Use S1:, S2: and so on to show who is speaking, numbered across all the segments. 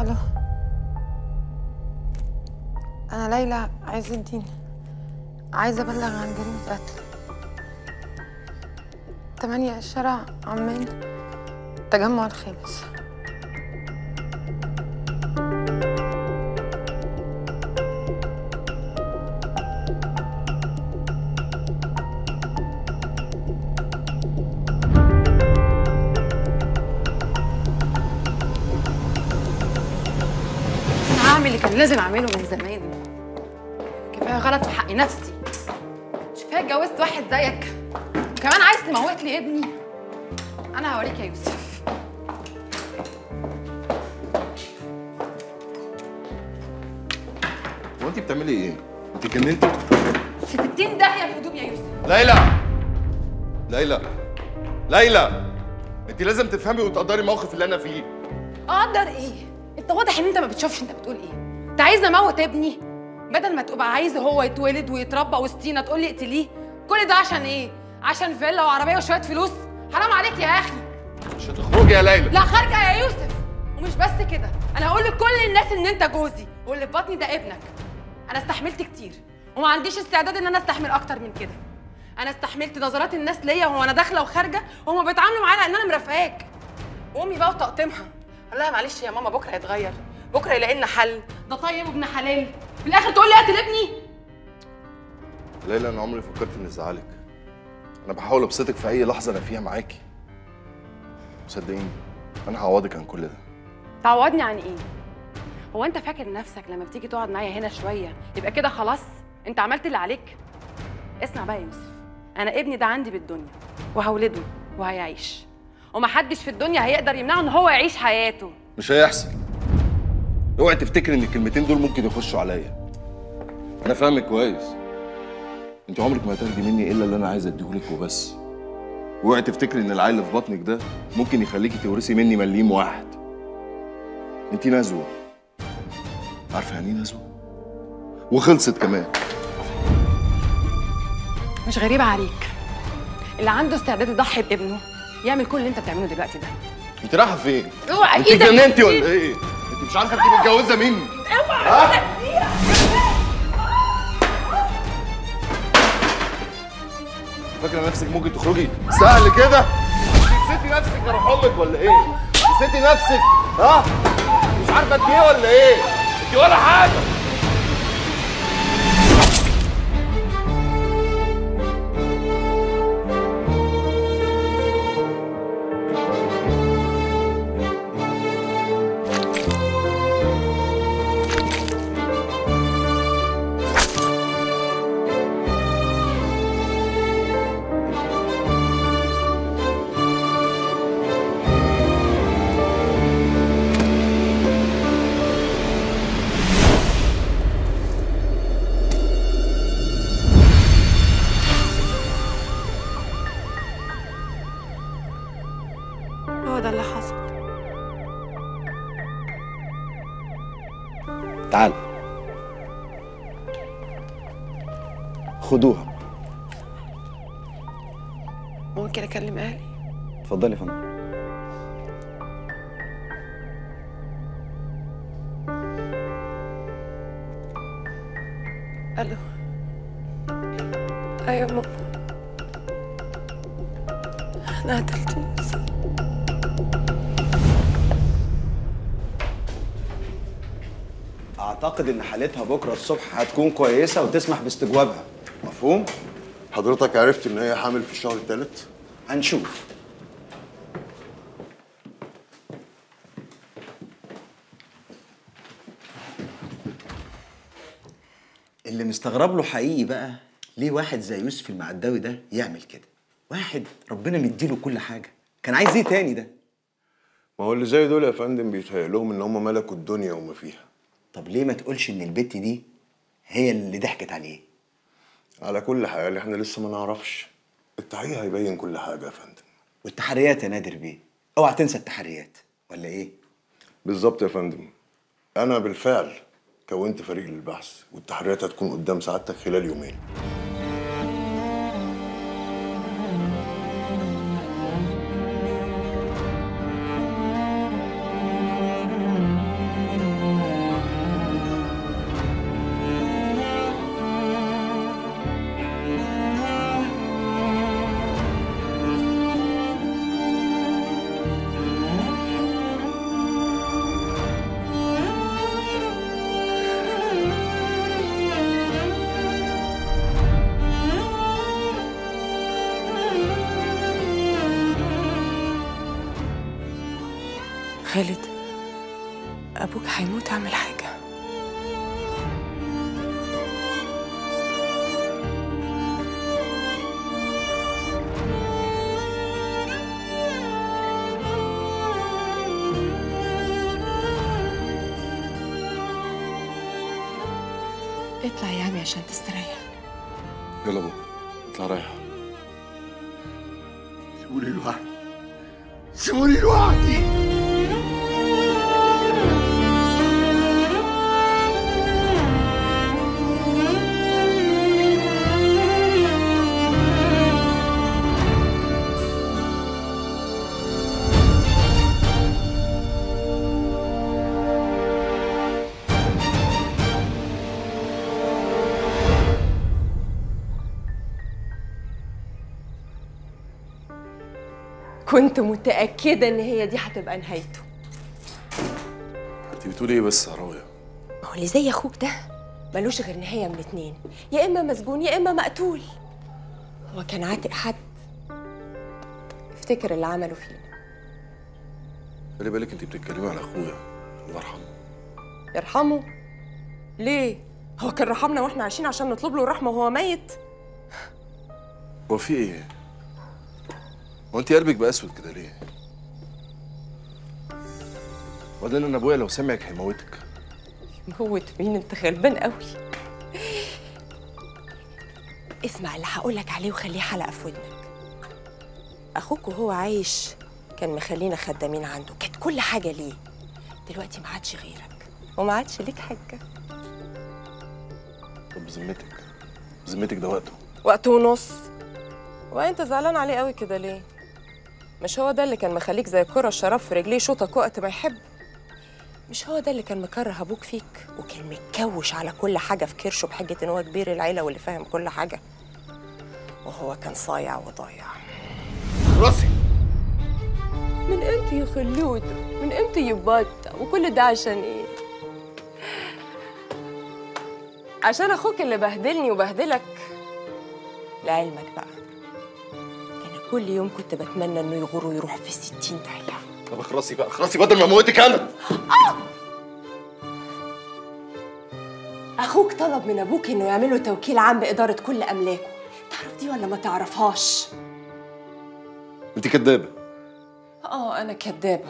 S1: الو انا ليلى عز الدين عايزه ابلغ عن جريمه قتل تمانية شارع عمان التجمع الخامس
S2: انا هعمل اللي كان لازم اعمله من زمان كفايه غلط في حق نفسي مش كفايه اتجوزت واحد زيك وكمان عايز تموت لي ابني انا هوريك يا يوسف
S3: هو انت بتعملي ايه؟ انت جننتي؟
S2: في 60 داهيه الهدوم يا يوسف
S3: ليلى ليلى ليلى انت لازم تفهمي وتقدري الموقف اللي انا فيه
S2: اقدر ايه انت واضح ان انت ما بتشوفش انت بتقول ايه انت عايزني اموت ابني بدل ما تبقى عايز هو يتولد ويتربى وسطينا تقول لي اقتليه كل ده عشان ايه عشان فيلا وعربيه وشويه فلوس حرام عليك يا اخي
S3: مش هتخرجي يا ليلى
S2: لا خارجه يا يوسف ومش بس كده انا هقول لكل الناس ان انت جوزي واللي في بطني ده ابنك انا استحملت كتير وما عنديش استعداد ان انا استحمل اكتر من كده انا استحملت نظرات الناس ليا وانا داخله وخارجه وهما بيتعاملوا معايا ان انا مرافقاك وامي بقى وتقطيمها قال لها معلش يا ماما بكره هيتغير بكره يلاقي لنا حل ده طيب وابن حلال في الاخر تقول لي قتل ابني
S3: ليلى انا عمري فكرت اني ازعلك انا بحاول ابسطك في اي لحظه انا فيها معاكي صدقيني انا هعوضك عن كل ده
S2: تعوضني عن ايه هو انت فاكر نفسك لما بتيجي تقعد معايا هنا شويه يبقى كده خلاص انت عملت اللي عليك اسمع بقى يا يوسف انا ابني ده عندي بالدنيا وهولده وهيعيش ومحدش في الدنيا هيقدر يمنعه ان هو يعيش حياته
S3: مش هيحصل اوعي تفتكري ان الكلمتين دول ممكن يخشوا عليا انا فاهمك كويس انت عمرك ما هتاخدي مني الا اللي انا عايز اديهولك وبس اوعي تفتكري ان العيل اللي في بطنك ده ممكن يخليكي تورثي مني مليم واحد انت نزوه عارفه يعني ايه نزوه وخلصت كمان
S2: مش غريبه عليك اللي عنده استعداد يضحي بابنه يعمل كل اللي انت بتعمله دلوقتي ده
S3: انت رايحه فين
S2: اوعى
S3: انت
S2: ايدك
S3: اتجننتي ولا ايه انت مش عارفه انت متجوزه مين
S2: اوعى
S3: فاكره نفسك ممكن تخرجي سهل كده انت نسيتي نفسك يا روح امك ولا ايه نسيتي نفسك ها مش عارفه انت ايه ولا ايه انت ولا حاجه
S1: هو ده اللي حصل
S3: تعال خدوها
S1: ممكن اكلم اهلي
S4: اتفضلي يا فندم
S1: الو ايوه ماما انا قتلت يوسف
S4: اعتقد ان حالتها بكره الصبح هتكون كويسه وتسمح باستجوابها مفهوم
S5: حضرتك عرفت ان هي حامل في الشهر الثالث
S4: هنشوف اللي مستغرب له حقيقي بقى ليه واحد زي يوسف المعداوي ده يعمل كده واحد ربنا مديله كل حاجه كان عايز ايه تاني ده
S5: ما هو اللي زي دول يا فندم بيتهيأ لهم ان هم ملكوا الدنيا وما فيها
S4: طب ليه ما تقولش ان البت دي هي اللي ضحكت عليه
S5: على كل حال احنا لسه ما نعرفش التحقيق هيبين كل حاجه يا فندم
S4: والتحريات يا نادر بيه اوعى تنسى التحريات ولا ايه
S5: بالظبط يا فندم انا بالفعل كونت فريق للبحث والتحريات هتكون قدام سعادتك خلال يومين
S1: خالد ابوك هيموت اعمل حاجه اطلع يا عمي عشان تستريح
S3: يلا بابا اطلع رايح
S5: سيبوني لوحدي سيبوني لوحدي
S6: كنت متأكدة إن هي دي هتبقى نهايته
S3: انت بتقولي ايه بس يا راوية
S6: ما هو اللي زي أخوك ده ملوش غير نهاية من اتنين يا إما مسجون يا إما مقتول هو كان عاتق حد افتكر اللي عمله فينا
S3: خلي بالك انت بتتكلمي على اخويا الله يرحمه
S6: يرحمه ليه؟ هو كان رحمنا واحنا عايشين عشان نطلب له الرحمة وهو ميت
S3: هو في ايه هو انت قلبك بقى اسود كده ليه وبعدين انا ابويا لو سمعك هيموتك
S6: موت مين انت غلبان قوي اسمع اللي هقولك عليه وخليه حلقة في ودنك أخوك وهو عايش كان مخلينا خدامين عنده كانت كل حاجة ليه دلوقتي ما عادش غيرك وما عادش ليك حاجة
S3: طب بذمتك بذمتك ده وقته
S6: وقت ونص وانت زعلان عليه قوي كده ليه مش هو ده اللي كان مخليك زي الكرة الشراب في رجليه شوطك وقت ما يحب مش هو ده اللي كان مكره ابوك فيك وكان متكوش على كل حاجه في كرشه بحجه ان هو كبير العيله واللي فاهم كل حاجه وهو كان صايع وضايع
S5: راسي
S6: من امتى يا خلود من امتى يبطة وكل ده عشان ايه عشان اخوك اللي بهدلني وبهدلك لعلمك بقى انا كل يوم كنت بتمنى انه يغور ويروح في ستين داهيه
S3: طب اخرسي بقى اخرسي بدل ما اموتك انا
S6: اخوك طلب من ابوك انه يعمله توكيل عام باداره كل املاكه تعرف دي ولا ما تعرفهاش
S3: انت كدابه
S6: اه انا كدابه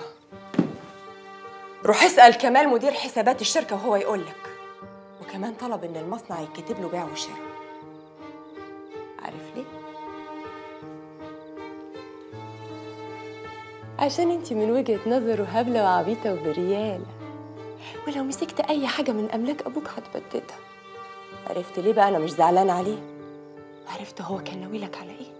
S6: روح اسال كمال مدير حسابات الشركه وهو يقولك وكمان طلب ان المصنع يتكتب له بيع وشراء عارف ليه عشان انت من وجهه نظره هبله وعبيطه وبرياله ولو مسكت اي حاجه من املاك ابوك هتبددها عرفت ليه بقى انا مش زعلان عليه عرفت هو كان ناويلك على ايه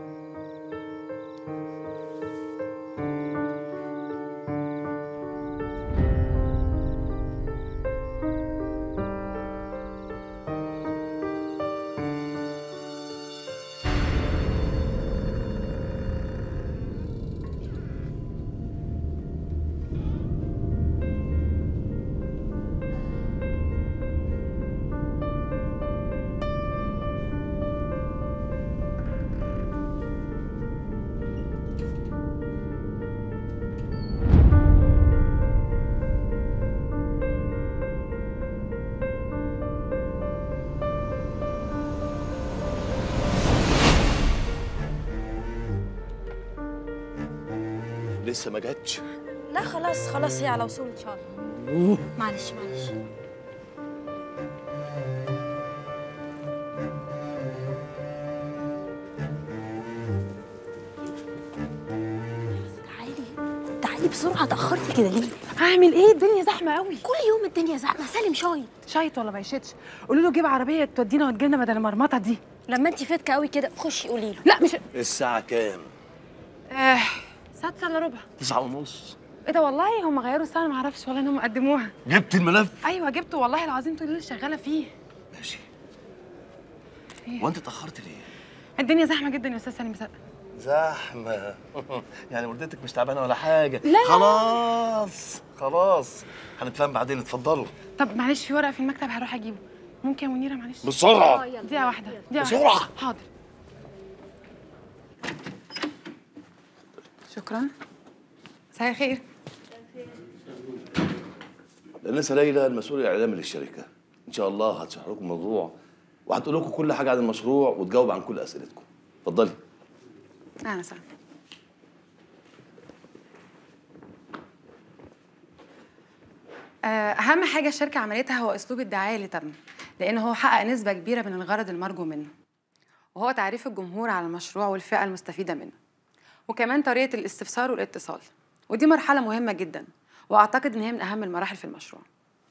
S3: لسه ما جاتش
S7: لا خلاص خلاص هي على وصول ان شاء الله معلش معلش تعالي تعالي بسرعة اتأخرتي كده ليه؟
S1: هعمل ايه الدنيا زحمه قوي
S7: كل يوم الدنيا زحمة سالم شايط
S1: شايط ولا ما يشيتش قولوا له جيب عربيه تودينا وتجيبنا بدل المرمطه دي
S7: لما انت فاتكة قوي كده خشي قولي له
S1: لا مش
S8: الساعة كام؟
S1: آه ساعه الا ربع
S8: تسعة ونص
S1: ايه ده والله هم غيروا الساعه ما اعرفش ولا انهم قدموها
S8: جبت الملف؟
S1: ايوه جبته والله العظيم طول الليل شغاله فيه
S8: ماشي وانت اتأخرت ليه؟
S1: الدنيا زحمه جدا يا استاذ سالم صدق
S8: زحمة يعني والدتك مش تعبانة ولا حاجة
S1: لا.
S8: خلاص خلاص هنتفاهم بعدين اتفضلوا
S1: طب معلش في ورقه في المكتب هروح اجيبه ممكن يا منيره معلش
S8: بسرعة
S1: دقيقه واحده دقيقه
S8: بسرعة.
S1: واحدة. حاضر شكرا مساء الخير
S8: الانسه ليلى المسؤول الاعلامي للشركه ان شاء الله هتشرح لكم الموضوع وهتقول لكم كل حاجه عن المشروع وتجاوب عن كل اسئلتكم اتفضلي
S2: اهلا وسهلا آه، اهم حاجه الشركه عملتها هو اسلوب الدعايه اللي تم لان هو حقق نسبه كبيره من الغرض المرجو منه وهو تعريف الجمهور على المشروع والفئه المستفيده منه وكمان طريقه الاستفسار والاتصال ودي مرحله مهمه جدا واعتقد ان هي من اهم المراحل في المشروع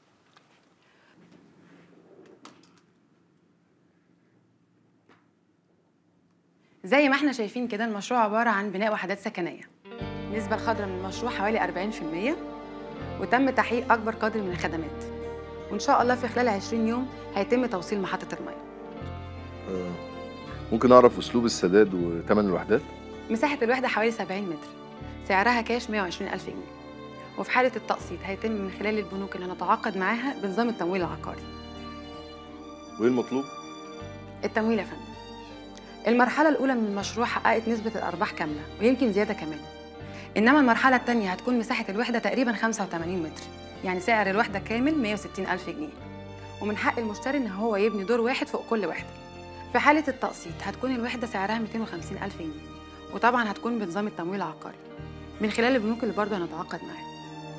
S2: زي ما احنا شايفين كده المشروع عباره عن بناء وحدات سكنيه النسبه الخضراء من المشروع حوالي 40% وتم تحقيق اكبر قدر من الخدمات وان شاء الله في خلال 20 يوم هيتم توصيل محطه الميه
S3: آه، ممكن اعرف اسلوب السداد وثمن الوحدات
S2: مساحه الوحده حوالي 70 متر سعرها كاش 120 الف جنيه وفي حاله التقسيط هيتم من خلال البنوك اللي هنتعاقد معاها بنظام التمويل العقاري
S3: وايه المطلوب
S2: التمويل يا فندم المرحلة الأولى من المشروع حققت نسبة الأرباح كاملة ويمكن زيادة كمان إنما المرحلة الثانية هتكون مساحة الوحدة تقريبا 85 متر يعني سعر الوحدة كامل 160 ألف جنيه ومن حق المشتري إن هو يبني دور واحد فوق كل وحدة في حالة التقسيط هتكون الوحدة سعرها 250 ألف جنيه وطبعا هتكون بنظام التمويل العقاري من خلال البنوك اللي برضه هنتعاقد معاها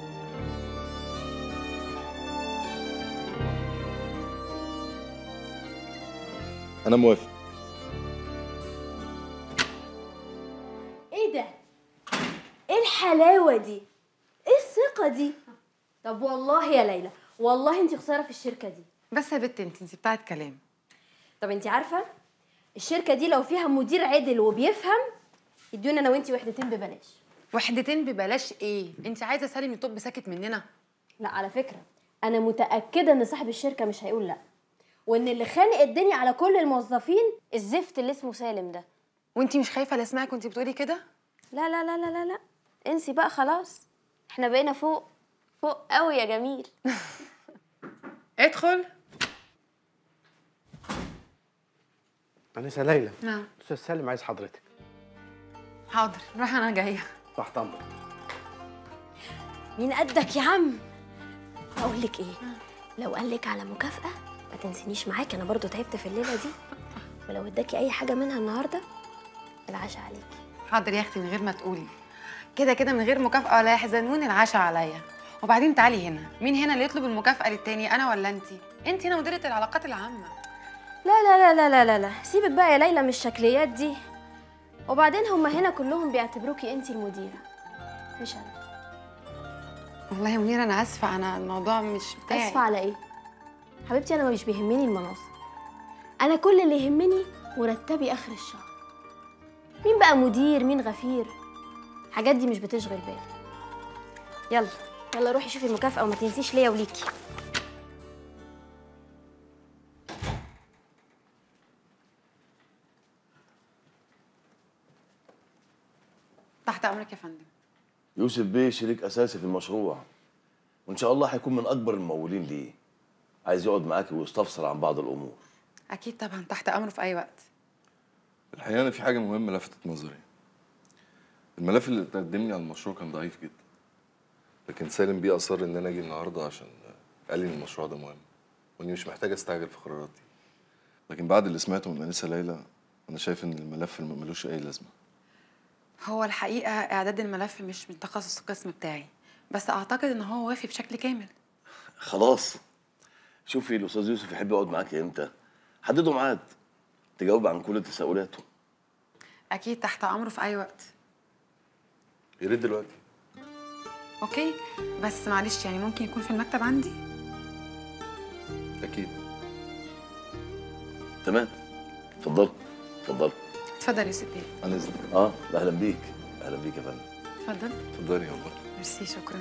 S3: انا موافق
S7: ايه ده ايه الحلاوه دي ايه الثقه دي طب والله يا ليلى والله انت خساره في الشركه دي
S2: بس يا بت انت انت بتاعت كلام
S7: طب انت عارفه الشركه دي لو فيها مدير عدل وبيفهم يدونا انا وانت وحدتين ببلاش
S2: وحدتين ببلاش ايه انت عايزه سالم يطب ساكت مننا
S7: لا على فكره انا متاكده ان صاحب الشركه مش هيقول لا وان اللي خانق الدنيا على كل الموظفين الزفت اللي اسمه سالم ده
S2: وانت مش خايفه لا اسمعك وانت بتقولي كده
S7: لا لا لا لا لا لا انسي بقى خلاص احنا بقينا فوق فوق قوي يا جميل
S2: ادخل
S9: أنسة ليلى
S2: نعم
S9: أستاذ سالم عايز حضرتك
S2: حاضر روح انا جايه
S9: تحت أمرك
S7: مين قدك يا عم اقول لك ايه لو قال لك على مكافاه ما تنسينيش معاك انا برضو تعبت في الليله دي ولو اداكي اي حاجه منها النهارده العشاء عليكي
S2: حاضر يا اختي من غير ما تقولي كده كده من غير مكافاه ولا يحزنون العشاء عليا وبعدين تعالي هنا مين هنا اللي يطلب المكافاه للتاني انا ولا انت انت هنا مديره العلاقات العامه
S7: لا لا لا لا لا لا لا سيبك بقى يا ليلى من الشكليات دي وبعدين هما هنا كلهم بيعتبروكي انت المديره مش انا
S2: والله يا منيره انا اسفه انا الموضوع مش بتاعي
S7: اسفه على ايه حبيبتي انا مش بيهمني المناصب انا كل اللي يهمني مرتبي اخر الشهر مين بقى مدير مين غفير الحاجات دي مش بتشغل بالي يلا يلا روحي شوفي المكافأة وما تنسيش ليا وليكي
S2: تحت امرك يا فندم
S8: يوسف بيه شريك اساسي في المشروع وان شاء الله هيكون من اكبر الممولين ليه عايز يقعد معاكي ويستفسر عن بعض الامور
S2: اكيد طبعا تحت امره في اي وقت
S3: الحقيقه انا في حاجه مهمه لفتت نظري الملف اللي تقدم لي على المشروع كان ضعيف جدا لكن سالم بيه اصر ان انا اجي النهارده عشان قال لي ان المشروع ده مهم واني مش محتاج استعجل في قراراتي لكن بعد اللي سمعته من انسه ليلى انا شايف ان الملف ملوش اي لازمه
S2: هو الحقيقه اعداد الملف مش من تخصص القسم بتاعي بس اعتقد ان هو وافي بشكل كامل
S8: خلاص شوفي الاستاذ يوسف يحب يقعد معاكي امتى حددوا ميعاد تجاوب عن كل تساؤلاته
S2: اكيد تحت امره في اي وقت
S3: يا ريت دلوقتي
S2: اوكي بس معلش يعني ممكن يكون في المكتب عندي
S3: اكيد
S8: تمام اتفضل اتفضل
S2: اتفضل يا ستي
S3: انا اذن
S8: اه اهلا بيك اهلا بيك يا فندم
S2: اتفضل
S3: اتفضلي يا بابا
S2: ميرسي شكرا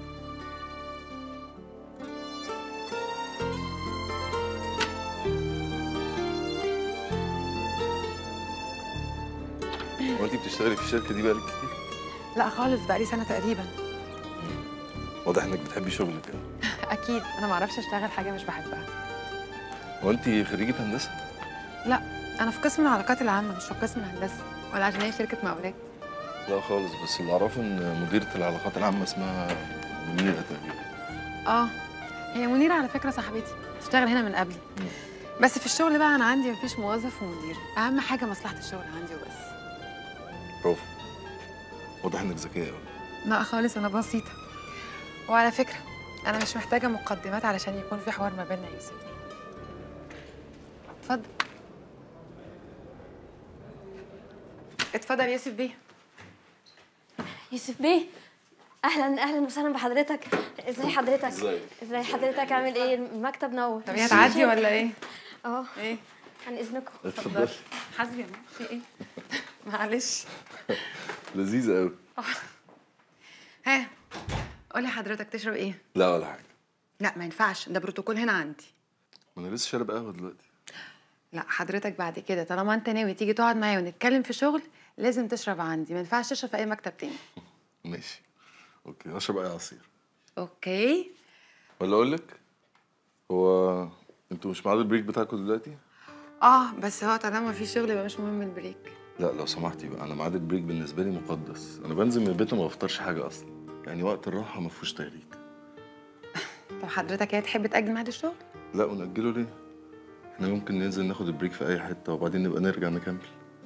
S3: هو انت بتشتغلي في الشركه دي بقالك كتير
S2: لا خالص بقالي سنه تقريبا
S3: واضح انك بتحبي شغلك يعني
S2: اكيد انا ما اعرفش اشتغل حاجه مش بحبها
S3: هو انت خريجه هندسه
S2: لا انا في قسم العلاقات العامه مش في قسم الهندسه ولا عشان هي شركه مقاولات
S3: لا خالص بس اللي اعرفه ان مديره العلاقات العامه اسمها منيره تقريبا
S2: اه هي منيره على فكره صاحبتي بتشتغل هنا من قبلي بس في الشغل بقى انا عندي مفيش موظف ومدير اهم حاجه مصلحه الشغل عندي وبس
S3: برافو واضح انك ذكيه قوي
S2: لا خالص انا بسيطه وعلى فكره انا مش محتاجه مقدمات علشان يكون في حوار ما بيننا يا يوسف اتفضل اتفضل يا يوسف بيه
S7: يوسف بيه اهلا اهلا وسهلا بحضرتك ازي حضرتك
S3: ازيك؟
S7: ازي حضرتك عامل ايه المكتب نور
S2: طب هي هتعدي ولا ايه
S7: اه
S2: ايه
S7: عن اذنكم
S3: اتفضل
S2: حاسبي يا ماما في ايه معلش
S3: لذيذه قوي
S2: ها قولي حضرتك تشرب ايه
S3: لا ولا حاجه
S2: لا ما ينفعش ده بروتوكول هنا عندي
S3: ما انا لسه شارب قهوه دلوقتي
S2: لا حضرتك بعد كده طالما انت ناوي تيجي تقعد معايا ونتكلم في شغل لازم تشرب عندي ما ينفعش تشرب في اي مكتب تاني
S3: ماشي اوكي اشرب اي عصير
S2: اوكي
S3: ولا اقول لك هو انتوا مش ميعاد البريك بتاعكم دلوقتي
S2: اه بس هو طالما في شغل يبقى مش مهم البريك
S3: لا لو سمحتي بقى انا ميعاد البريك بالنسبه لي مقدس انا بنزل من البيت وما بفطرش حاجه اصلا يعني وقت الراحه ما فيهوش تهريج
S2: طب حضرتك ايه تحب تاجل ميعاد الشغل
S3: لا ونأجله ليه احنا ممكن ننزل ناخد البريك في اي حته وبعدين نبقى نرجع نكمل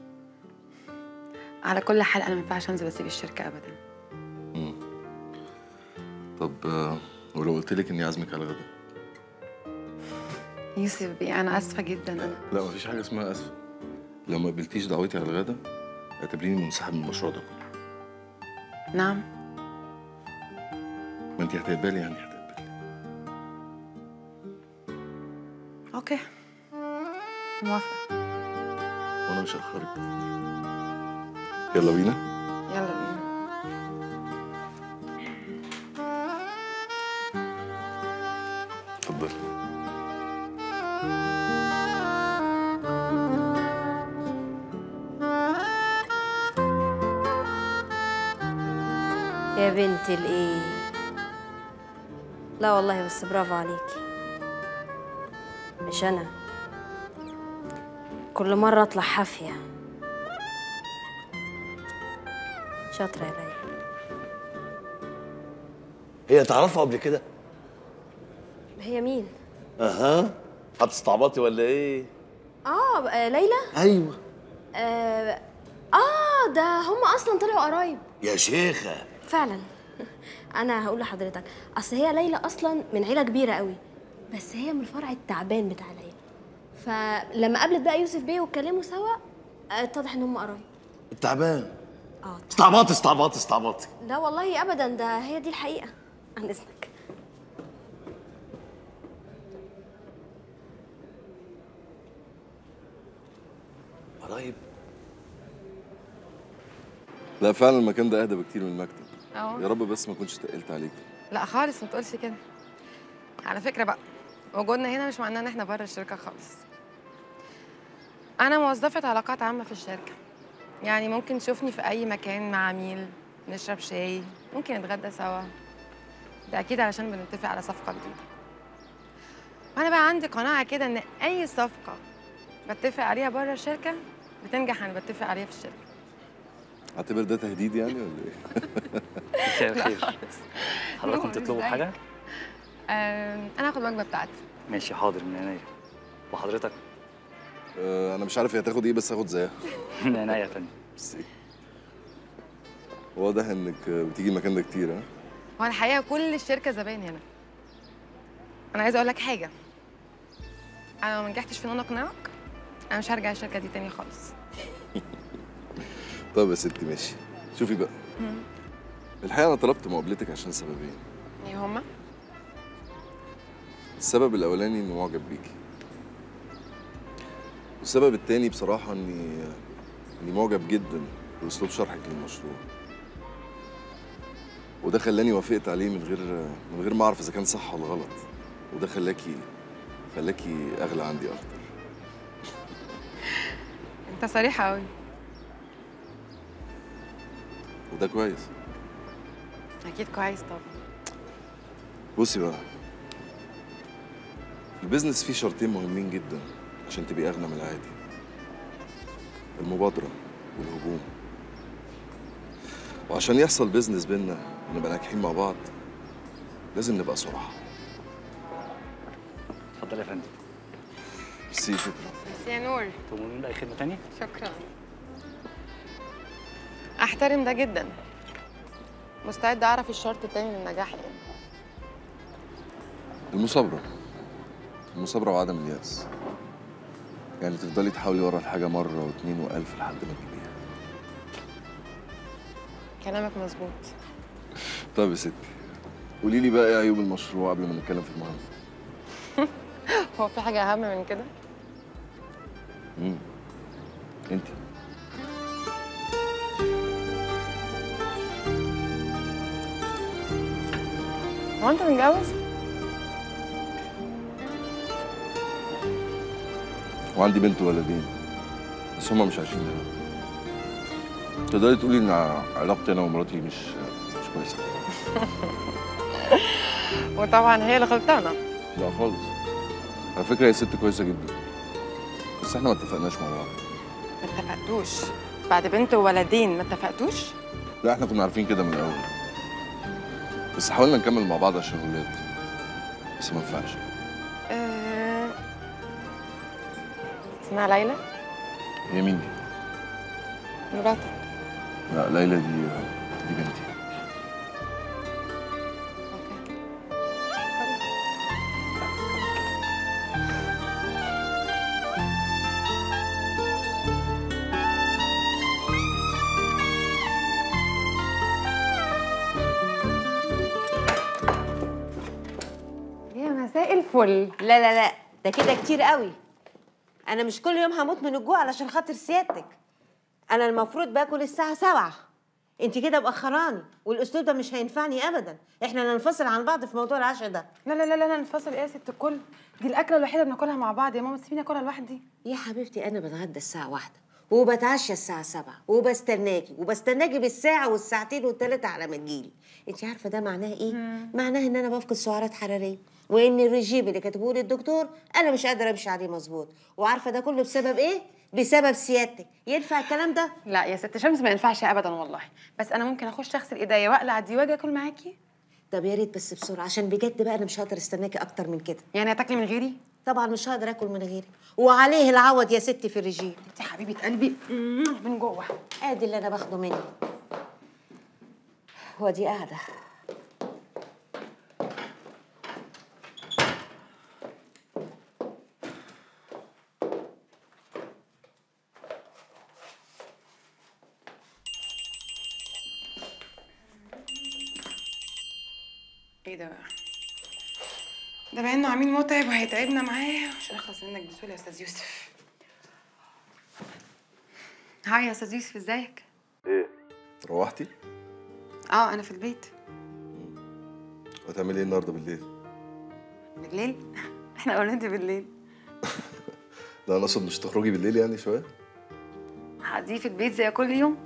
S2: على كل حال انا ما ينفعش انزل اسيب الشركه ابدا
S3: مم. طب آه، ولو قلت لك اني عازمك على الغدا
S2: يوسف بيه انا اسفه جدا انا
S3: لا مفيش حاجه اسمها اسف لو ما قبلتيش دعوتي على الغدا اعتبريني منسحب من المشروع ده كله
S2: نعم
S3: ما انت هتقبلي يعني هتقبلي
S2: اوكي موافقه
S3: وانا مش هاخرك يلا بينا
S2: يلا بينا
S3: اتفضلي
S7: يا بنت الايه لا والله بس برافو عليكي مش انا كل مرة اطلع حافية شاطرة يا ليلى
S8: هي تعرفها قبل كده
S7: هي مين؟
S8: اها هتستعبطي ولا ايه
S7: اه آه، ليلى؟
S8: ايوه
S7: آه, اه ده هم اصلا طلعوا قرايب
S8: يا شيخه
S7: فعلا انا هقول لحضرتك اصل هي ليلى اصلا من عيله كبيره قوي بس هي من الفرع التعبان بتاع العيله فلما قابلت بقى يوسف بيه واتكلموا سوا اتضح ان هم قرايب
S8: التعبان
S7: اه
S8: استعبطي استعبطي استعبطي
S7: لا والله ابدا ده هي دي الحقيقه عن اذنك
S8: قرايب
S3: لا فعلا المكان ده اهدى بكتير من المكتب
S2: اه
S3: يا رب بس ما كنتش تقلت عليك
S2: لا خالص ما تقولش كده على فكره بقى وجودنا هنا مش معناه ان احنا بره الشركه خالص انا موظفه علاقات عامه في الشركه يعني ممكن تشوفني في اي مكان مع عميل نشرب شاي ممكن نتغدى سوا ده اكيد علشان بنتفق على صفقه جديده وانا بقى عندي قناعه كده ان اي صفقه بتفق عليها بره الشركه بتنجح عن اللي بتفق عليها في الشركه
S3: اعتبر ده تهديد يعني ولا ايه؟
S10: مساء الخير حضراتكم تطلبوا
S2: إزيك؟
S10: حاجة؟
S2: آم، انا هاخد الوجبه بتاعتي
S10: ماشي حاضر من عينيا وحضرتك
S3: آه، انا مش عارف هي هتاخد ايه بس هاخد زيها
S10: من عينيا يا فندم
S3: ميرسي. واضح انك بتيجي المكان ده كتير ها
S2: هو الحقيقه كل الشركه زباين هنا انا عايزه اقول لك حاجه انا لو ما نجحتش في ان انا اقنعك انا مش هرجع الشركه دي تاني خالص
S3: طيب يا ستي ماشي شوفي بقى الحقيقه انا طلبت مقابلتك عشان سببين
S2: ايه هما
S3: السبب الاولاني اني معجب بيكي والسبب التاني بصراحه اني اني معجب جدا باسلوب شرحك للمشروع وده خلاني وافقت عليه من غير من غير ما اعرف اذا كان صح ولا غلط وده خلاكي خلاكي اغلى عندي اكتر
S2: انت صريح قوي
S3: وده كويس
S2: اكيد كويس طبعا
S3: بصي بقى البيزنس فيه شرطين مهمين جدا عشان تبقي اغنى من العادي المبادرة والهجوم وعشان يحصل بيزنس بينا ونبقى ناجحين مع بعض لازم نبقى صراحة
S10: اتفضل يا فندم
S3: ميرسي شكرا
S2: بس يا نور
S10: تؤمرون بأي خدمة تانية؟
S2: شكرا احترم ده جدا مستعد اعرف الشرط التاني للنجاح ايه
S3: المثابرة المثابرة وعدم اليأس يعني تفضلي تحاولي ورا الحاجة مرة واتنين وألف لحد ما تجيبيها
S2: كلامك مظبوط
S3: طيب يا ستي قولي لي بقى ايه عيوب المشروع قبل ما نتكلم في المهم
S2: هو في حاجه اهم من كده
S3: امم انت
S2: هو انت متجوز
S3: وعندي بنت وولدين بس هما مش عايشين هنا تقدري تقولي ان علاقتي انا ومراتي مش مش كويسه
S2: وطبعا هي اللي غلطانه
S3: لا خالص على فكره هي ست كويسه جدا بس احنا ما اتفقناش مع بعض
S2: ما اتفقتوش بعد بنت وولدين ما اتفقتوش
S3: لا احنا كنا عارفين كده من الاول بس حاولنا نكمل مع بعض عشان ولاد بس ما ينفعش
S2: أه... اسمها ليلى
S3: هي مين دي؟
S2: مراتك
S3: لا ليلى دي دي بنتي
S2: يا مساء الفل
S11: لا لا لا ده كده كتير قوي انا مش كل يوم هموت من الجوع علشان خاطر سيادتك انا المفروض باكل الساعه سبعة انت كده مأخراني والاسلوب ده مش هينفعني ابدا احنا ننفصل عن بعض في موضوع العشاء ده
S2: لا لا لا لا لا ننفصل ايه يا ست الكل دي الاكله الوحيده بناكلها مع بعض يا ماما سيبيني اكلها لوحدي
S11: يا حبيبتي انا بتغدى الساعه واحدة وبتعشى الساعة سبعة وبستناكي وبستناكي بالساعة والساعتين والتلاتة على ما تجيلي انت عارفة ده معناه ايه؟ معناه ان انا بفقد سعرات حرارية وان الرجيم اللي كاتبه لي الدكتور انا مش قادرة امشي عليه مظبوط وعارفة ده كله بسبب ايه؟ بسبب سيادتك ينفع الكلام ده؟
S2: لا يا ست شمس ما ينفعش ابدا والله بس انا ممكن اخش اغسل ايديا واقلع دي واجي اكل معاكي
S11: طب يا ريت بس بسرعة عشان بجد بقى انا مش هقدر استناكي اكتر من كده
S2: يعني هتاكلي من غيري؟
S11: طبعا مش هقدر اكل من غيرك وعليه العوض يا ستي في الرجيم
S2: انت حبيبة قلبي من جوه
S11: ادي اللي انا باخده مني ودي قاعدة
S2: ايه ده بقى؟ ده بقى انه عميل متعب وهيتعبنا معاه مش هنخلص منك بسهوله يا استاذ يوسف هاي يا استاذ يوسف ازيك؟
S3: ايه روحتي
S2: اه انا في البيت
S3: هتعملي ايه النهارده بالليل
S2: بالليل احنا اوريدي بالليل
S3: لا انا اقصد مش تخرجي بالليل يعني شويه
S2: هقضيه في البيت زي كل يوم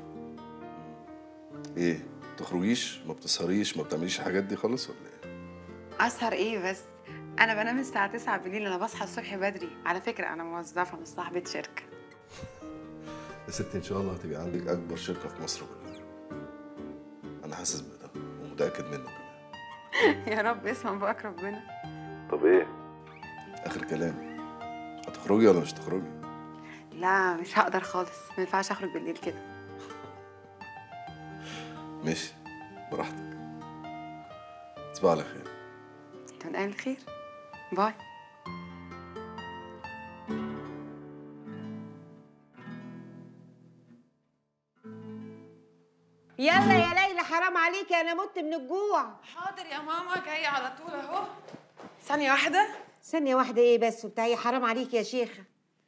S3: ايه تخرجيش ما بتسهريش ما بتعمليش الحاجات دي خالص ولا ايه
S2: اسهر ايه بس انا بنام الساعه 9 بالليل انا بصحى الصبح بدري على فكره انا موظفه مش صاحبه شركه
S3: يا ستي ان شاء الله هتبقى عندك اكبر شركه في مصر كلها انا حاسس بده ومتاكد منه كمان
S2: يا رب اسمع بقى ربنا
S3: طب ايه اخر كلام هتخرجي ولا مش هتخرجي
S2: لا مش هقدر خالص ما ينفعش اخرج بالليل كده
S3: ماشي براحتك تصبح على خير
S2: انت من اهل الخير باي
S11: يلا يا ليلى حرام عليكي انا مت من الجوع
S2: حاضر يا ماما جايه على طول اهو ثانيه واحده
S11: ثانية واحدة ايه بس وبتاعي حرام عليكي يا شيخة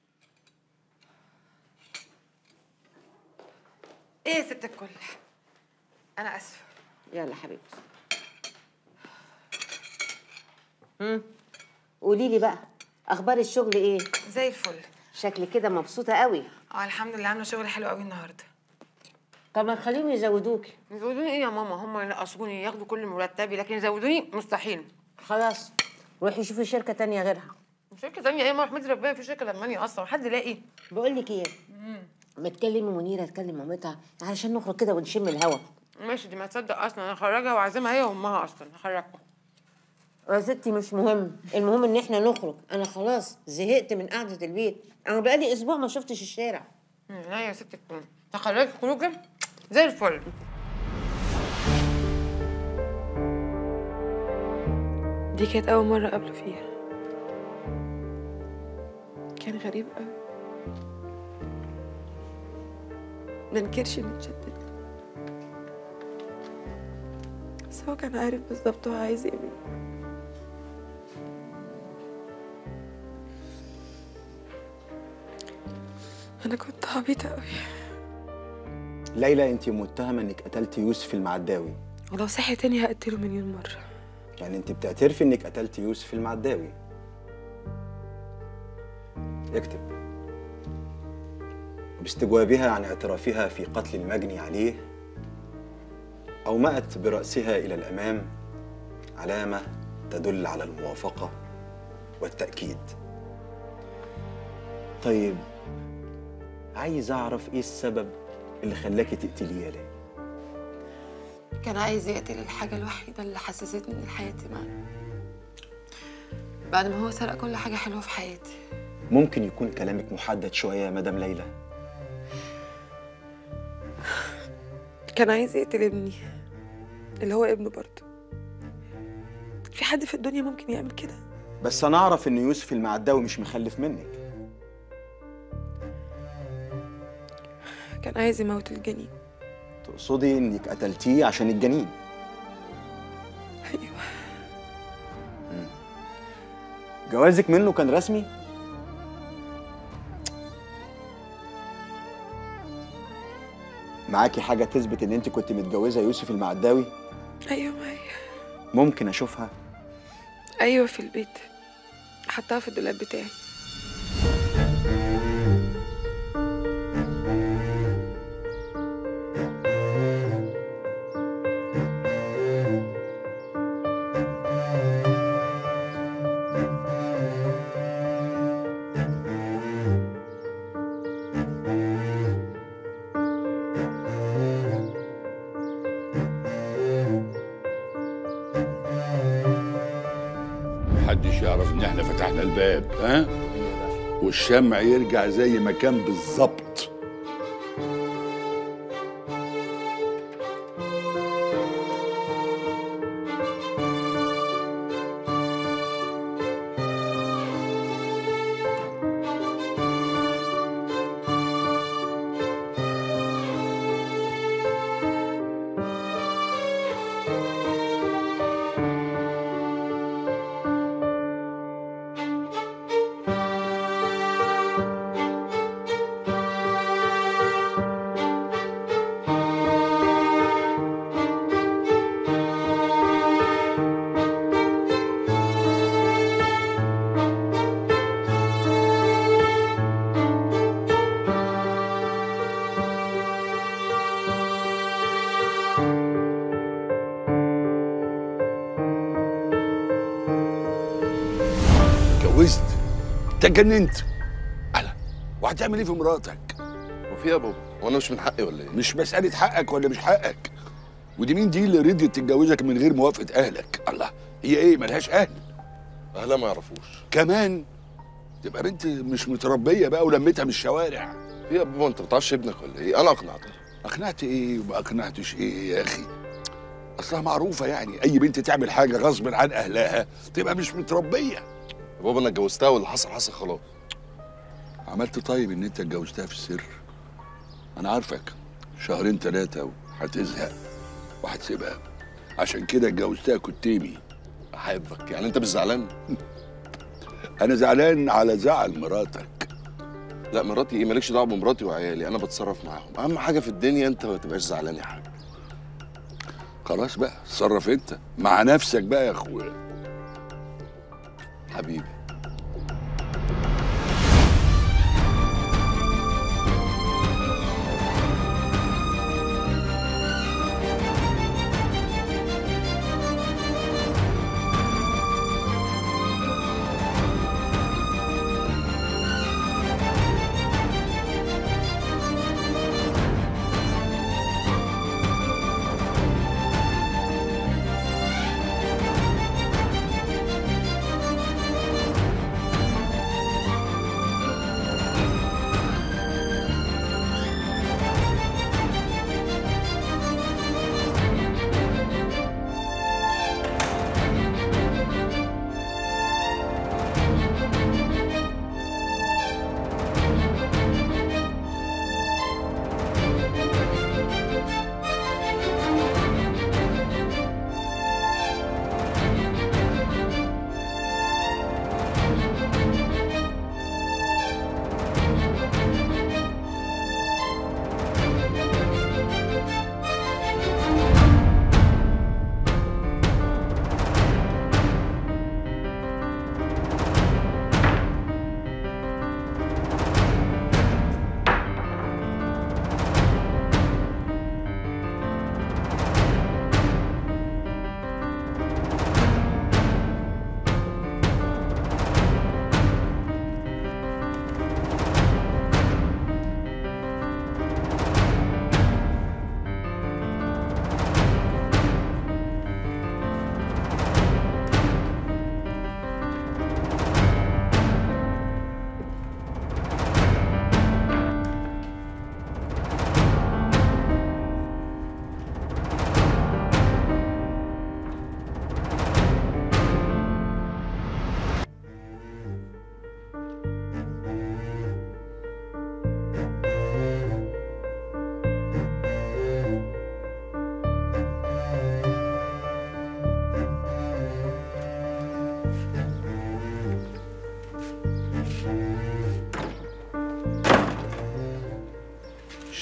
S2: ايه يا ست الكل انا اسفه
S11: يلا حبيبتي امم قولي لي بقى اخبار الشغل ايه
S2: زي الفل
S11: شكلك كده مبسوطة قوي
S2: اه الحمد لله عامله شغل حلو قوي النهارده
S11: طب ما تخليهم يزودوكي
S2: يزودوني ايه يا ماما هم ينقصوني ياخدوا كل مرتبي لكن يزودوني مستحيل
S11: خلاص روحي شوفي شركة تانية غيرها
S2: شركه ثانيه ايه ما احمد ربنا في شركه لماني اصلا حد يلاقي
S11: بقول لك ايه ما تكلمي منيرة تكلم مامتها علشان نخرج كده ونشم الهوا
S2: ماشي دي ما تصدق اصلا انا هخرجها واعزمها هي وامها اصلا هخرجها
S11: يا ستي مش مهم المهم ان احنا نخرج انا خلاص زهقت من قعده البيت انا بقالي اسبوع ما شفتش الشارع
S1: لا يا ست الكل تخرجي خروجه زي الفل دي كانت أول مرة أقابله فيها كان غريب قوي منكرش إني اتشدت له. بس هو كان عارف بالظبط هو عايز ايه مني أنا كنت عبيطة قوي
S4: ليلى انت متهمه انك قتلت يوسف المعداوي
S1: ولو صحي تاني هقتله مليون مرة
S4: يعني انت بتعترفي انك قتلت يوسف المعداوي اكتب وباستجوابها عن اعترافها في قتل المجني عليه أومأت برأسها إلى الأمام علامة تدل على الموافقة والتأكيد طيب عايز أعرف إيه السبب اللي خلاكي تقتليه يا ليلى
S1: كان عايز يقتل الحاجة الوحيدة اللي حسستني إن حياتي معاه بعد ما هو سرق كل حاجة حلوة في حياتي
S4: ممكن يكون كلامك محدد شوية يا مدام ليلى
S1: كان عايز يقتل ابني اللي هو ابنه برضه في حد في الدنيا ممكن يعمل كده
S4: بس أنا أعرف إن يوسف المعداوي مش مخلف منك
S1: كان عايز يموت الجنين
S4: تقصدي إنك قتلتيه عشان الجنين
S1: أيوه
S4: جوازك منه كان رسمي؟ معاكي حاجة تثبت إن أنت كنت متجوزة يوسف المعداوي؟
S1: أيوه معايا
S4: ممكن أشوفها؟
S1: أيوه في البيت حطها في الدولاب بتاعي
S12: محدش يعرف ان احنا فتحنا الباب ها والشمع يرجع زي ما كان بالظبط اتجوزت انت اتجننت على وهتعمل ايه في مراتك
S3: وفي يا بابا وانا مش من حقي ولا ايه
S12: مش مسألة حقك ولا مش حقك ودي مين دي اللي رضيت تتجوزك من غير موافقة أهلك الله هي إيه ملهاش أهل
S3: اهلها ما يعرفوش
S12: كمان تبقى بنت مش متربية بقى ولمتها من الشوارع
S3: في يا بابا انت ما بتعرفش ابنك ولا ايه انا اقنعتها
S12: أقنعت إيه وما أقنعتش إيه يا أخي أصلها معروفة يعني أي بنت تعمل حاجة غصب عن أهلها تبقى مش متربية
S3: يا بابا انا اتجوزتها واللي حصل حصل خلاص
S12: عملت طيب إن أنت اتجوزتها في السر أنا عارفك شهرين ثلاثة وهتزهق وهتسيبها عشان كده اتجوزتها كتيمي
S3: احبك يعني انت مش زعلان
S12: انا زعلان على زعل مراتك
S3: لا مراتي ايه مالكش دعوه بمراتي وعيالي انا بتصرف معاهم اهم حاجه في الدنيا انت ما تبقاش زعلان يا حاج
S12: خلاص بقى اتصرف انت مع نفسك بقى يا اخويا
S3: حبيبي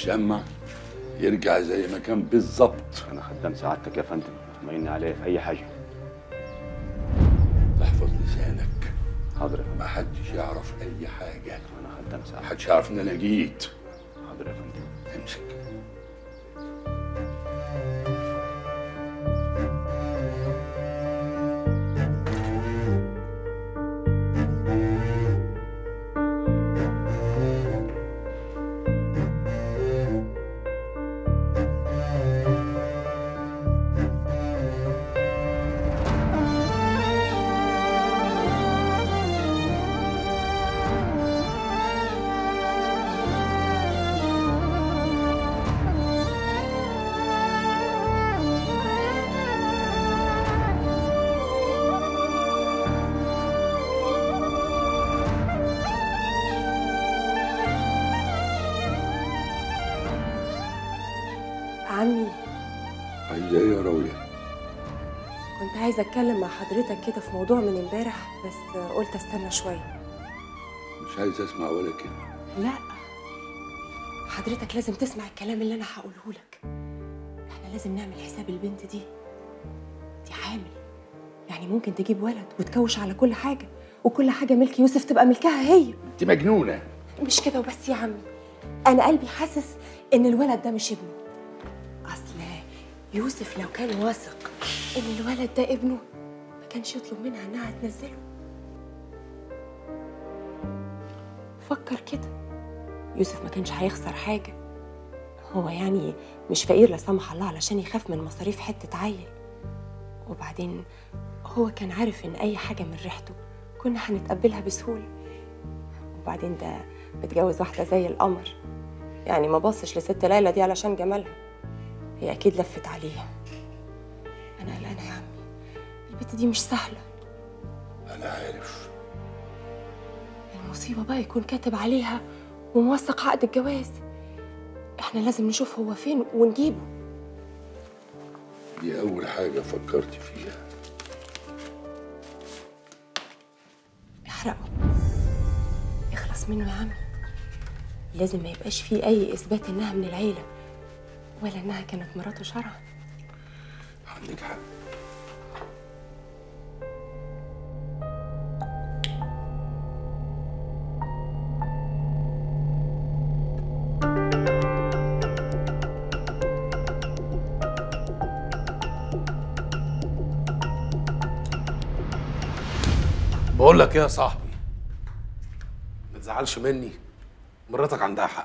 S12: الشمع يرجع زي ما كان بالظبط
S10: انا خدام سعادتك يا فندم طمني عليا في اي حاجه
S12: تحفظ لسانك
S10: حاضر يا
S12: ما حدش يعرف اي حاجه
S10: انا خدام سعادتك
S12: ما حدش يعرف ان انا جيت
S10: حاضر يا فندم
S12: امسك
S6: عمي
S12: عايزه ايه يا راويه
S6: كنت عايزه اتكلم مع حضرتك كده في موضوع من امبارح بس قلت استنى شويه
S12: مش عايز اسمع ولا كلمه
S6: لا حضرتك لازم تسمع الكلام اللي انا هقوله لك احنا لازم نعمل حساب البنت دي دي حامل يعني ممكن تجيب ولد وتكوش على كل حاجه وكل حاجه ملك يوسف تبقى ملكها هي
S12: انت مجنونه
S6: مش كده وبس يا عمي انا قلبي حاسس ان الولد ده مش ابنه اصل يوسف لو كان واثق ان الولد ده ابنه ما كانش يطلب منها انها تنزله فكر كده يوسف ما كانش هيخسر حاجه هو يعني مش فقير لا سمح الله علشان يخاف من مصاريف حته عيل وبعدين هو كان عارف ان اي حاجه من ريحته كنا هنتقبلها بسهوله وبعدين ده متجوز واحده زي القمر يعني ما بصش لست ليلى دي علشان جمالها هي اكيد لفت عليها انا قلقانه يا عمي البت دي مش سهله
S12: انا عارف
S6: المصيبه بقى يكون كاتب عليها وموثق عقد الجواز احنا لازم نشوف هو فين ونجيبه
S12: دي اول حاجه فكرت فيها
S6: احرقه اخلص منه يا عمي لازم ما يبقاش فيه اي اثبات انها من العيله ولا انها كانت مراته شرعا
S12: عندك حق
S9: بقول لك ايه يا صاحبي ما تزعلش مني مراتك عندها حق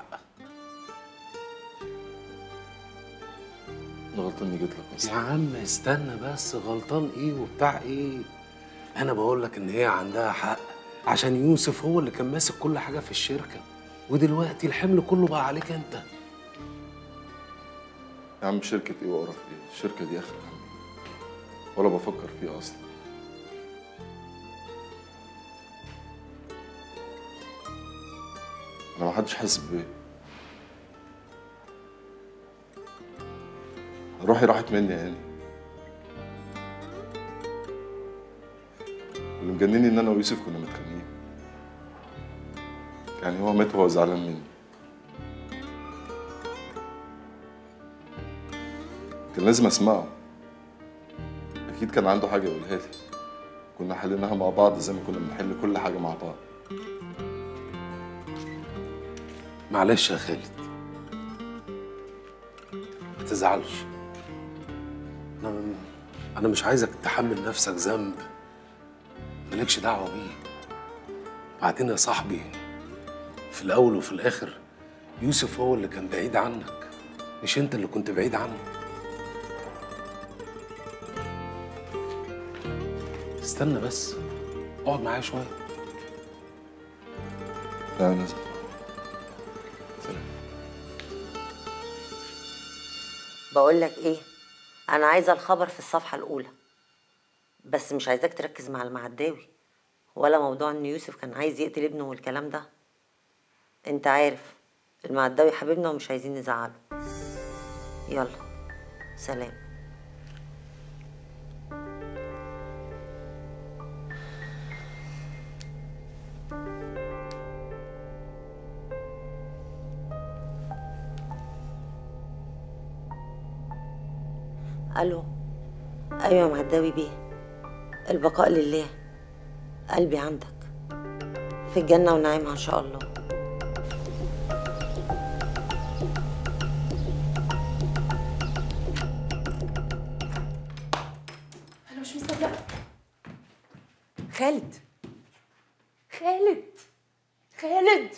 S3: انا غلطان اني جيت لك بس
S9: يا عم استنى بس غلطان ايه وبتاع ايه انا بقول لك ان هي عندها حق عشان يوسف هو اللي كان ماسك كل حاجه في الشركه ودلوقتي الحمل كله بقى عليك انت
S3: يا عم شركة ايه وقرف ايه؟ الشركة دي اخر هم ولا بفكر فيها اصلا انا محدش حاسس بيا روحي راحت مني يعني اللي مجنني ان انا ويوسف كنا متخانقين يعني هو مات وهو زعلان مني كان لازم اسمعه اكيد كان عنده حاجه يقولها لي كنا حليناها مع بعض زي ما كنا بنحل كل حاجه مع بعض
S9: معلش يا خالد ما تزعلش انا انا مش عايزك تحمل نفسك ذنب مالكش دعوه بيه بعدين يا صاحبي في الاول وفي الاخر يوسف هو اللي كان بعيد عنك مش انت اللي كنت بعيد عنه استنى بس اقعد معايا شويه
S3: لا انا
S11: بقول لك ايه انا عايزه الخبر في الصفحه الاولى بس مش عايزاك تركز مع المعداوي ولا موضوع ان يوسف كان عايز يقتل ابنه والكلام ده انت عارف المعداوي حبيبنا ومش عايزين نزعله يلا سلام الو ايوه يا معداوي بيه البقاء لله قلبي عندك في الجنه ونعيمها ان شاء الله
S6: انا مش مصدقه خالد خالد خالد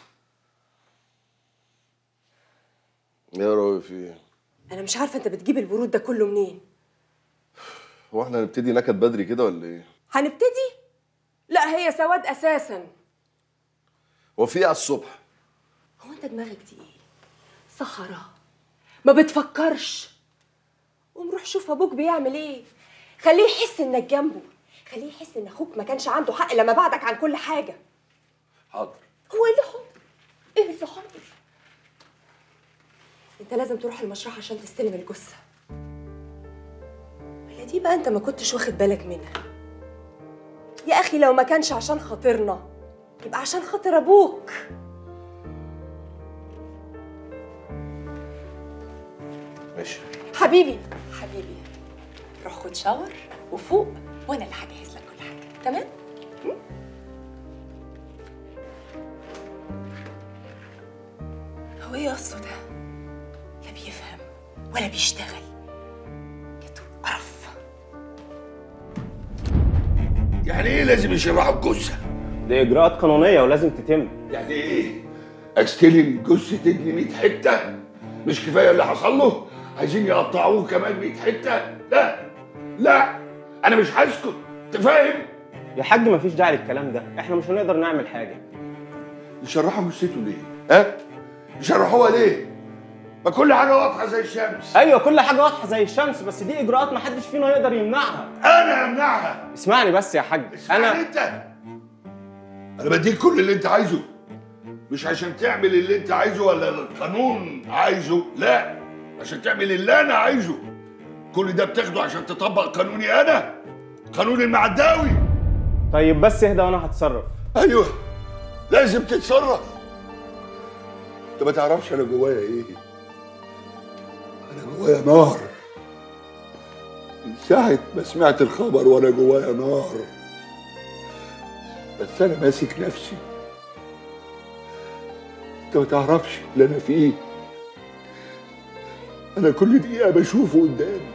S3: يا راوي في ايه؟
S6: انا مش عارفه انت بتجيب البرود ده كله منين
S3: هو احنا هنبتدي نكد بدري كده ولا ايه؟
S6: هنبتدي لا هي سواد اساسا
S3: هو في ايه على الصبح؟
S6: هو انت دماغك دي ايه صحراء ما بتفكرش قوم روح شوف ابوك بيعمل ايه خليه يحس انك جنبه خليه يحس ان اخوك ما كانش عنده حق لما بعدك عن كل حاجه
S3: حاضر
S6: هو ايه اللي حاضر ايه اللي حاضر انت لازم تروح المشرحه عشان تستلم الجثه ولا دي بقى انت ما كنتش واخد بالك منها يا اخي لو ما كانش عشان خاطرنا يبقى عشان خاطر ابوك
S3: ماشي
S6: حبيبي حبيبي روح خد شاور وفوق وانا اللي هجهز لك كل حاجه تمام م? هو ايه اصله ده لا بيفهم ولا بيشتغل قرف
S12: يعني ايه لازم يشرحوا الجثه؟
S13: دي اجراءات قانونيه ولازم تتم
S12: يعني ايه؟ استلم جثه ابني 100 حته؟ مش كفايه اللي حصل له؟ عايزين يقطعوه كمان 100 حته؟ لا لا انا مش هسكت انت فاهم؟
S13: يا حاج مفيش داعي للكلام ده احنا مش هنقدر نعمل حاجه
S12: يشرحوا جثته ليه؟ ها؟ يشرحوها ليه؟ ما كل حاجه واضحه زي الشمس
S13: ايوه كل حاجه واضحه زي الشمس بس دي اجراءات محدش فينا يقدر يمنعها
S12: انا امنعها
S13: اسمعني بس يا حاج
S12: انا انت انا بديك كل اللي انت عايزه مش عشان تعمل اللي انت عايزه ولا القانون عايزه لا عشان تعمل اللي انا عايزه كل ده بتاخده عشان تطبق قانوني انا قانون المعداوي
S13: طيب بس اهدى وانا هتصرف
S12: ايوه لازم تتصرف انت ما تعرفش انا جوايا ايه انا جوايا نار من ساعة ما سمعت الخبر وانا جوايا نار بس انا ماسك نفسي انت ما تعرفش اللي انا فيه انا كل دقيقة بشوفه قدامي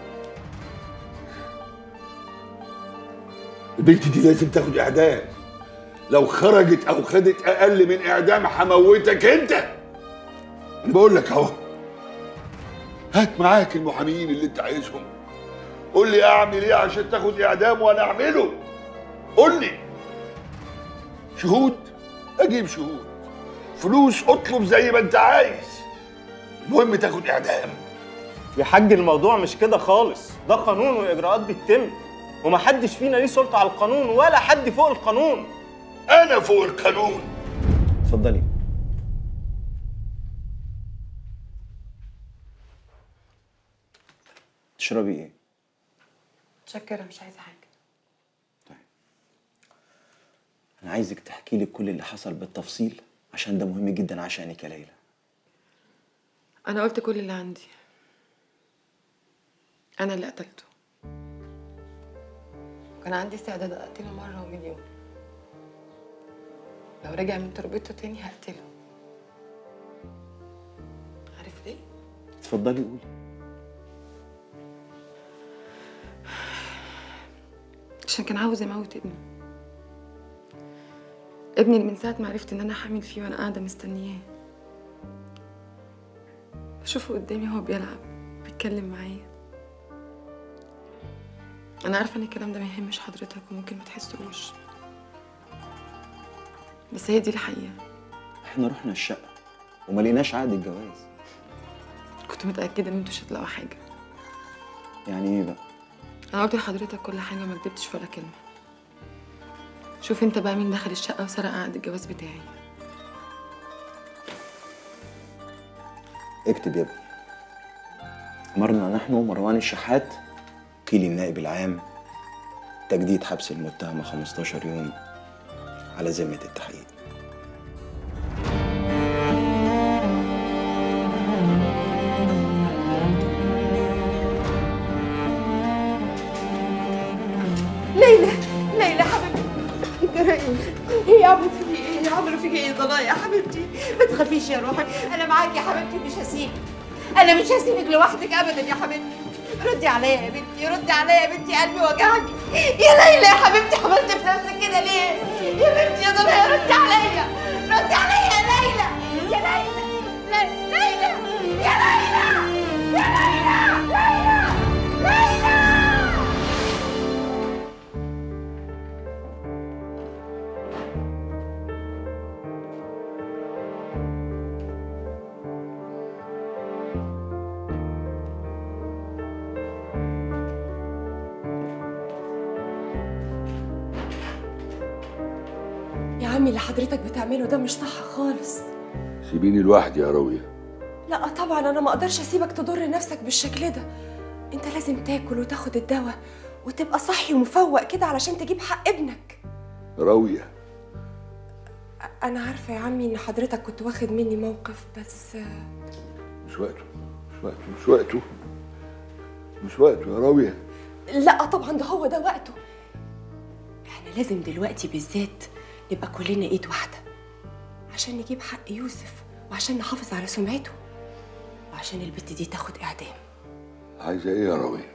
S12: البنت دي لازم تاخد اعدام لو خرجت او خدت اقل من اعدام هموتك انت انا بقول لك اهو هات معاك المحامين اللي انت عايزهم قول لي اعمل ايه عشان تاخد اعدام وانا اعمله قول لي شهود اجيب شهود فلوس اطلب زي ما انت عايز المهم تاخد اعدام
S13: يا حاج الموضوع مش كده خالص ده قانون واجراءات بتتم ومحدش فينا ليه سلطه على القانون ولا حد فوق القانون
S12: انا فوق القانون
S4: اتفضلي تشربي ايه
S2: متشكرة مش عايزة حاجة
S4: انا عايزك تحكي لي كل اللي حصل بالتفصيل عشان ده مهم جدا عشانك يا ليلى
S1: انا قلت كل اللي عندي انا اللي قتلته كان عندي استعداد اقتله مره ومليون لو رجع من تربيته تاني هقتله عارف ليه
S4: اتفضلي قولي
S1: عشان كان عاوز يموت ابنه ابني اللي من ساعة ما عرفت إن أنا حامل فيه وأنا قاعدة مستنياه بشوفه قدامي هو بيلعب بيتكلم معايا أنا عارفة إن الكلام ده ما يهمش حضرتك وممكن ما تحسوش بس هي دي الحقيقة
S4: احنا رحنا الشقه وما لقيناش عقد الجواز
S1: كنت متأكدة إن انتوا مش هتلاقوا حاجة
S4: يعني ايه بقى
S1: أنا قلت لحضرتك كل حاجة ما كدبتش ولا كلمة شوف انت بقى مين دخل الشقة وسرق عقد الجواز بتاعي
S4: اكتب يا ابني أمرنا نحن مروان الشحات قيل النائب العام تجديد حبس المتهمة 15 يوم على ذمة التحقيق
S11: ليلى حبيبتي جرائم هي عملت فيكي ايه؟ عملوا فيكي ايه ضنا يا حبيبتي؟ ما تخافيش يا روحي انا معاكي يا حبيبتي مش هسيبك انا مش هسيبك لوحدك ابدا يا حبيبتي ردي عليا يا بنتي ردي عليا يا بنتي قلبي وجعني يا ليلى يا حبيبتي عملت في نفسك كده ليه؟ يا بنتي يا ضنا ردي عليا ردي عليا يا ليلى يا ليلى لي- ليلى يا ليلى يا ليلى ليلى ليلى
S6: يا عمي اللي حضرتك بتعمله ده مش صح خالص
S12: سيبيني لوحدي يا راوية
S6: لا طبعا انا ما اقدرش اسيبك تضر نفسك بالشكل ده انت لازم تاكل وتاخد الدواء وتبقى صحي ومفوق كده علشان تجيب حق ابنك
S12: راوية
S6: انا عارفه يا عمي ان حضرتك كنت واخد مني موقف بس
S12: مش وقته مش وقته مش وقته مش وقته يا راوية
S6: لا طبعا ده هو ده وقته احنا لازم دلوقتي بالذات نبقى كلنا ايد واحده عشان نجيب حق يوسف وعشان نحافظ على سمعته وعشان البت دي تاخد اعدام
S12: عايزة ايه يا راوية؟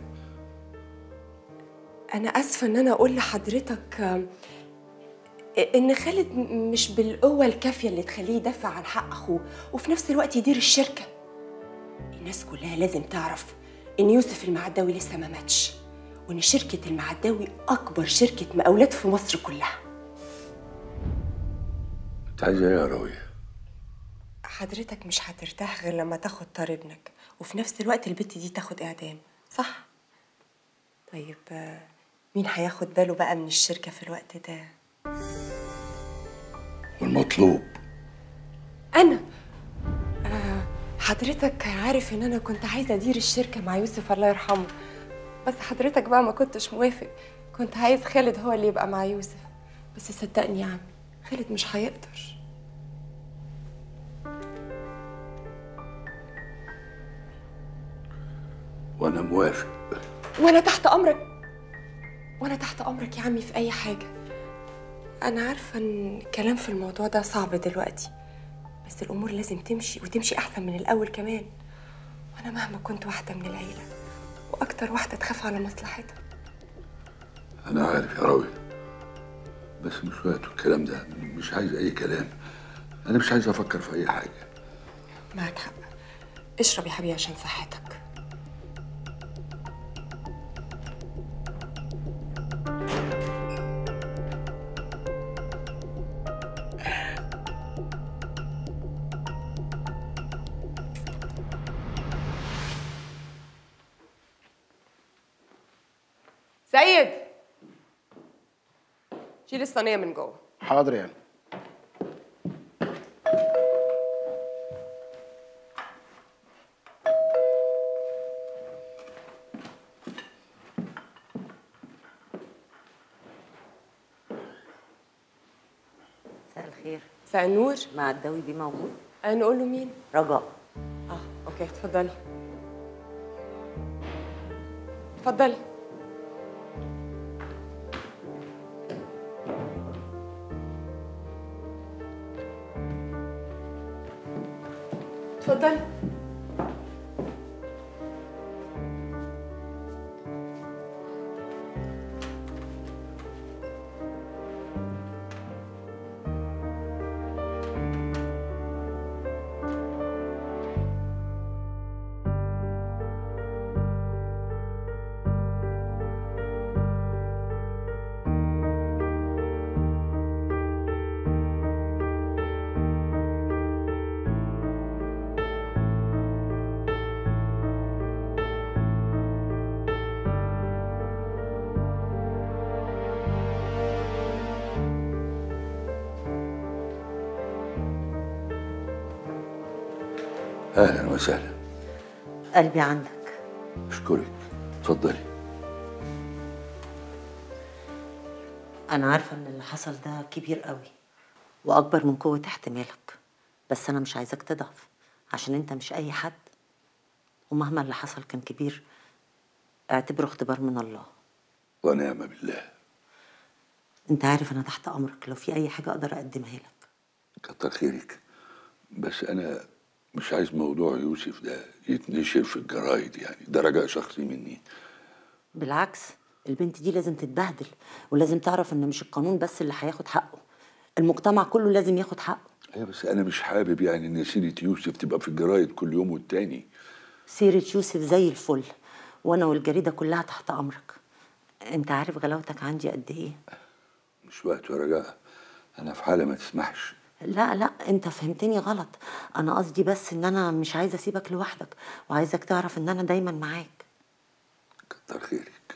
S6: انا اسفه ان انا اقول لحضرتك آم، ان خالد م- مش بالقوه الكافيه اللي تخليه يدافع عن حق اخوه وفي نفس الوقت يدير الشركه الناس كلها لازم تعرف ان يوسف المعداوي لسه ما ماتش وان شركه المعداوي اكبر شركه مقاولات في مصر كلها
S12: انت عايزة ايه يا راوية؟
S6: حضرتك مش هترتاح غير لما تاخد طار ابنك وفي نفس الوقت البت دي تاخد اعدام صح طيب آه، مين هياخد باله بقى من الشركه في الوقت ده
S12: والمطلوب
S6: انا آه، حضرتك عارف ان انا كنت عايزه ادير الشركه مع يوسف الله يرحمه بس حضرتك بقى ما كنتش موافق كنت عايز خالد هو اللي يبقى مع يوسف بس صدقني يا عم خالد مش هيقدر
S12: وانا موافق
S6: وانا تحت امرك وانا تحت امرك يا عمي في اي حاجه انا عارفه ان الكلام في الموضوع ده صعب دلوقتي بس الامور لازم تمشي وتمشي احسن من الاول كمان وانا مهما كنت واحده من العيله واكتر واحده تخاف على مصلحتها
S12: انا عارف يا راوية بس مش وقته الكلام ده مش عايز اي كلام انا مش عايز افكر في اي حاجة
S6: معاك حق اشرب يا حبيبي عشان صحتك سيد شيل الصينيه من جوه
S14: حاضر يعني
S11: مساء الخير
S6: مساء النور
S11: مع الدوي دي موجود
S6: نقول له مين
S11: رجاء
S6: اه اوكي اتفضلي اتفضلي اتفضلي
S12: اهلا وسهلا
S11: قلبي عندك
S12: اشكرك اتفضلي
S11: انا عارفه ان اللي حصل ده كبير قوي واكبر من قوه احتمالك بس انا مش عايزاك تضعف عشان انت مش اي حد ومهما اللي حصل كان كبير اعتبره اختبار من الله
S12: ونعم بالله
S11: انت عارف انا تحت امرك لو في اي حاجه اقدر اقدمها لك
S12: كتر خيرك بس انا مش عايز موضوع يوسف ده يتنشر في الجرايد يعني ده رجاء شخصي مني
S11: بالعكس البنت دي لازم تتبهدل ولازم تعرف ان مش القانون بس اللي هياخد حقه المجتمع كله لازم ياخد حقه
S12: ايوه بس انا مش حابب يعني ان سيره يوسف تبقى في الجرايد كل يوم والتاني
S11: سيرة يوسف زي الفل وانا والجريدة كلها تحت امرك انت عارف غلاوتك عندي قد ايه
S12: مش وقت يا رجاء انا في حاله ما تسمحش
S11: لا لا انت فهمتني غلط انا قصدي بس ان انا مش عايزه اسيبك لوحدك وعايزك تعرف ان انا دايما معاك
S12: كتر خيرك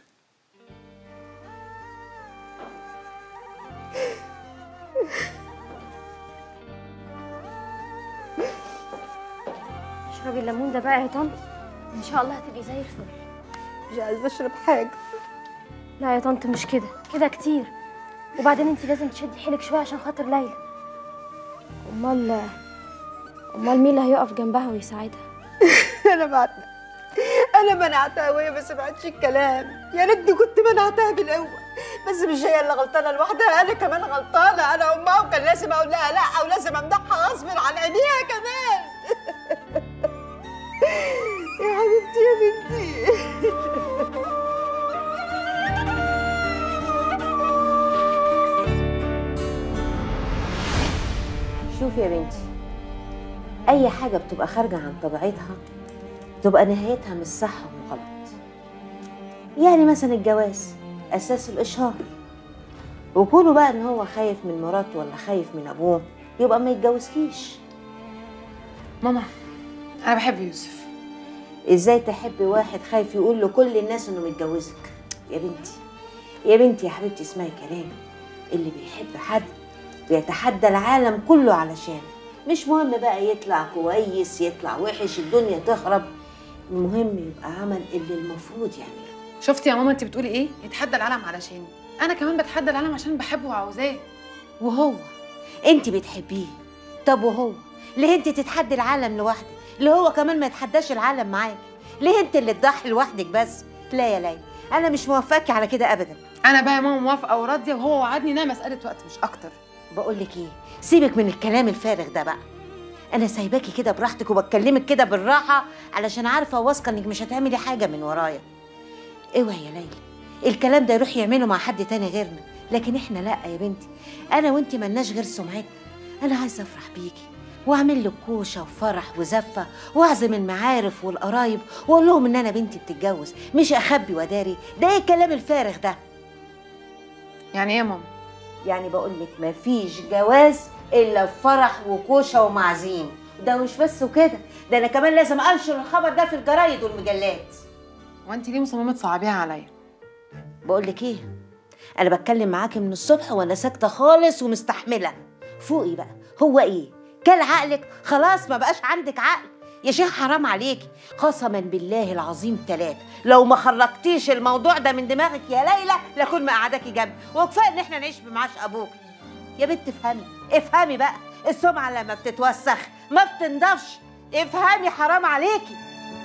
S7: اشربي الليمون ده بقى يا طنط ان شاء الله هتبقي زي الفل
S6: مش عايزه اشرب حاجه
S7: لا يا طنط مش كده كده كتير وبعدين انت لازم تشدي حيلك شويه عشان خاطر ليلى امال امال مين اللي هيقف جنبها ويساعدها
S14: انا بعتها انا منعتها وهي ما سمعتش الكلام يا ريتني كنت منعتها بالاول بس مش هي اللي غلطانه لوحدها انا كمان غلطانه انا امها وكان لازم اقول لها لا ولازم امدحها غصب عن عينيها كمان يا حبيبتي يا بنتي
S11: شوف يا بنتي اي حاجه بتبقى خارجه عن طبيعتها تبقى نهايتها مش صح وغلط يعني مثلا الجواز اساس الاشهار وكونه بقى ان هو خايف من مراته ولا خايف من ابوه يبقى ما يتجوزكيش
S2: ماما انا بحب يوسف
S11: ازاي تحبي واحد خايف يقول لكل الناس انه متجوزك يا بنتي يا بنتي يا حبيبتي اسمعي كلامي اللي بيحب حد بيتحدى العالم كله علشانه مش مهم بقى يطلع كويس يطلع وحش الدنيا تخرب المهم يبقى عمل اللي المفروض يعمله
S2: شفتي يا ماما انت بتقولي ايه يتحدى العالم علشاني انا كمان بتحدى العالم عشان بحبه وعاوزاه
S11: وهو انت بتحبيه طب وهو ليه انت تتحدي العالم لوحدك ليه هو كمان ما يتحداش العالم معاك ليه انت اللي تضحي لوحدك بس لا يا ليلى انا مش موافقاكي على كده ابدا
S2: انا بقى يا ماما موافقه وراضيه وهو وعدني انها مساله وقت مش اكتر
S11: بقول لك ايه سيبك من الكلام الفارغ ده بقى انا سايباكي كده براحتك وبتكلمك كده بالراحه علشان عارفه واثقه انك مش هتعملي حاجه من ورايا اوعي يا ليلى الكلام ده يروح يعمله مع حد تاني غيرنا لكن احنا لا يا بنتي انا وانتي ملناش غير سمعتنا انا عايزه افرح بيكي واعمل لك كوشه وفرح وزفه واعزم المعارف والقرايب واقول لهم ان انا بنتي بتتجوز مش اخبي وداري ده ايه الكلام الفارغ ده
S2: يعني ايه يا ماما
S11: يعني بقول لك مفيش جواز الا بفرح وكوشه ومعزيم ده مش بس وكده ده انا كمان لازم انشر الخبر ده في الجرايد والمجلات
S2: وانت ليه مصممه تصعبيها عليا
S11: بقول لك ايه انا بتكلم معاكي من الصبح وانا ساكته خالص ومستحمله فوقي بقى هو ايه كل عقلك خلاص ما بقاش عندك عقل يا شيخ حرام عليكي قسما بالله العظيم تلات لو ما خرجتيش الموضوع ده من دماغك يا ليلى لاكون مقعداكي جنبي وكفايه ان احنا نعيش بمعاش ابوك يا بنت افهمي افهمي بقى السمعه لما بتتوسخ ما بتنضفش افهمي حرام عليكي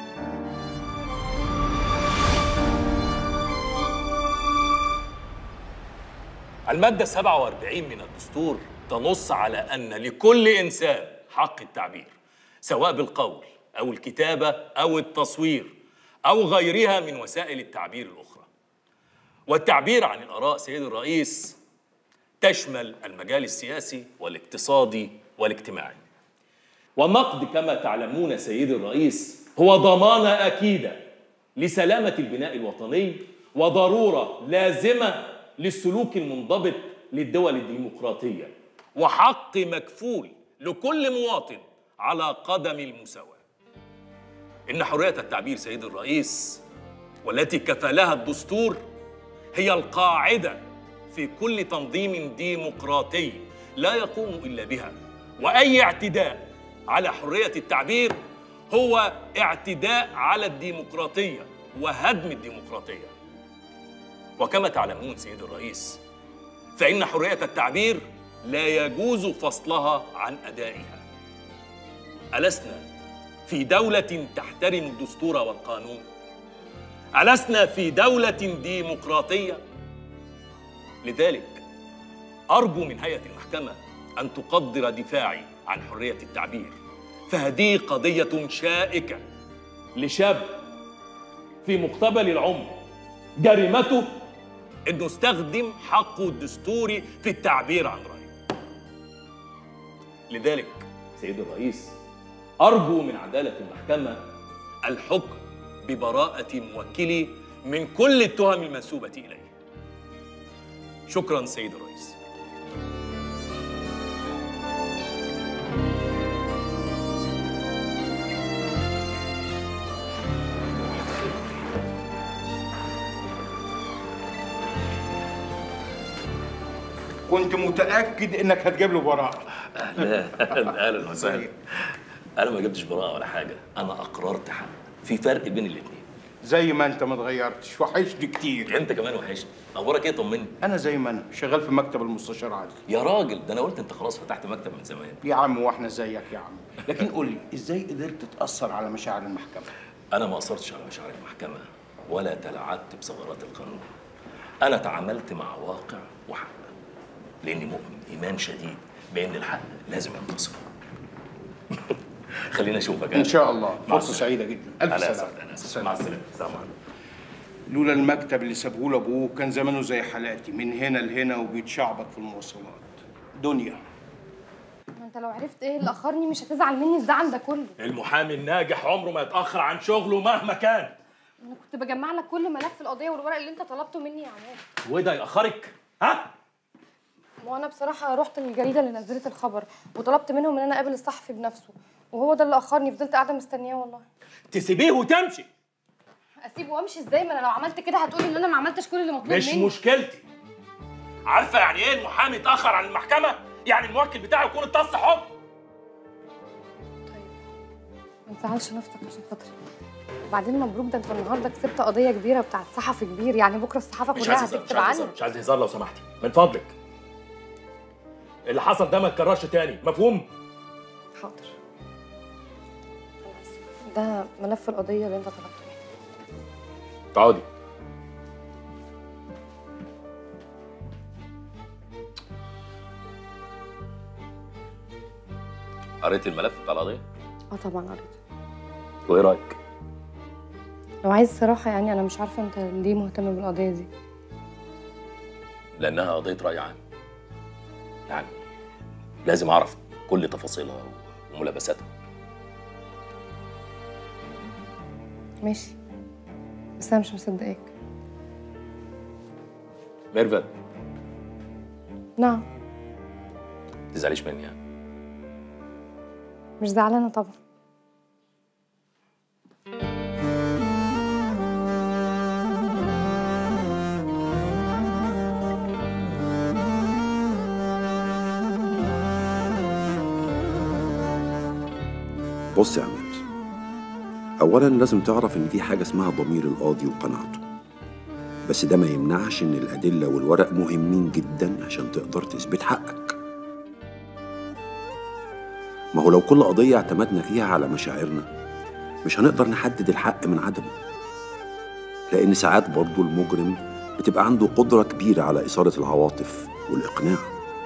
S15: المادة 47 من الدستور تنص على أن لكل إنسان حق التعبير سواء بالقول أو الكتابة أو التصوير أو غيرها من وسائل التعبير الأخرى والتعبير عن الآراء سيد الرئيس تشمل المجال السياسي والاقتصادي والاجتماعي والنقد كما تعلمون سيد الرئيس هو ضمانة أكيدة لسلامة البناء الوطني وضرورة لازمة للسلوك المنضبط للدول الديمقراطية وحق مكفول لكل مواطن على قدم المساواة إن حرية التعبير سيد الرئيس والتي كفلها الدستور هي القاعدة في كل تنظيم ديمقراطي لا يقوم إلا بها وأي اعتداء على حرية التعبير هو اعتداء على الديمقراطية وهدم الديمقراطية وكما تعلمون سيد الرئيس فإن حرية التعبير لا يجوز فصلها عن أدائها ألسنا في دولة تحترم الدستور والقانون؟ ألسنا في دولة ديمقراطية؟ لذلك أرجو من هيئة المحكمة أن تقدر دفاعي عن حرية التعبير فهذه قضية شائكة لشاب في مقتبل العمر جريمته انه استخدم حقه الدستوري في التعبير عن رايه لذلك سيد الرئيس ارجو من عداله المحكمه الحكم ببراءه موكلي من كل التهم المنسوبه اليه شكرا سيد الرئيس
S16: كنت متاكد انك هتجيب له براءه
S15: اهلا اهلا وسهلا انا ما جبتش براءه ولا حاجه انا اقررت حق في فرق بين الاثنين
S16: زي ما انت ما اتغيرتش وحشني كتير
S15: انت كمان وحشني اخبارك ايه طمني
S16: انا زي ما انا شغال في مكتب المستشار عادل
S15: يا راجل ده انا قلت انت خلاص فتحت مكتب من زمان
S16: يا عم واحنا زيك يا عم لكن قول لي ازاي قدرت تاثر على مشاعر المحكمه
S15: انا ما اثرتش على مشاعر المحكمه ولا تلاعبت بثغرات القانون انا تعاملت مع واقع وحق لاني مؤمن ايمان شديد بان الحق لازم ينتصر خلينا اشوفك
S16: ان شاء الله
S15: مع
S16: فرصه
S15: السلامة.
S16: سعيده جدا الف
S15: أنا
S16: سلامه
S15: أسعد، أنا أسعد. مع السلامه السلام عليكم
S16: لولا المكتب اللي سابه ابوه كان زمانه زي حالاتي من هنا لهنا وبيتشعبط في المواصلات دنيا
S17: ما انت لو عرفت ايه اللي اخرني مش هتزعل مني الزعل ده كله
S15: المحامي الناجح عمره ما يتاخر عن شغله مهما كان
S17: انا كنت بجمع لك كل ملف القضيه والورق اللي انت طلبته مني يا عماد
S15: وده ياخرك ها
S17: وانا بصراحه رحت للجريده اللي نزلت الخبر وطلبت منهم ان انا اقابل الصحفي بنفسه وهو ده اللي اخرني فضلت قاعده مستنياه والله
S15: تسيبيه وتمشي
S17: اسيبه وامشي ازاي ما انا لو عملت كده هتقولي ان انا ما عملتش كل اللي مطلوب
S15: مش
S17: مني
S15: مشكلتي عارفه يعني ايه المحامي يتاخر عن المحكمه يعني الموكل بتاعه يكون اتص حكم
S17: ما تزعلش نفسك عشان خاطري وبعدين مبروك ده انت النهارده كسبت قضيه كبيره بتاعت صحفي كبير يعني بكره الصحافه
S15: مش
S17: كلها
S15: عايز هزار مش
S17: هتكتب
S15: عايز
S17: عنه
S15: هزار مش عايز هزار لو سمحتي من فضلك اللي حصل ده ما يتكررش تاني مفهوم
S17: حاضر ده ملف القضيه اللي انت طلبته
S15: تعالي قريت الملف بتاع القضيه
S17: اه طبعا قريت
S15: وايه رايك
S17: لو عايز صراحه يعني انا مش عارفه انت ليه مهتم بالقضيه دي
S15: لانها قضيه راي عام يعني لازم اعرف كل تفاصيلها وملابساتها
S17: ماشي بس انا مش مصدقاك
S15: ميرفت
S17: نعم
S15: تزعليش مني يعني
S17: مش زعلانه طبعا
S18: بص يا عماد اولا لازم تعرف ان في حاجه اسمها ضمير القاضي وقناعته بس ده ما يمنعش ان الادله والورق مهمين جدا عشان تقدر تثبت حقك ما هو لو كل قضيه اعتمدنا فيها على مشاعرنا مش هنقدر نحدد الحق من عدمه لان ساعات برضو المجرم بتبقى عنده قدره كبيره على اثاره العواطف والاقناع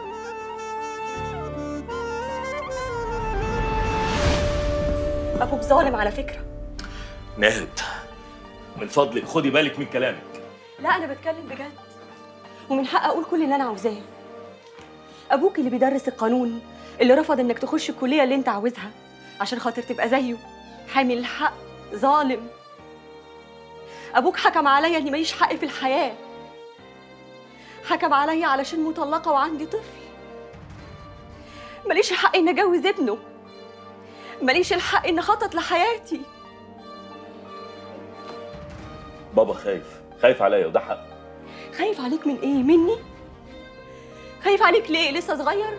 S19: ابوك ظالم على فكره
S15: ناهد من فضلك خدي بالك من كلامك
S19: لا انا بتكلم بجد ومن حق اقول كل اللي انا عاوزاه ابوك اللي بيدرس القانون اللي رفض انك تخش الكليه اللي انت عاوزها عشان خاطر تبقى زيه حامل الحق ظالم ابوك حكم عليا اني ماليش حق في الحياه حكم عليا علشان مطلقه وعندي طفل ماليش الحق ان اجوز ابنه ماليش الحق ان اخطط لحياتي
S15: بابا خايف خايف عليا وده حق
S19: خايف عليك من ايه مني خايف عليك ليه لسه صغير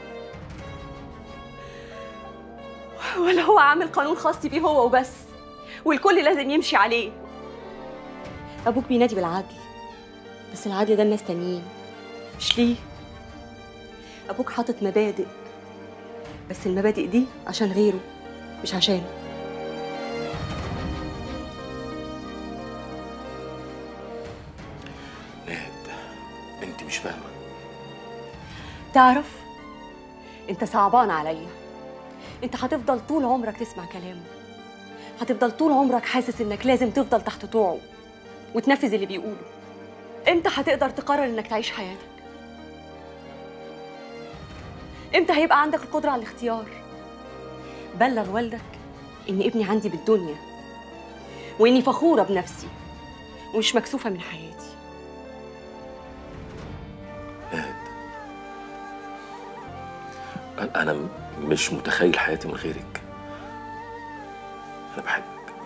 S19: ولا هو عامل قانون خاص بيه هو وبس والكل لازم يمشي عليه ابوك بينادي بالعدل بس العدل ده الناس تانيين مش ليه ابوك حاطط مبادئ بس المبادئ دي عشان غيره مش عشانه
S15: ناهد انت مش فاهمه
S19: تعرف انت صعبان عليا انت هتفضل طول عمرك تسمع كلامه هتفضل طول عمرك حاسس انك لازم تفضل تحت طوعه وتنفذ اللي بيقوله امتى هتقدر تقرر انك تعيش حياتك امتى هيبقى عندك القدرة على الاختيار بلغ والدك ان ابني عندي بالدنيا واني فخورة بنفسي ومش مكسوفة من حياتي
S15: انا م- مش متخيل حياتي من غيرك انا بحبك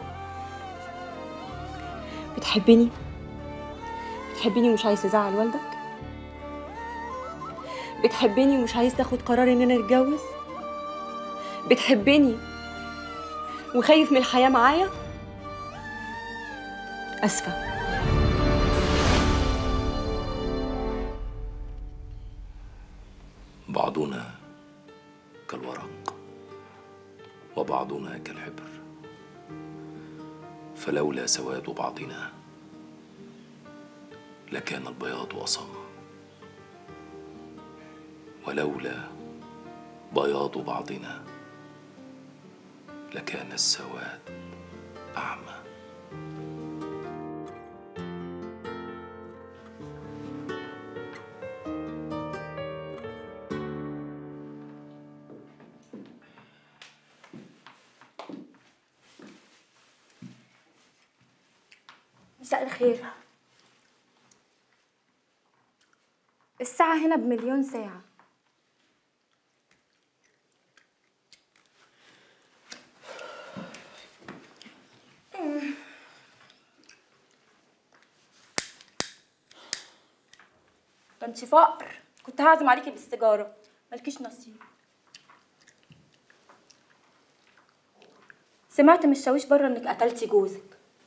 S19: بتحبني بتحبني ومش عايز تزعل والدك بتحبني ومش عايز تاخد قرار اننا نتجوز بتحبني وخايف من الحياة معايا أسفة
S15: بعضنا كالورق وبعضنا كالحبر فلولا سواد بعضنا لكان البياض أصم ولولا بياض بعضنا لكان السواد أعمى
S17: مساء الخير الساعة هنا بمليون ساعة
S20: ده انت فقر كنت هعزم عليكي بالسيجاره مالكيش نصيب سمعت من الشاويش بره انك قتلتي جوزك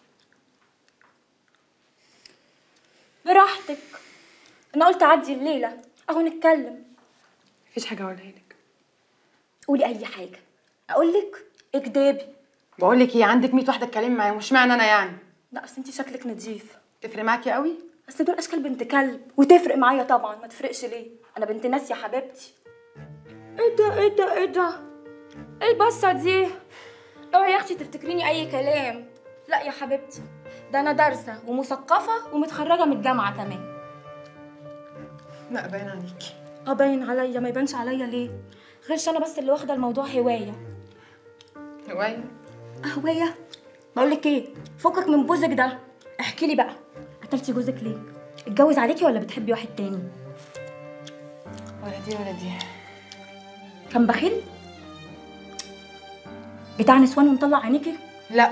S20: براحتك انا قلت اعدي الليله اهو نتكلم
S2: مفيش حاجه اقولها لك
S20: قولي اي حاجه اقول لك اكدبي
S2: بقول لك ايه عندك 100 واحده اتكلمي معايا مش معنى انا يعني
S20: لا اصل انت شكلك نضيف
S2: تفرق معاكي قوي
S20: اصل دول اشكال بنت كلب وتفرق معايا طبعا ما تفرقش ليه انا بنت ناس يا حبيبتي ايه ده ايه ده ايه ده ايه البصه دي اوعي يا اختي تفتكريني اي كلام لا يا حبيبتي ده انا دارسه ومثقفه ومتخرجه من الجامعه كمان
S2: لا باين عليكي
S20: اه باين عليا ما يبانش عليا ليه غيرش انا بس اللي واخده الموضوع هوايه
S2: هوايه
S20: هوايه بقول لك ايه فكك من بوزك ده احكي لي بقى قتلتي جوزك ليه اتجوز عليكي ولا بتحبي واحد تاني
S2: ولا دي ولا دي
S20: كان بخيل بتاع نسوان ومطلع عينيكي
S2: لا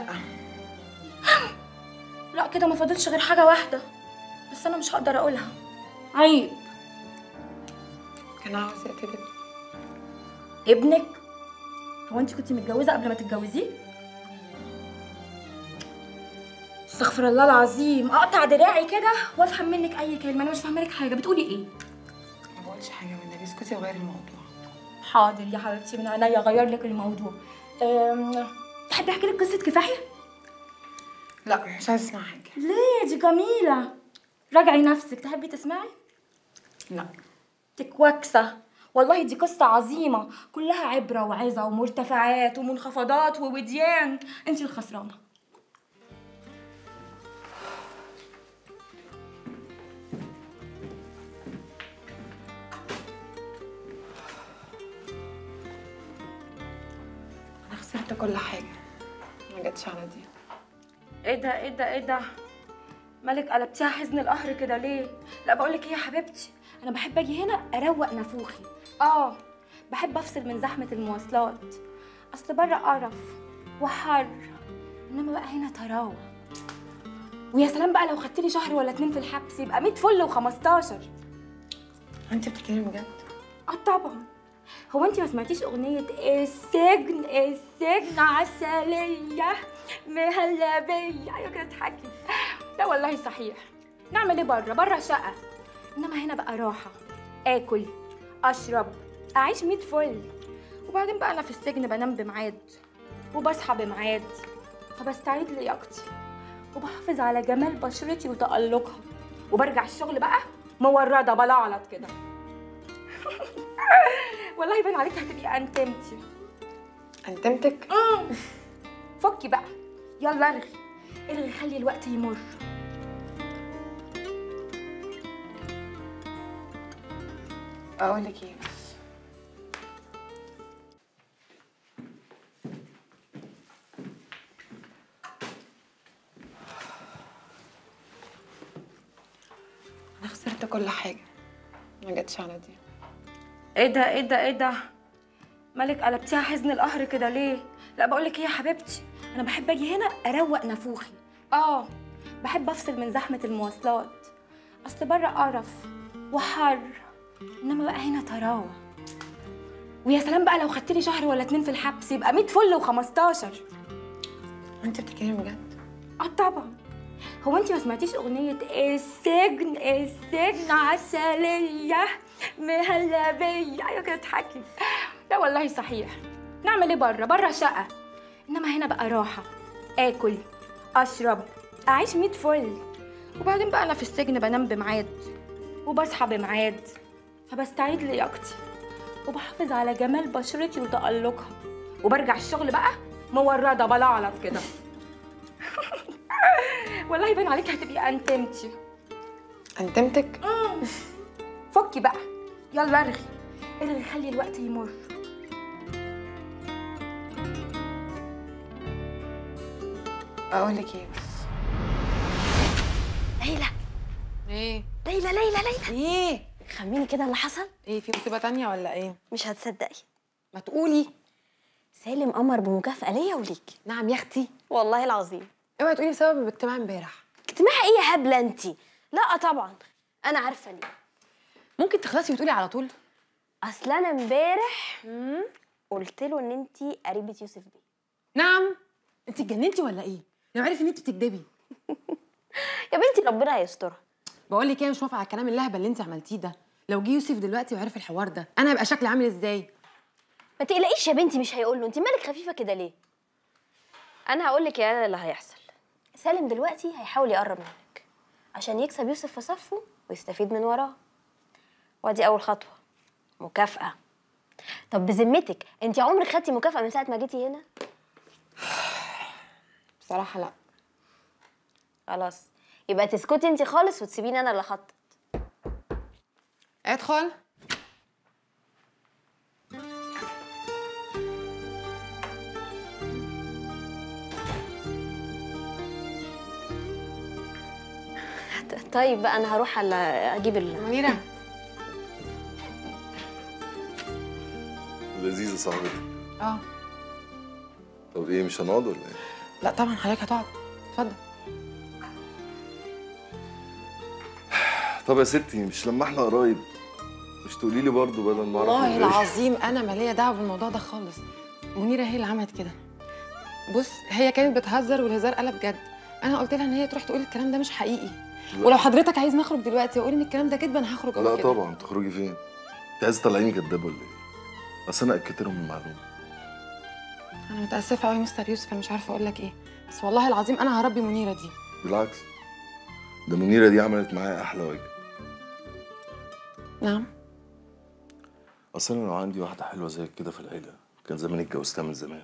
S20: لا كده ما فاضلش غير حاجه واحده بس انا مش هقدر اقولها عيب
S2: كان عاوز يقتل
S20: ابنك هو انت كنتي متجوزه قبل ما تتجوزيه استغفر الله العظيم اقطع دراعي كده وافهم منك اي كلمه انا مش فاهمه لك حاجه بتقولي ايه
S2: ما بقولش حاجه من النبي اسكتي وغيري الموضوع
S20: حاضر يا حبيبتي من عينيا اغير لك الموضوع أم... تحبي احكي لك قصه كفاحي
S2: لا مش عايزه اسمع حاجه
S20: ليه دي جميله راجعي نفسك تحبي تسمعي
S2: لا
S20: تكوكسه والله دي قصة عظيمة كلها عبرة وعظة ومرتفعات ومنخفضات ووديان انت الخسرانة
S2: انا خسرت كل حاجه ما جاتش على دي
S20: ايه ده ايه ده ايه ده مالك قلبتيها حزن القهر كده ليه لا بقولك ايه يا حبيبتي انا بحب اجي هنا اروق نافوخي اه بحب افصل من زحمه المواصلات اصل بره قرف وحر انما بقى هنا طراوه ويا سلام بقى لو خدت لي شهر ولا اتنين في الحبس يبقى 100 فل و15
S2: انت بتتكلمي بجد
S20: اه طبعا هو انت ما سمعتيش اغنيه السجن السجن عسليه مهلبيه ايوه كده اضحكي لا والله صحيح نعمل ايه بره بره شقه انما هنا بقى راحه اكل اشرب اعيش 100 فل وبعدين بقى انا في السجن بنام بميعاد وبصحى بميعاد فبستعيد لياقتي وبحافظ على جمال بشرتي وتألقها وبرجع الشغل بقى مورده بلعلط كده والله يبان عليك هتبقي انتمتي
S2: انتمتك
S20: فكي بقى يلا ارغي ارغي خلي الوقت يمر
S2: اقول لك ايه بس انا خسرت كل حاجه ما جاتش على دي
S20: ايه ده ايه ده ايه ده مالك قلبتيها حزن القهر كده ليه لا بقول لك ايه يا حبيبتي انا بحب اجي هنا اروق نافوخي اه بحب افصل من زحمه المواصلات اصل بره قرف وحر انما بقى هنا طراوه ويا سلام بقى لو خدت لي شهر ولا اتنين في الحبس يبقى 100 فل و15
S2: انت بتتكلمي بجد
S20: اه طبعا هو انت ما سمعتيش اغنيه السجن السجن عسليه مهلبيه ايوه كده اضحكي لا والله صحيح نعمل ايه بره بره شقه انما هنا بقى راحه اكل اشرب اعيش 100 فل وبعدين بقى انا في السجن بنام بميعاد وبصحى بميعاد فبستعيد لياقتي وبحافظ على جمال بشرتي وتألقها وبرجع الشغل بقى مورده بلعلط كده والله يبان عليك هتبقي انتمتي
S2: انتمتك
S20: فكي بقى يلا ارغي ارغي خلي الوقت يمر
S2: اقول لك ايه بس
S7: ليلى
S2: ايه
S7: ليلى ليلى ليلى
S2: ايه
S7: خميني كده اللي حصل
S2: ايه في مصيبه تانية ولا ايه
S7: مش هتصدقي
S2: ما تقولي
S7: سالم قمر بمكافأة ليا وليكي
S2: نعم يا اختي
S7: والله العظيم
S2: اوعي تقولي بسبب الاجتماع امبارح
S7: اجتماع ايه يا هبله انتي لا طبعا انا عارفه ليه
S2: ممكن تخلصي وتقولي على طول
S7: اصل انا امبارح قلت له ان انتي قريبه يوسف بيه
S2: نعم انت اتجننتي ولا ايه لو عرف ان انت بتكدبي
S7: يا بنتي ربنا هيسترها
S2: بقول لك ايه مش موافقه على الكلام اللهبل اللي انت عملتيه ده لو جه يوسف دلوقتي وعرف الحوار ده انا هبقى شكلي عامل ازاي
S7: ما تقلقيش يا بنتي مش هيقول له انت مالك خفيفه كده ليه انا هقول لك يا انا اللي هيحصل سالم دلوقتي هيحاول يقرب منك عشان يكسب يوسف في صفه ويستفيد من وراه وادي اول خطوه مكافاه طب بذمتك انت عمرك خدتي مكافاه من ساعه ما جيتي هنا
S2: بصراحه لا
S7: خلاص يبقى تسكتي انت خالص وتسيبيني انا اللي اخطط
S2: ادخل
S7: طيب بقى انا هروح على اجيب ال
S2: منيره
S3: لذيذة صاحبتي
S2: اه
S3: طب ايه مش هنقعد ولا ايه؟
S2: لا طبعا حضرتك هتقعد اتفضل
S3: طب يا ستي مش لما احنا قرايب مش تقولي لي برضه بدل ما اعرف
S2: والله
S3: من غيرك؟
S2: العظيم انا ماليه دعوه بالموضوع ده خالص منيره هي اللي عملت كده بص هي كانت بتهزر والهزار قلب جد انا قلت لها ان هي تروح تقول الكلام ده مش حقيقي
S3: لا.
S2: ولو حضرتك عايز نخرج دلوقتي واقول ان الكلام ده كدب انا هخرج
S3: لا
S2: أقول كده.
S3: طبعا تخرجي فين؟ انت عايزه تطلعيني كداب ولا ايه؟ اصل انا اكدت لهم المعلومه
S2: انا متاسفه قوي يا مستر يوسف انا مش عارفه اقول لك ايه بس والله العظيم انا هربي منيره دي
S3: بالعكس ده منيره دي عملت معايا احلى واجب
S2: نعم
S3: اصل انا لو عندي واحده حلوه زيك كده في العيله كان زماني اتجوزتها من زمان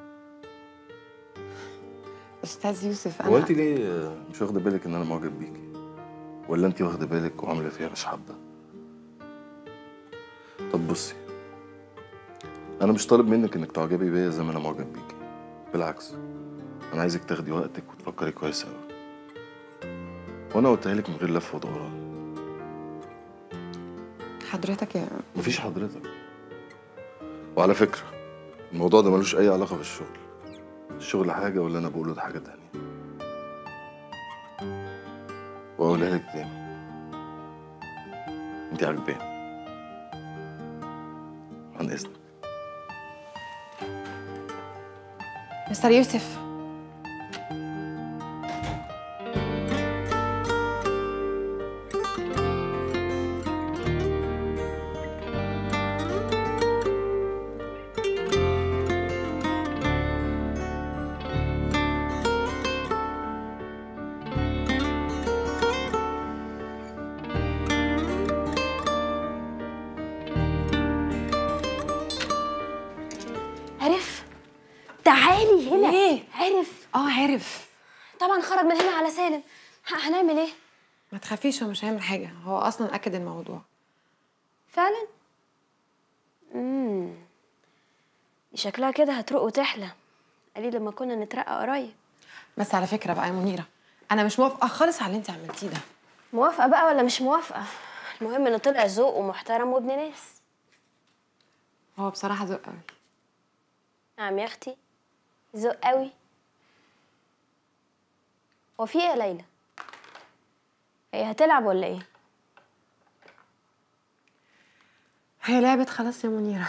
S2: استاذ يوسف انا
S3: هو انت ليه مش واخده بالك ان انا معجب بيكي ولا انت واخده بالك وعامله فيها مش حابه طب بصي انا مش طالب منك انك تعجبي بيا زي ما انا معجب بيكي بالعكس انا عايزك تاخدي وقتك وتفكري كويس قوي وانا قلتها لك من غير لف ودوران
S2: حضرتك يا
S3: مفيش حضرتك وعلى فكره الموضوع ده ملوش اي علاقه بالشغل الشغل حاجه واللي انا بقوله ده حاجه تانية واقولها لك تاني انت عاجباني عن اذنك
S2: مستر يوسف
S7: تعالي هنا
S1: ليه؟
S7: عرف
S1: اه عرف
S7: طبعا خرج من هنا على سالم ه- هنعمل ايه
S1: ما تخافيش هو مش هيعمل حاجه هو اصلا اكد الموضوع
S7: فعلا امم دي شكلها كده هتروق وتحلى قالي لما كنا نترقى قريب
S1: بس على فكره بقى يا منيره انا مش موافقه خالص على اللي انت عملتيه ده
S7: موافقه بقى ولا مش موافقه المهم انه طلع ذوق ومحترم وابن ناس
S1: هو بصراحه ذوق قوي
S7: نعم يا اختي ذوق قوي هو في ايه يا ليلى هي هتلعب ولا ايه
S1: هي لعبت خلاص يا منيره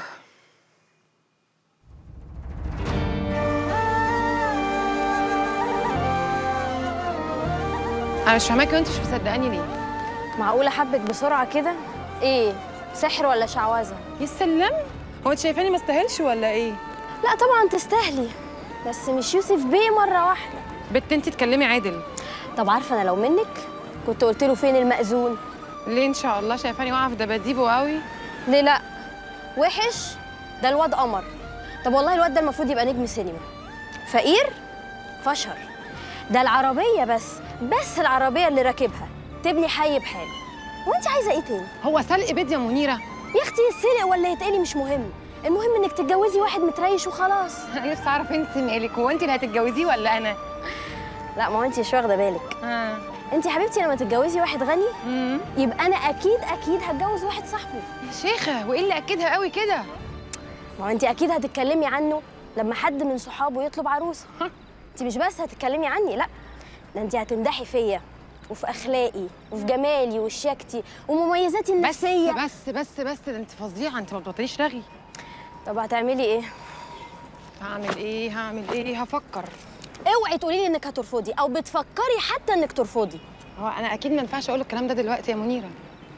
S1: انا مش فاهماكي وانت مش مصدقاني ليه
S7: معقوله حبك بسرعه كده ايه سحر ولا شعوذه
S2: يا سلام هو انت شايفاني ما استاهلش ولا ايه
S7: لا طبعا تستاهلي بس مش يوسف بيه مره واحده
S2: بت انت تكلمي عادل
S7: طب عارفه انا لو منك كنت قلت له فين المأذون
S2: ليه ان شاء الله شايفاني واقعه في دباديبه قوي
S7: ليه لا وحش ده الواد قمر طب والله الواد ده المفروض يبقى نجم سينما فقير فشر ده العربيه بس بس العربيه اللي راكبها تبني حي بحاله وانت عايزه ايه تاني
S2: هو سلق بيض يا منيره
S7: يا اختي يتسلق ولا يتقلي مش مهم المهم انك تتجوزي واحد متريش وخلاص
S2: انا نفسي اعرف انت مالك هو انت اللي هتتجوزيه ولا انا
S7: لا ما هو انت مش واخده بالك
S2: اه
S7: انت يا حبيبتي لما تتجوزي واحد غني يبقى انا اكيد اكيد هتجوز واحد صاحبه
S2: يا شيخه وايه اللي اكدها قوي كده
S7: ما هو انت اكيد هتتكلمي عنه لما حد من صحابه يطلب عروسه انت مش بس هتتكلمي عني لا ده انت هتمدحي فيا وفي اخلاقي وفي جمالي وشياكتي ومميزاتي النفسيه
S2: بس بس بس ده انت فظيعه انت ما بتبطليش رغي
S7: طب هتعملي ايه
S2: هعمل ايه هعمل ايه هفكر
S7: اوعي تقولي لي انك هترفضي او بتفكري حتى انك ترفضي
S2: هو انا اكيد ما ينفعش اقول الكلام ده دلوقتي يا منيره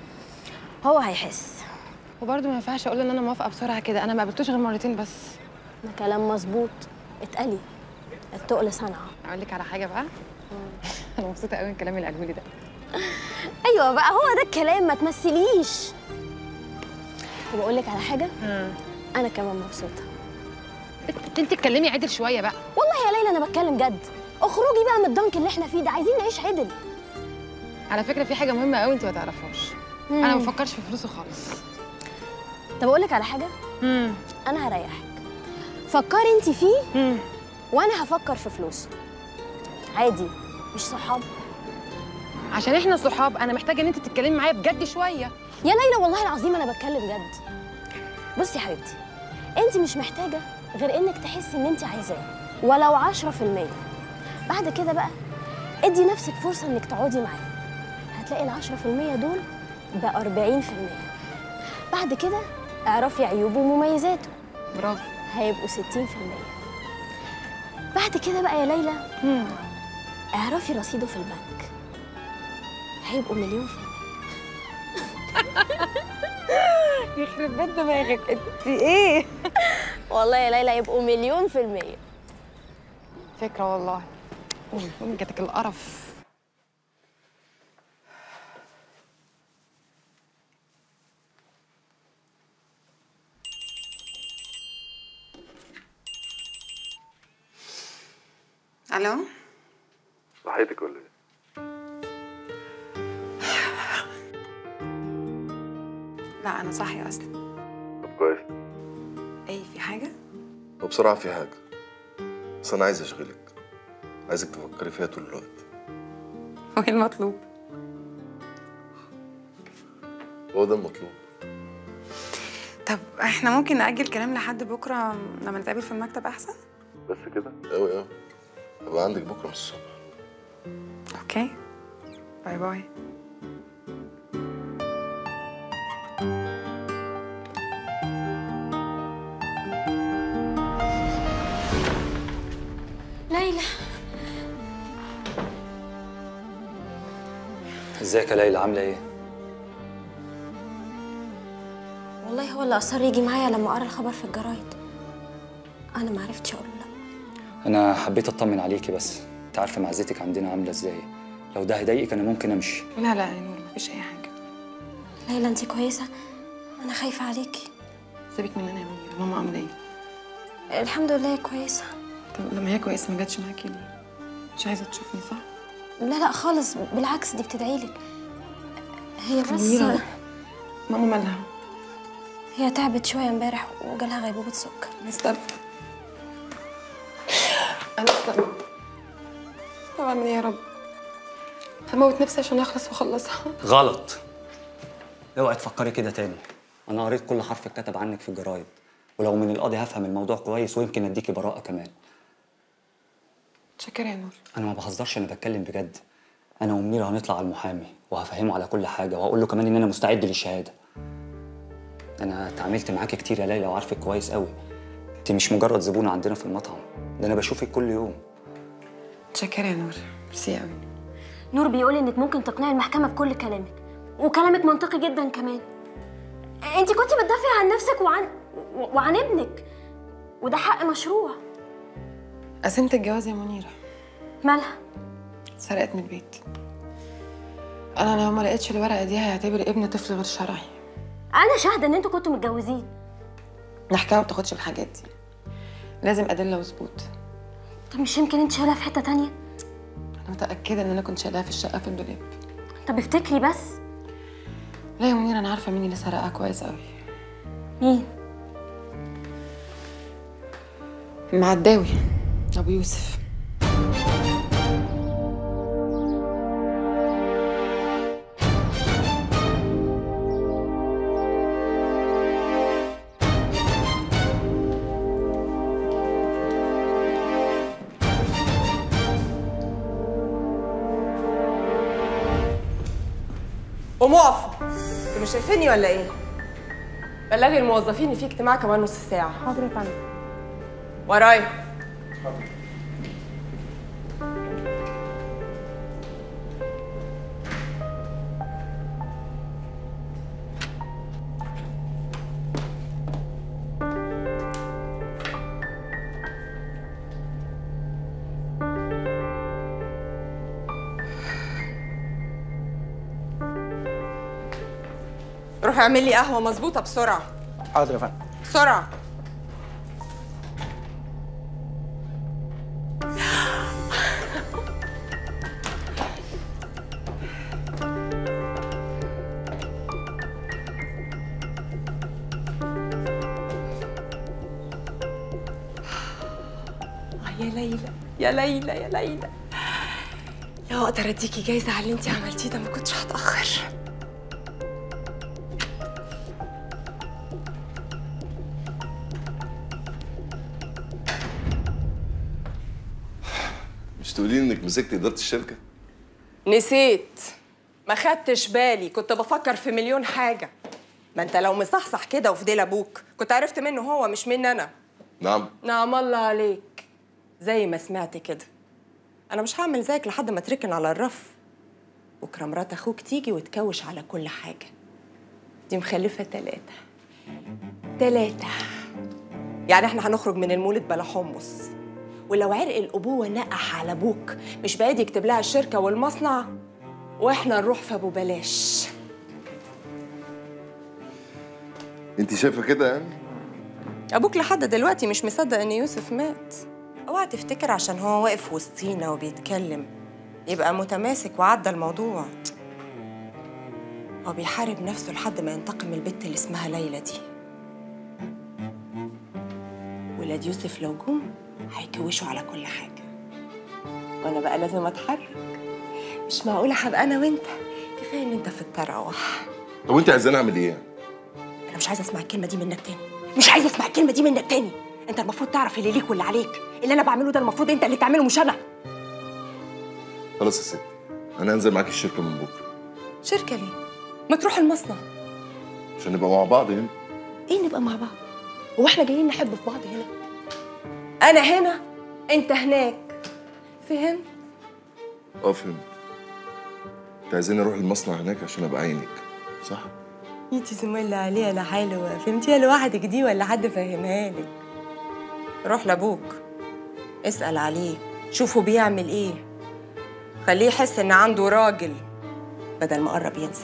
S7: هو هيحس
S2: وبرده ما ينفعش اقول ان انا موافقه بسرعه كده انا ما قابلتوش غير مرتين بس
S7: ده كلام مظبوط اتقلي التقل صنعه
S2: اقول لك على حاجه بقى انا مبسوطه قوي من الكلام اللي قاله لي ده
S7: ايوه بقى هو ده الكلام ما تمثليش طب اقول لك على حاجه انا كمان مبسوطه
S2: انت انت اتكلمي عدل شويه بقى
S7: والله يا ليلى انا بتكلم جد اخرجي بقى من الضنك اللي احنا فيه ده عايزين نعيش عدل
S2: على فكره في حاجه مهمه قوي انت ما تعرفهاش
S7: مم.
S2: انا ما بفكرش في فلوسه خالص
S7: طب اقول لك على حاجه
S2: امم
S7: انا هريحك فكري انت فيه وانا هفكر في فلوسه عادي مش صحاب
S2: عشان احنا صحاب انا محتاجه ان انت تتكلمي معايا بجد شويه
S7: يا ليلى والله العظيم انا بتكلم جد بصي يا حبيبتي انت مش محتاجه غير انك تحسي ان انت عايزاه ولو 10% بعد كده بقى ادي نفسك فرصه انك تقعدي معاه هتلاقي ال 10% دول بقى 40% بعد كده اعرفي عيوبه ومميزاته
S2: برافو
S7: هيبقوا 60% بعد كده بقى يا ليلى اعرفي رصيده في البنك هيبقوا مليون في المية
S2: يخرب بيت دماغك انت ايه
S7: والله يا ليلى يبقوا مليون في المية
S2: فكره والله امي جاتك القرف
S1: الو
S3: صحيتك ولا ايه؟
S1: لا انا صاحيه اصلا
S3: طب كويس
S1: ايه في حاجه
S3: وبسرعة في حاجة بس أنا عايز أشغلك عايزك تفكري فيها طول الوقت
S1: هو ايه المطلوب
S3: هو ده المطلوب
S1: طب احنا ممكن نأجل كلام لحد بكره لما نتقابل في المكتب احسن
S3: بس كده؟ أوي أوي هبقى عندك بكرة من الصبح
S1: اوكي باي باي
S7: ليلى
S21: ازيك يا ليلى عامله ايه
S7: والله هو اللي اصر يجي معايا لما قرا الخبر في الجرايد انا ما عرفتش اقول له لا
S21: انا حبيت اطمن عليكي بس انت عارفه معزتك عندنا عامله ازاي لو ده هيضايقك انا ممكن امشي
S1: لا لا يا نور مفيش اي حاجه
S7: ليلى انت كويسه انا خايفه عليكي
S1: سيبك مننا يا منيره ماما عامله ايه
S7: الحمد لله كويسه
S2: طب لما هي كويس ما جاتش معاكي ليه مش عايزه تشوفني صح
S7: لا لا خالص بالعكس دي بتدعي لك هي بس
S2: منيرة ماما مالها
S7: هي تعبت شويه امبارح وجالها غيبوبه سكر
S2: استنى انا استنى طب اعمل ايه يا رب هموت نفسي عشان اخلص واخلصها
S21: غلط اوعي تفكري كده تاني انا قريت كل حرف اتكتب عنك في الجرايد ولو من القاضي هفهم الموضوع كويس ويمكن اديكي براءه كمان
S2: شكرا يا نور
S21: انا ما بهزرش انا بتكلم بجد انا ومنير هنطلع على المحامي وهفهمه على كل حاجه وهقول له كمان ان انا مستعد للشهاده انا اتعاملت معاكي كتير يا ليلى وعارفك كويس قوي انت مش مجرد زبونه عندنا في المطعم ده انا بشوفك كل يوم
S2: شكرا يا نور ميرسي قوي
S7: نور بيقول انك ممكن تقنعي المحكمه بكل كلامك وكلامك منطقي جدا كمان انت كنت بتدافعي عن نفسك وعن وعن ابنك وده حق مشروع
S2: قسمت الجواز يا منيره
S7: مالها
S2: سرقت من البيت انا لو ما لقيتش الورقه دي هيعتبر ابني طفل غير شرعي
S7: انا شاهده ان انتوا كنتوا متجوزين
S2: نحكيها ما بتاخدش الحاجات دي لازم ادله وثبوت
S7: طب مش يمكن انت شايلها في حته تانية
S2: انا متاكده ان انا كنت شايلاها في الشقه في الدولاب
S7: طب افتكري بس
S2: لا يا منيره انا عارفه مين اللي سرقها كويس قوي
S7: مين
S2: معداوي ابو يوسف
S6: قوموا اقفوا انتوا مش شايفيني ولا ايه؟ بلغي الموظفين ان في اجتماع كمان نص ساعة
S17: حاضر يا فندم
S6: ورايا روح اعمل لي قهوة مظبوطة بسرعة
S13: حاضر يا فندم
S6: بسرعة آه يا ليلى يا ليلى يا ليلى لو اقدر اديكي جايزة على اللي انت عملتيه ده ما كنتش هتأخر
S3: مش تقولي انك مسكت اداره الشركه
S6: نسيت ما خدتش بالي كنت بفكر في مليون حاجة ما انت لو مصحصح كده وفي ديل ابوك كنت عرفت منه هو مش مني انا
S3: نعم
S6: نعم الله عليك زي ما سمعت كده انا مش هعمل زيك لحد ما تركن على الرف بكره مرات اخوك تيجي وتكوش على كل حاجة دي مخلفة تلاتة تلاتة يعني احنا هنخرج من المولد بلا حمص ولو عرق الابوه نقح على ابوك مش بعيد يكتب لها الشركه والمصنع واحنا نروح في ابو بلاش
S3: انت شايفه كده يعني
S6: ابوك لحد دلوقتي مش مصدق ان يوسف مات اوعى تفتكر عشان هو واقف وسطينا وبيتكلم يبقى متماسك وعدى الموضوع هو بيحارب نفسه لحد ما ينتقم من البت اللي اسمها ليلى دي ولاد يوسف لو جم هيكوشوا على كل حاجة وأنا بقى لازم أتحرك مش معقولة هبقى أنا وأنت كفاية إن أنت في التراوح
S3: طب وانت عايزاني اعمل ايه
S6: أنا مش عايزة أسمع الكلمة دي منك تاني مش عايزة أسمع الكلمة دي منك تاني أنت المفروض تعرف اللي ليك واللي عليك اللي أنا بعمله ده المفروض أنت اللي تعمله مش أنا
S3: خلاص يا ستي انا هنزل معاك الشركه من بكره
S6: شركة ليه؟ ما تروح المصنع
S3: عشان نبقى مع بعض هنا
S6: إيه نبقى مع بعض؟ هو إحنا جايين نحب في بعض هنا؟ أنا هنا أنت هناك فهمت؟
S3: اه فهمت انت عايزاني اروح المصنع هناك عشان ابقى عينك صح
S6: انتي زميلة عليها لا حلوة فهمتيها لوحدك دي ولا حد فاهمها لك روح لابوك اسأل عليه شوفه بيعمل ايه خليه يحس ان عنده راجل بدل ما قرب ينسى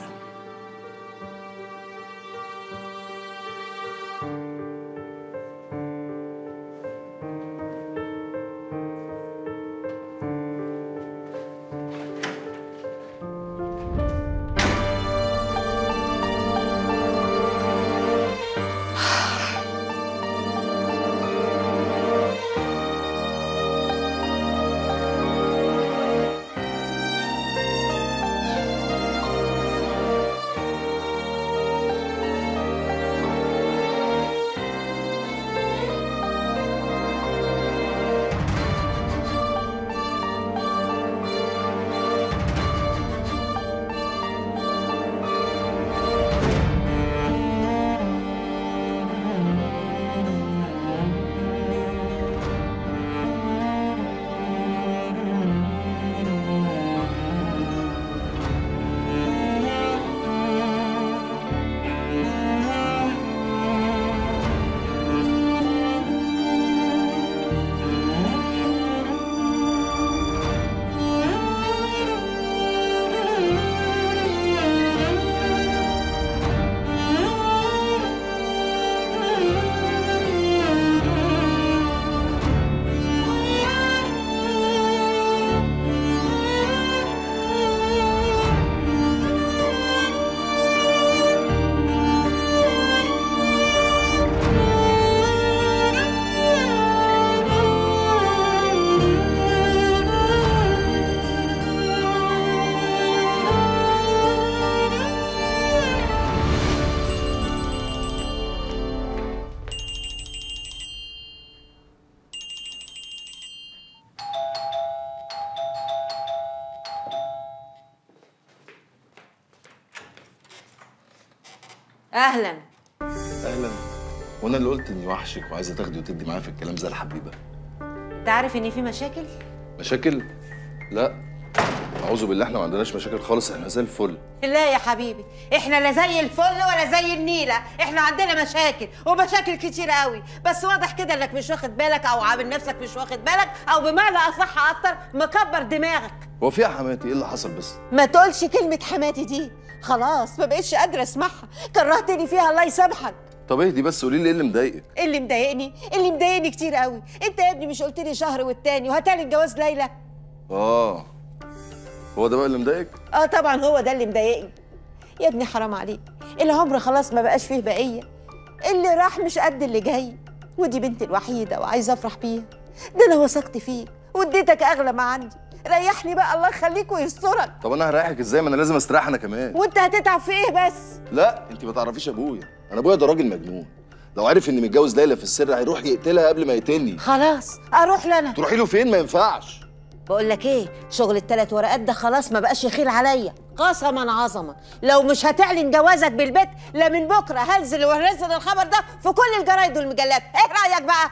S11: اهلا
S3: اهلا وانا اللي قلت اني وحشك وعايزه تاخدي وتدي معايا في الكلام زي الحبيبه
S11: انت عارف ان في مشاكل
S3: مشاكل لا اعوذ بالله احنا ما عندناش مشاكل خالص احنا زي الفل
S11: لا يا حبيبي احنا لا زي الفل ولا زي النيله احنا عندنا مشاكل ومشاكل كتير قوي بس واضح كده انك مش واخد بالك او عامل نفسك مش واخد بالك او بمعنى اصح اكتر مكبر دماغك
S3: هو في يا حماتي ايه اللي حصل بس
S11: ما تقولش كلمه حماتي دي خلاص ما بقتش قادره اسمعها كرهتني فيها الله يسامحك
S3: طب اهدي بس قولي لي ايه اللي مضايقك
S11: اللي مضايقني اللي مضايقني كتير قوي انت يا ابني مش قلت لي شهر والتاني وهتعلن جواز ليلى
S3: اه هو ده بقى اللي مضايقك
S11: اه طبعا هو ده اللي مضايقني يا ابني حرام عليك العمر خلاص ما بقاش فيه بقيه اللي راح مش قد اللي جاي ودي بنتي الوحيده وعايزه افرح بيها ده انا وثقت فيك واديتك اغلى ما عندي ريحني بقى الله يخليك ويسترك
S3: طب انا هريحك ازاي ما انا لازم استريح انا كمان
S11: وانت هتتعب في ايه بس
S3: لا انت ما تعرفيش ابويا انا ابويا ده راجل مجنون لو عرف اني متجوز ليلى في السر هيروح يقتلها قبل ما يقتلني
S11: خلاص اروح لنا
S3: تروحي له فين ما ينفعش
S11: بقول لك ايه شغل الثلاث ورقات ده خلاص ما بقاش يخيل عليا قسما عظما لو مش هتعلن جوازك بالبيت لا من بكره هنزل وهنزل الخبر ده في كل الجرايد والمجلات ايه رايك بقى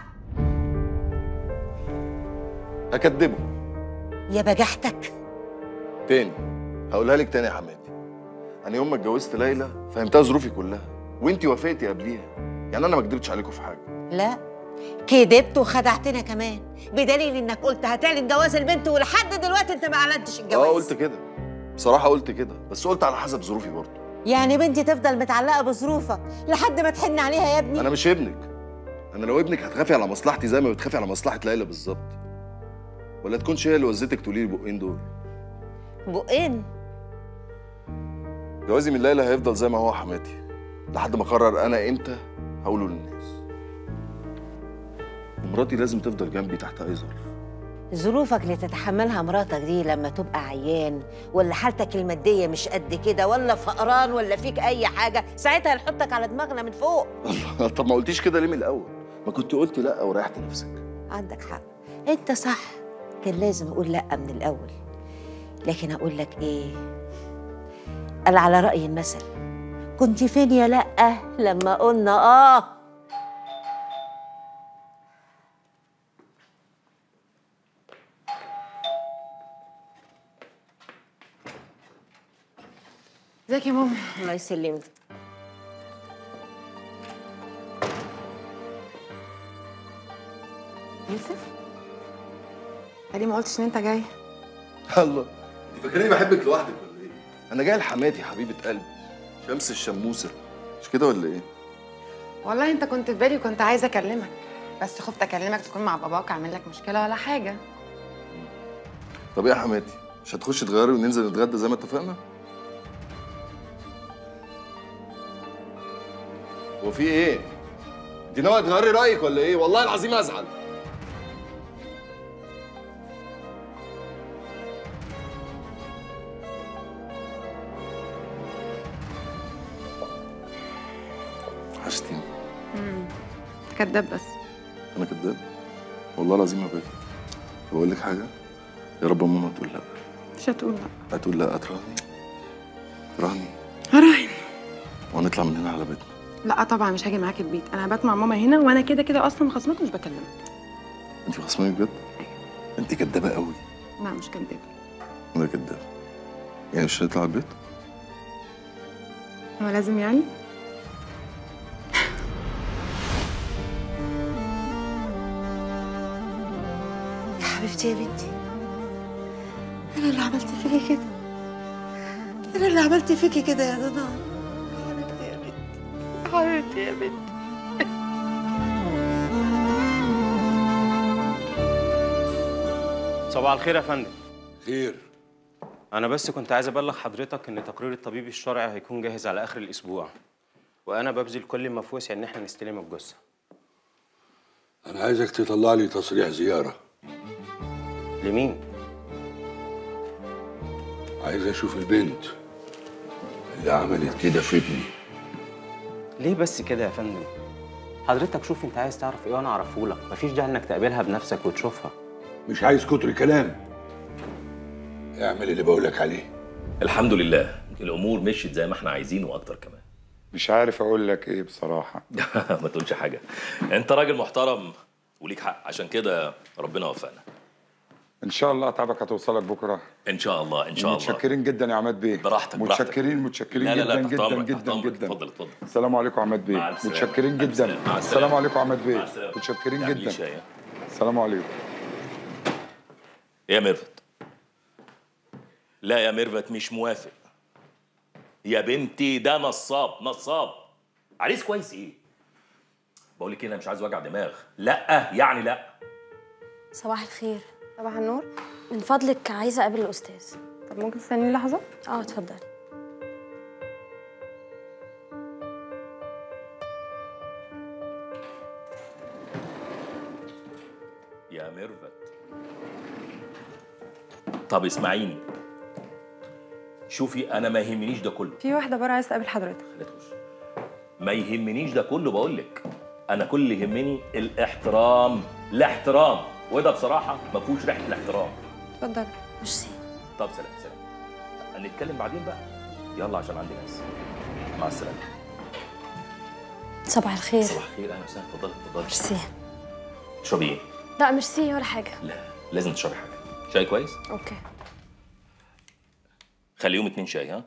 S3: هكدبه
S11: يا بجحتك
S3: تاني هقولها لك تاني يا حماتي انا يوم ما اتجوزت ليلى فهمتها ظروفي كلها وانتي وافقتي قبليها يعني انا ما كدبتش عليكم في حاجه
S11: لا كدبت وخدعتنا كمان بدليل انك قلت هتعلن جواز البنت ولحد دلوقتي انت ما اعلنتش الجواز
S3: اه قلت كده بصراحه قلت كده بس قلت على حسب ظروفي برضه
S11: يعني بنتي تفضل متعلقه بظروفك لحد ما تحن عليها يا ابني
S3: انا مش ابنك انا لو ابنك هتخافي على مصلحتي زي ما بتخافي على مصلحه ليلى بالظبط ولا تكونش هي اللي وزتك تقولي لي البقين دول
S11: بقين
S3: جوازي من ليلى هيفضل زي ما هو حماتي لحد ما اقرر انا امتى هقوله للناس ومراتي لازم تفضل جنبي تحت اي ظرف
S11: ظروفك اللي تتحملها مراتك دي لما تبقى عيان ولا حالتك المادية مش قد كده ولا فقران ولا فيك أي حاجة ساعتها نحطك على دماغنا من فوق
S3: طب ما قلتيش كده ليه من الاول ما كنت قلتي لا وريحت نفسك
S11: عندك حق أنت صح كان لازم أقول لأ من الأول لكن أقول لك إيه قال على رأي المثل كنت فين يا لأ لما قلنا آه
S2: ازيك يا ماما
S11: الله يسلمك
S2: يوسف ليه ما قلتش ان انت جاي
S3: الله انت فاكراني بحبك لوحدك ولا ايه انا جاي لحماتي حبيبه قلبي شمس الشموسه مش كده ولا ايه
S2: والله انت كنت في بالي وكنت عايزه اكلمك بس خفت اكلمك تكون مع باباك عامل لك مشكله ولا حاجه
S3: طب ايه يا حماتي مش هتخشي تغيري وننزل نتغدى زي ما اتفقنا هو في ايه انت ناويه تغيري رايك ولا ايه والله العظيم ازعل وحشتيني
S2: امم كداب بس
S3: انا كداب والله العظيم ما باكل بقول لك حاجه يا رب ماما تقول لا
S2: مش هتقول لا
S3: هتقول لا تراهني تراهني
S2: هراهن
S3: وهنطلع من هنا على بيتنا
S2: لا طبعا مش هاجي معاك البيت انا هبات مع ماما هنا وانا كده كده اصلا خصمك مش بكلمك
S3: انت خصماني بجد انت كدابه قوي
S2: لا مش كداب
S3: انا كداب يعني مش هنطلع على البيت
S2: هو لازم يعني
S11: يا حبيبتي يا بنتي أنا اللي عملت فيكي كده أنا اللي عملت فيكي كده يا ضنا حبيبتي يا بنتي حبيبتي يا بنتي
S13: صباح الخير يا فندم
S12: خير
S13: انا بس كنت عايز ابلغ حضرتك ان تقرير الطبيب الشرعي هيكون جاهز على اخر الاسبوع وانا ببذل كل ما في وسعي ان احنا نستلم الجثه
S12: انا عايزك تطلع لي تصريح زياره
S13: لمين
S12: عايز اشوف البنت اللي عملت كده في ابني
S13: ليه بس كده يا فندم حضرتك شوف انت عايز تعرف ايه وانا اعرفه لك مفيش داعي انك تقابلها بنفسك وتشوفها
S12: مش عايز كتر كلام اعمل اللي بقولك عليه
S15: الحمد لله الامور مشيت زي ما احنا عايزين واكتر كمان
S5: مش عارف اقول لك ايه بصراحه
S15: ما تقولش حاجه انت راجل محترم وليك حق عشان كده ربنا وفقنا
S5: ان شاء الله تعبك هتوصلك بكره
S15: ان شاء الله ان شاء الله
S5: متشكرين جدا يا عماد بيه
S15: براحتك براحتك.
S5: متشكرين متشكرين
S15: لا لا لا،
S5: جدا
S15: تحت
S5: جدا
S15: أمرك،
S5: جدا
S15: تحت أمرك.
S5: جدا
S15: اتفضل اتفضل
S5: السلام عليكم يا عماد
S15: مع
S5: بيه
S15: السلامة.
S5: متشكرين
S15: مع
S5: جدا
S15: السلامة. مع
S5: السلام
S15: السلامة.
S5: عليكم يا عماد
S15: مع
S5: بيه
S15: السلامة.
S5: متشكرين
S15: تعملي
S5: جدا
S15: شاي، ها؟
S5: السلام عليكم
S15: يا ميرفت لا يا ميرفت مش موافق يا بنتي ده نصاب نصاب عريس كويس ايه بقول لك إيه، انا مش عايز وجع دماغ لا يعني لا
S7: صباح الخير
S2: صباح النور
S7: من فضلك عايزه اقابل الاستاذ
S2: طب ممكن تستني لحظه
S7: اه اتفضلي
S15: يا ميرفت طب اسمعيني شوفي انا ما يهمنيش ده كله
S2: في واحده بره عايز تقابل حضرتك
S15: ما يهمنيش ده كله بقول لك انا كل اللي يهمني الاحترام الاحترام وده بصراحه ما فيهوش ريحه الاحترام
S2: اتفضل
S7: ميرسي
S15: طب سلام سلام هنتكلم بعدين بقى يلا عشان عندي ناس مع السلامه
S7: صباح الخير
S15: صباح الخير اهلا وسهلا اتفضلي اتفضلي
S7: ميرسي
S15: تشربي ايه؟
S7: لا ميرسي ولا حاجه
S15: لا لازم تشربي حاجه شاي كويس؟
S7: اوكي
S15: خليهم اتنين شاي ها؟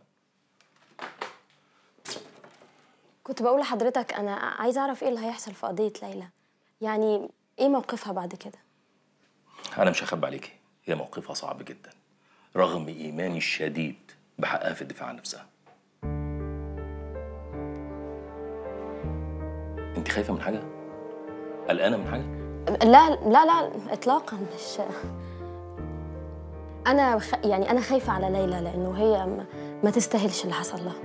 S7: كنت بقول لحضرتك انا عايزه اعرف ايه اللي هيحصل في قضيه ليلى يعني ايه موقفها بعد كده
S15: انا مش هخبي عليكي هي موقفها صعب جدا رغم ايماني الشديد بحقها في الدفاع عن نفسها انت خايفه من حاجه قلقانه من حاجه
S7: لا لا لا اطلاقا مش انا خ... يعني انا خايفه على ليلى لانه هي ما, ما تستاهلش اللي حصل لها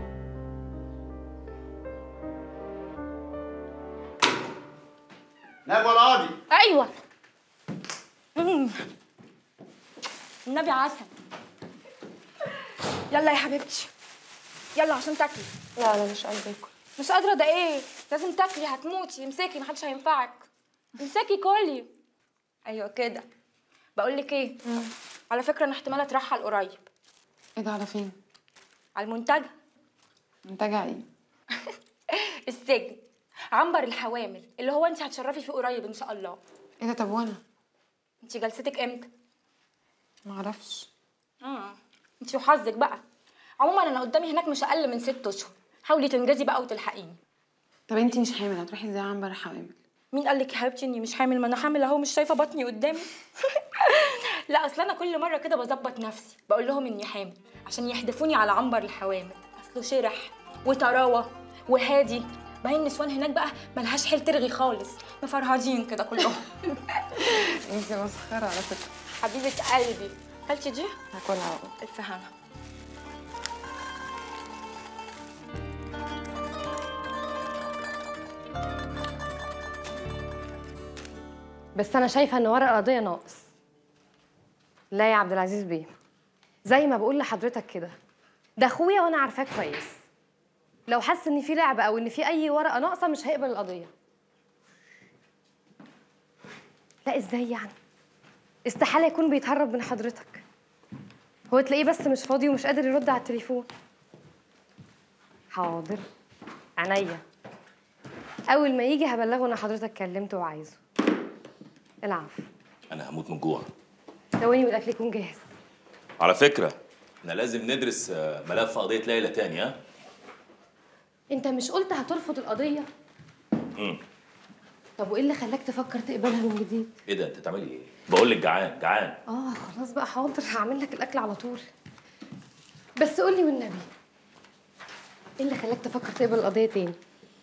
S22: نائب القاضي
S20: ايوه مم. النبي عسل يلا يا حبيبتي يلا عشان تاكلي
S6: لا انا مش قادره اكل
S20: مش قادره ده ايه لازم تاكلي هتموتي امسكي محدش هينفعك امسكي كلي ايوه كده بقول لك ايه على فكره انا احتمال اترحل قريب
S2: ايه ده على فين
S20: على المنتجع
S2: منتجع ايه
S20: السجن عنبر الحوامل اللي هو انت هتشرفي فيه قريب ان شاء الله
S2: ايه ده طب وانا
S20: انت جلستك امتى
S2: معرفش
S20: اه انت وحظك بقى عموما انا قدامي هناك مش اقل من ست اشهر حاولي تنجزي بقى وتلحقيني
S2: طب انتي مش حامل هتروحي ازاي عنبر حوامل
S20: مين قال لك يا حبيبتي اني مش حامل ما انا حامل اهو مش شايفه بطني قدامي لا اصل انا كل مره كده بظبط نفسي بقول لهم اني حامل عشان يحدفوني على عنبر الحوامل اصله شرح وطراوه وهادي ما هي النسوان هناك بقى ملهاش حيل ترغي خالص مفرهدين كده كلهم
S2: انتي مسخره على فكره
S20: حبيبه قلبي اكلتي دي
S2: هاكلها
S20: الف هنا
S2: بس انا شايفه ان ورق القضيه ناقص لا يا عبد العزيز بيه زي ما بقول لحضرتك كده ده اخويا وانا عارفاه كويس لو حس ان في لعبه او ان في اي ورقه ناقصه مش هيقبل القضيه لا ازاي يعني استحاله يكون بيتهرب من حضرتك هو تلاقيه بس مش فاضي ومش قادر يرد على التليفون حاضر عينيا اول ما يجي هبلغه ان حضرتك كلمته وعايزه العفو
S15: انا هموت من جوع
S2: ثواني والاكل يكون جاهز
S15: على فكره احنا لازم ندرس آه، ملف قضيه ليلى تاني ها
S2: انت مش قلت هترفض القضيه
S15: امم
S2: طب وايه اللي خلاك تفكر تقبلها من جديد
S15: ايه ده انت بتعملي ايه بقول لك جعان جعان
S2: اه خلاص بقى حاضر هعمل لك الاكل على طول بس قولي والنبي ايه اللي خلاك تفكر تقبل القضيه تاني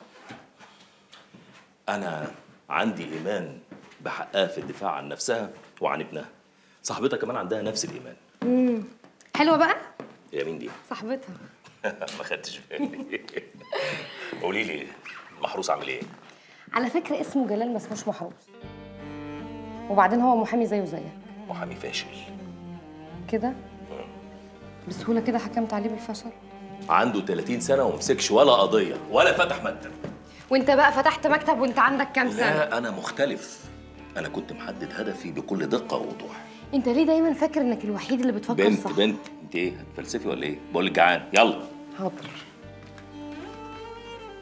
S15: انا عندي ايمان بحقها في الدفاع عن نفسها وعن ابنها صاحبتها كمان عندها نفس الايمان
S2: امم حلوه بقى
S15: يا مين دي
S2: صاحبتها
S15: ما خدتش بالي قولي لي محروس عامل ايه
S2: على فكره اسمه جلال ما اسموش محروس وبعدين هو محامي زيه زيك
S15: محامي فاشل
S2: كده بسهوله كده حكمت عليه بالفشل
S15: عنده 30 سنه ومسكش ولا قضيه ولا فتح مكتب
S2: وانت بقى فتحت مكتب وانت عندك كام سنه
S15: لا انا مختلف انا كنت محدد هدفي بكل دقه ووضوح
S2: انت ليه دايما فاكر انك الوحيد اللي بتفكر
S15: بنت
S2: صح
S15: بنت انت ايه هتفلسفي ولا ايه بقول لك جعان يلا
S2: حاضر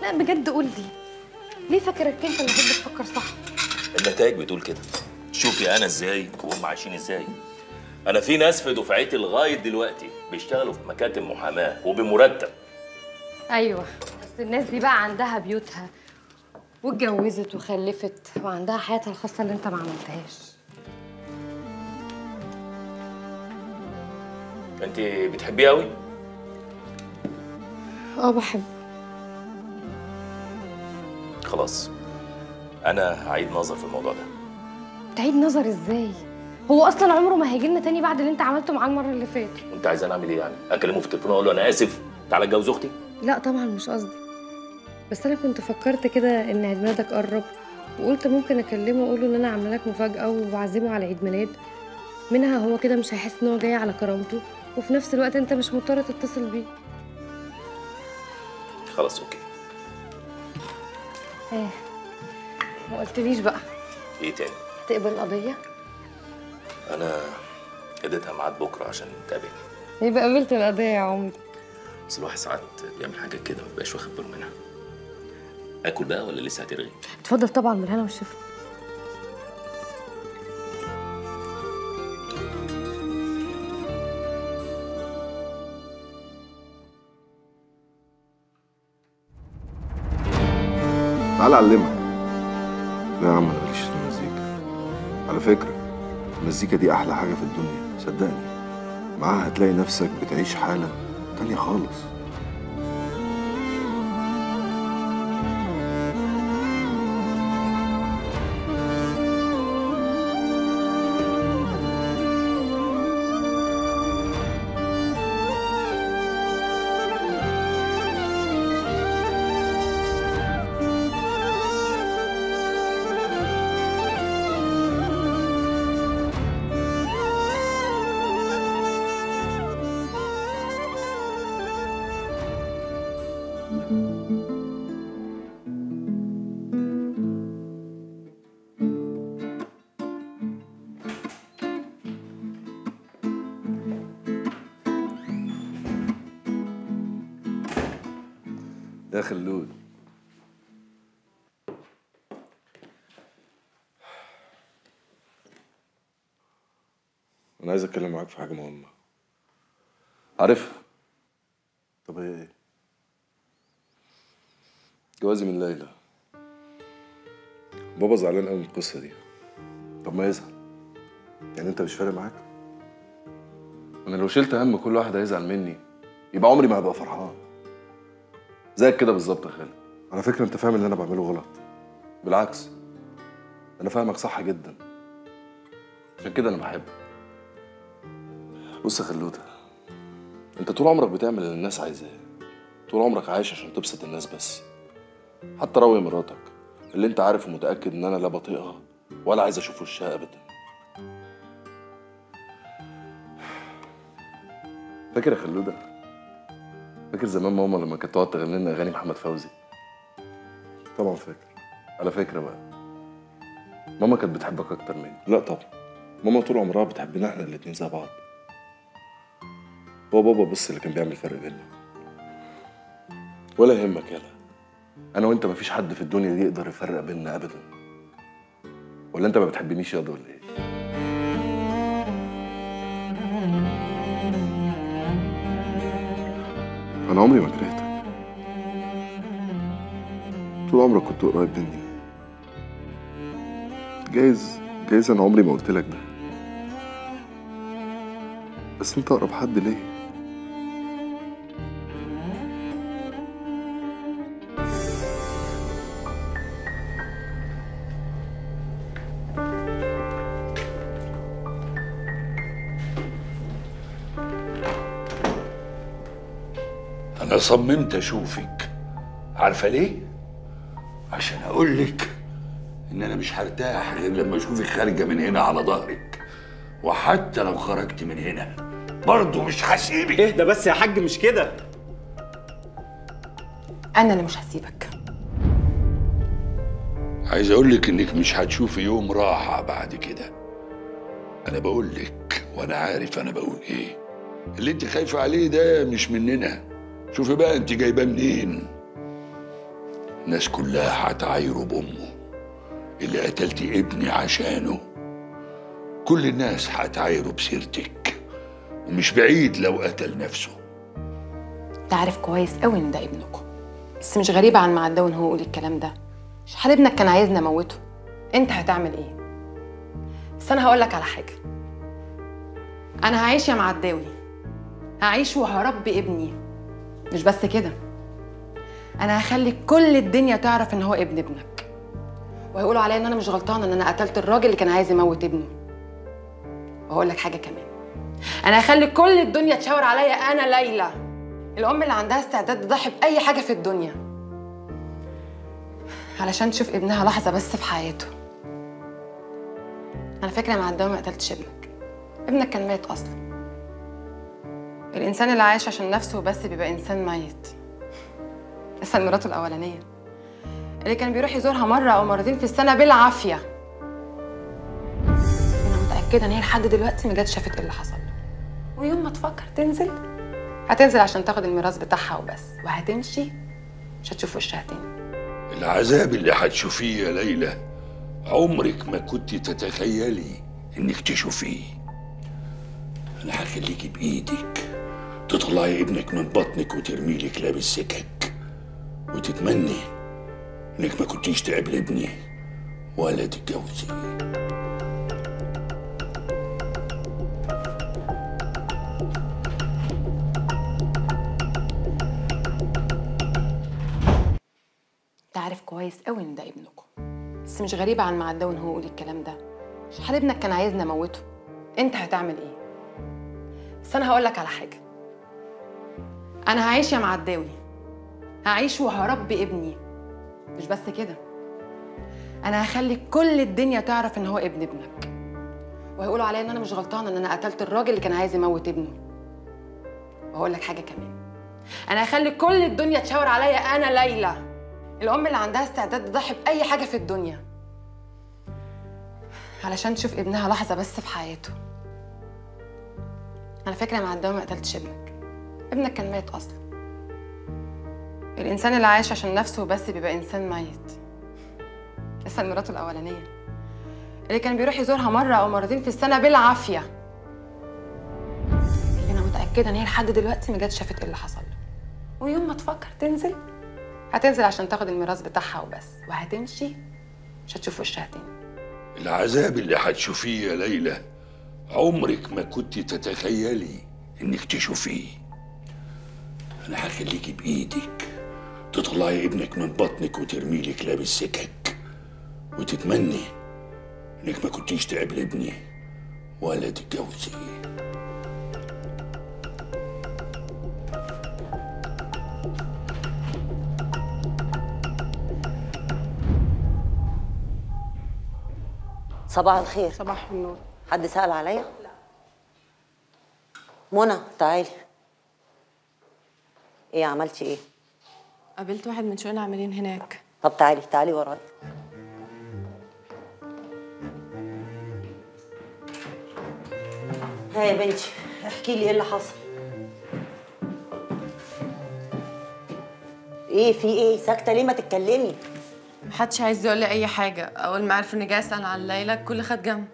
S17: لا بجد قول لي ليه فاكر انت اللي بتحب تفكر صح
S15: النتائج بتقول كده شوفي انا ازاي وهم عايشين ازاي انا في ناس في دفعتي لغايه دلوقتي بيشتغلوا في مكاتب محاماه وبمرتب
S17: ايوه بس الناس دي بقى عندها بيوتها واتجوزت وخلفت وعندها حياتها الخاصه اللي انت ما عملتهاش
S15: انت بتحبيه قوي
S17: اه بحب
S15: خلاص انا هعيد نظر في الموضوع ده
S17: تعيد نظر ازاي هو اصلا عمره ما هيجي لنا تاني بعد اللي انت عملته معاه المره اللي فاتت
S15: وانت عايز انا اعمل ايه يعني اكلمه في التليفون واقول له انا اسف تعالى اتجوز اختي
S17: لا طبعا مش قصدي بس انا كنت فكرت كده ان عيد ميلادك قرب وقلت ممكن اكلمه واقول له ان انا عامله لك مفاجاه وبعزمه على عيد ميلاد منها هو كده مش هيحس ان هو جاي على كرامته وفي نفس الوقت انت مش مضطر تتصل بيه
S15: خلاص اوكي
S17: ايه ما قلتليش بقى
S15: ايه تاني
S17: هتقبل القضيه
S15: انا اديتها ميعاد بكره عشان نتقابل
S17: يبقى قبلت القضيه يا عمري
S15: بس الواحد ساعات بيعمل حاجات كده ما بيبقاش واخد باله منها اكل بقى ولا لسه هترغي
S17: اتفضل طبعا بالهنا والشفا
S3: تعال اعلمك لا يا عم انا ماليش في المزيكا على فكره المزيكا دي احلى حاجه في الدنيا صدقني معاها هتلاقي نفسك بتعيش حاله تانية خالص يا خلود انا عايز اتكلم معاك في حاجه مهمه عارفها طب هي ايه جوازي من ليلى بابا زعلان قوي من القصه دي طب ما يزعل يعني انت مش فارق معاك انا لو شلت هم كل واحد هيزعل مني يبقى عمري ما هبقى فرحان زيك كده بالظبط يا خالد على فكره انت فاهم اللي انا بعمله غلط بالعكس انا فاهمك صح جدا عشان كده انا بحبك بص يا خلوده انت طول عمرك بتعمل اللي الناس عايزاه طول عمرك عايش عشان تبسط الناس بس حتى راوية مراتك اللي انت عارف ومتاكد ان انا لا بطيقها ولا عايز اشوف وشها ابدا فاكر يا خلوده فاكر زمان ماما لما كانت تقعد تغني لنا اغاني محمد فوزي طبعا فاكر على فكره بقى ماما كانت بتحبك اكتر مني لا طبعا ماما طول عمرها بتحبنا احنا الاتنين زي بعض هو بابا بس اللي كان بيعمل فرق بينا ولا يهمك يالا انا وانت مفيش حد في الدنيا دي يقدر يفرق بيننا ابدا ولا انت ما بتحبنيش ياض ولا ايه انا عمري ما كرهتك طول عمرك كنت قريب مني جايز جايز انا عمري ما قلت لك ده بس انت اقرب حد ليا
S12: أنا صممت أشوفك عارفة ليه؟ عشان أقول لك إن أنا مش هرتاح غير لما أشوفك خارجة من هنا على ظهرك وحتى لو خرجت من هنا برضه مش هسيبك
S21: اهدى بس يا حاج مش كده
S2: انا اللي مش هسيبك
S12: عايز أقول لك إنك مش هتشوفي يوم راحة بعد كده أنا بقول لك وأنا عارف أنا بقول إيه اللي أنت خايفة عليه ده مش مننا شوفي بقى أنت جايباه منين الناس كلها هتعايره بأمه اللي قتلت ابني عشانه كل الناس هتعايره بسيرتك ومش بعيد لو قتل نفسه
S2: انت عارف كويس قوي ان ده ابنكم بس مش غريبة عن معداوي ان هو يقول الكلام ده مش حال ابنك كان عايزني اموته انت هتعمل ايه بس انا هقول لك على حاجة انا هعيش يا معداوي هعيش وهربي ابني مش بس كده انا هخلي كل الدنيا تعرف ان هو ابن ابنك وهيقولوا عليا ان انا مش غلطانه ان انا قتلت الراجل اللي كان عايز يموت ابنه وهقول لك حاجه كمان انا هخلي كل الدنيا تشاور عليا انا ليلى الام اللي عندها استعداد تضحي باي حاجه في الدنيا علشان تشوف ابنها لحظه بس في حياته انا فاكره يا معداوي ما قتلتش ابنك ابنك كان مات اصلا الانسان اللي عايش عشان نفسه بس بيبقى انسان ميت اسال مراته الاولانيه اللي كان بيروح يزورها مره او مرتين في السنه بالعافيه انا متاكده ان هي لحد دلوقتي ما جاتش شافت ايه اللي حصل له ويوم ما تفكر تنزل هتنزل عشان تاخد الميراث بتاعها وبس وهتمشي مش هتشوف وشها تاني
S12: العذاب اللي هتشوفيه يا ليلى عمرك ما كنت تتخيلي انك تشوفيه انا هخليكي بايدك تطلعي ابنك من بطنك وترميه لك لابس سكك وتتمني انك ما كنتيش تقابل ابني ولا تتجوزيه
S2: انت عارف كويس قوي ان ده ابنكم بس مش غريبة عن معداوي ان هو يقول الكلام ده مش حال ابنك كان عايزني اموته انت هتعمل ايه بس انا هقول لك على حاجة انا هعيش يا معداوي هعيش وهربي ابني مش بس كده انا هخلي كل الدنيا تعرف ان هو ابن ابنك وهيقولوا عليا ان انا مش غلطانه ان انا قتلت الراجل اللي كان عايز يموت ابنه وهقول لك حاجه كمان انا هخلي كل الدنيا تشاور عليا انا ليلى الام اللي عندها استعداد تضحي باي حاجه في الدنيا علشان تشوف ابنها لحظه بس في حياته انا فاكره يا معداوي ما قتلتش ابنك ابنك كان مات اصلا الانسان اللي عايش عشان نفسه بس بيبقى انسان ميت اسال مراته الاولانيه اللي كان بيروح يزورها مره او مرتين في السنه بالعافيه اللي انا متاكده ان هي لحد دلوقتي ما جاتش شافت ايه اللي حصل له ويوم ما تفكر تنزل هتنزل عشان تاخد الميراث بتاعها وبس وهتمشي مش هتشوف وشها تاني
S12: العذاب اللي هتشوفيه يا ليلى عمرك ما كنت تتخيلي انك تشوفيه انا هخليكي بايدك تطلعي ابنك من بطنك وترميه لك لابس سكك وتتمني انك ما كنتيش تقابل ابني ولا تتجوزيه
S11: صباح الخير
S8: صباح النور
S11: حد سأل عليا؟ منى تعالي ايه عملتي ايه؟
S8: قابلت واحد من شؤون عاملين هناك
S11: طب تعالي تعالي ورايا ها يا بنتي احكي لي ايه اللي حصل ايه في ايه ساكته ليه ما تتكلمي
S8: محدش عايز يقول لي اي حاجه اول ما عرف اني جاي اسال عن ليلى الكل خد جنب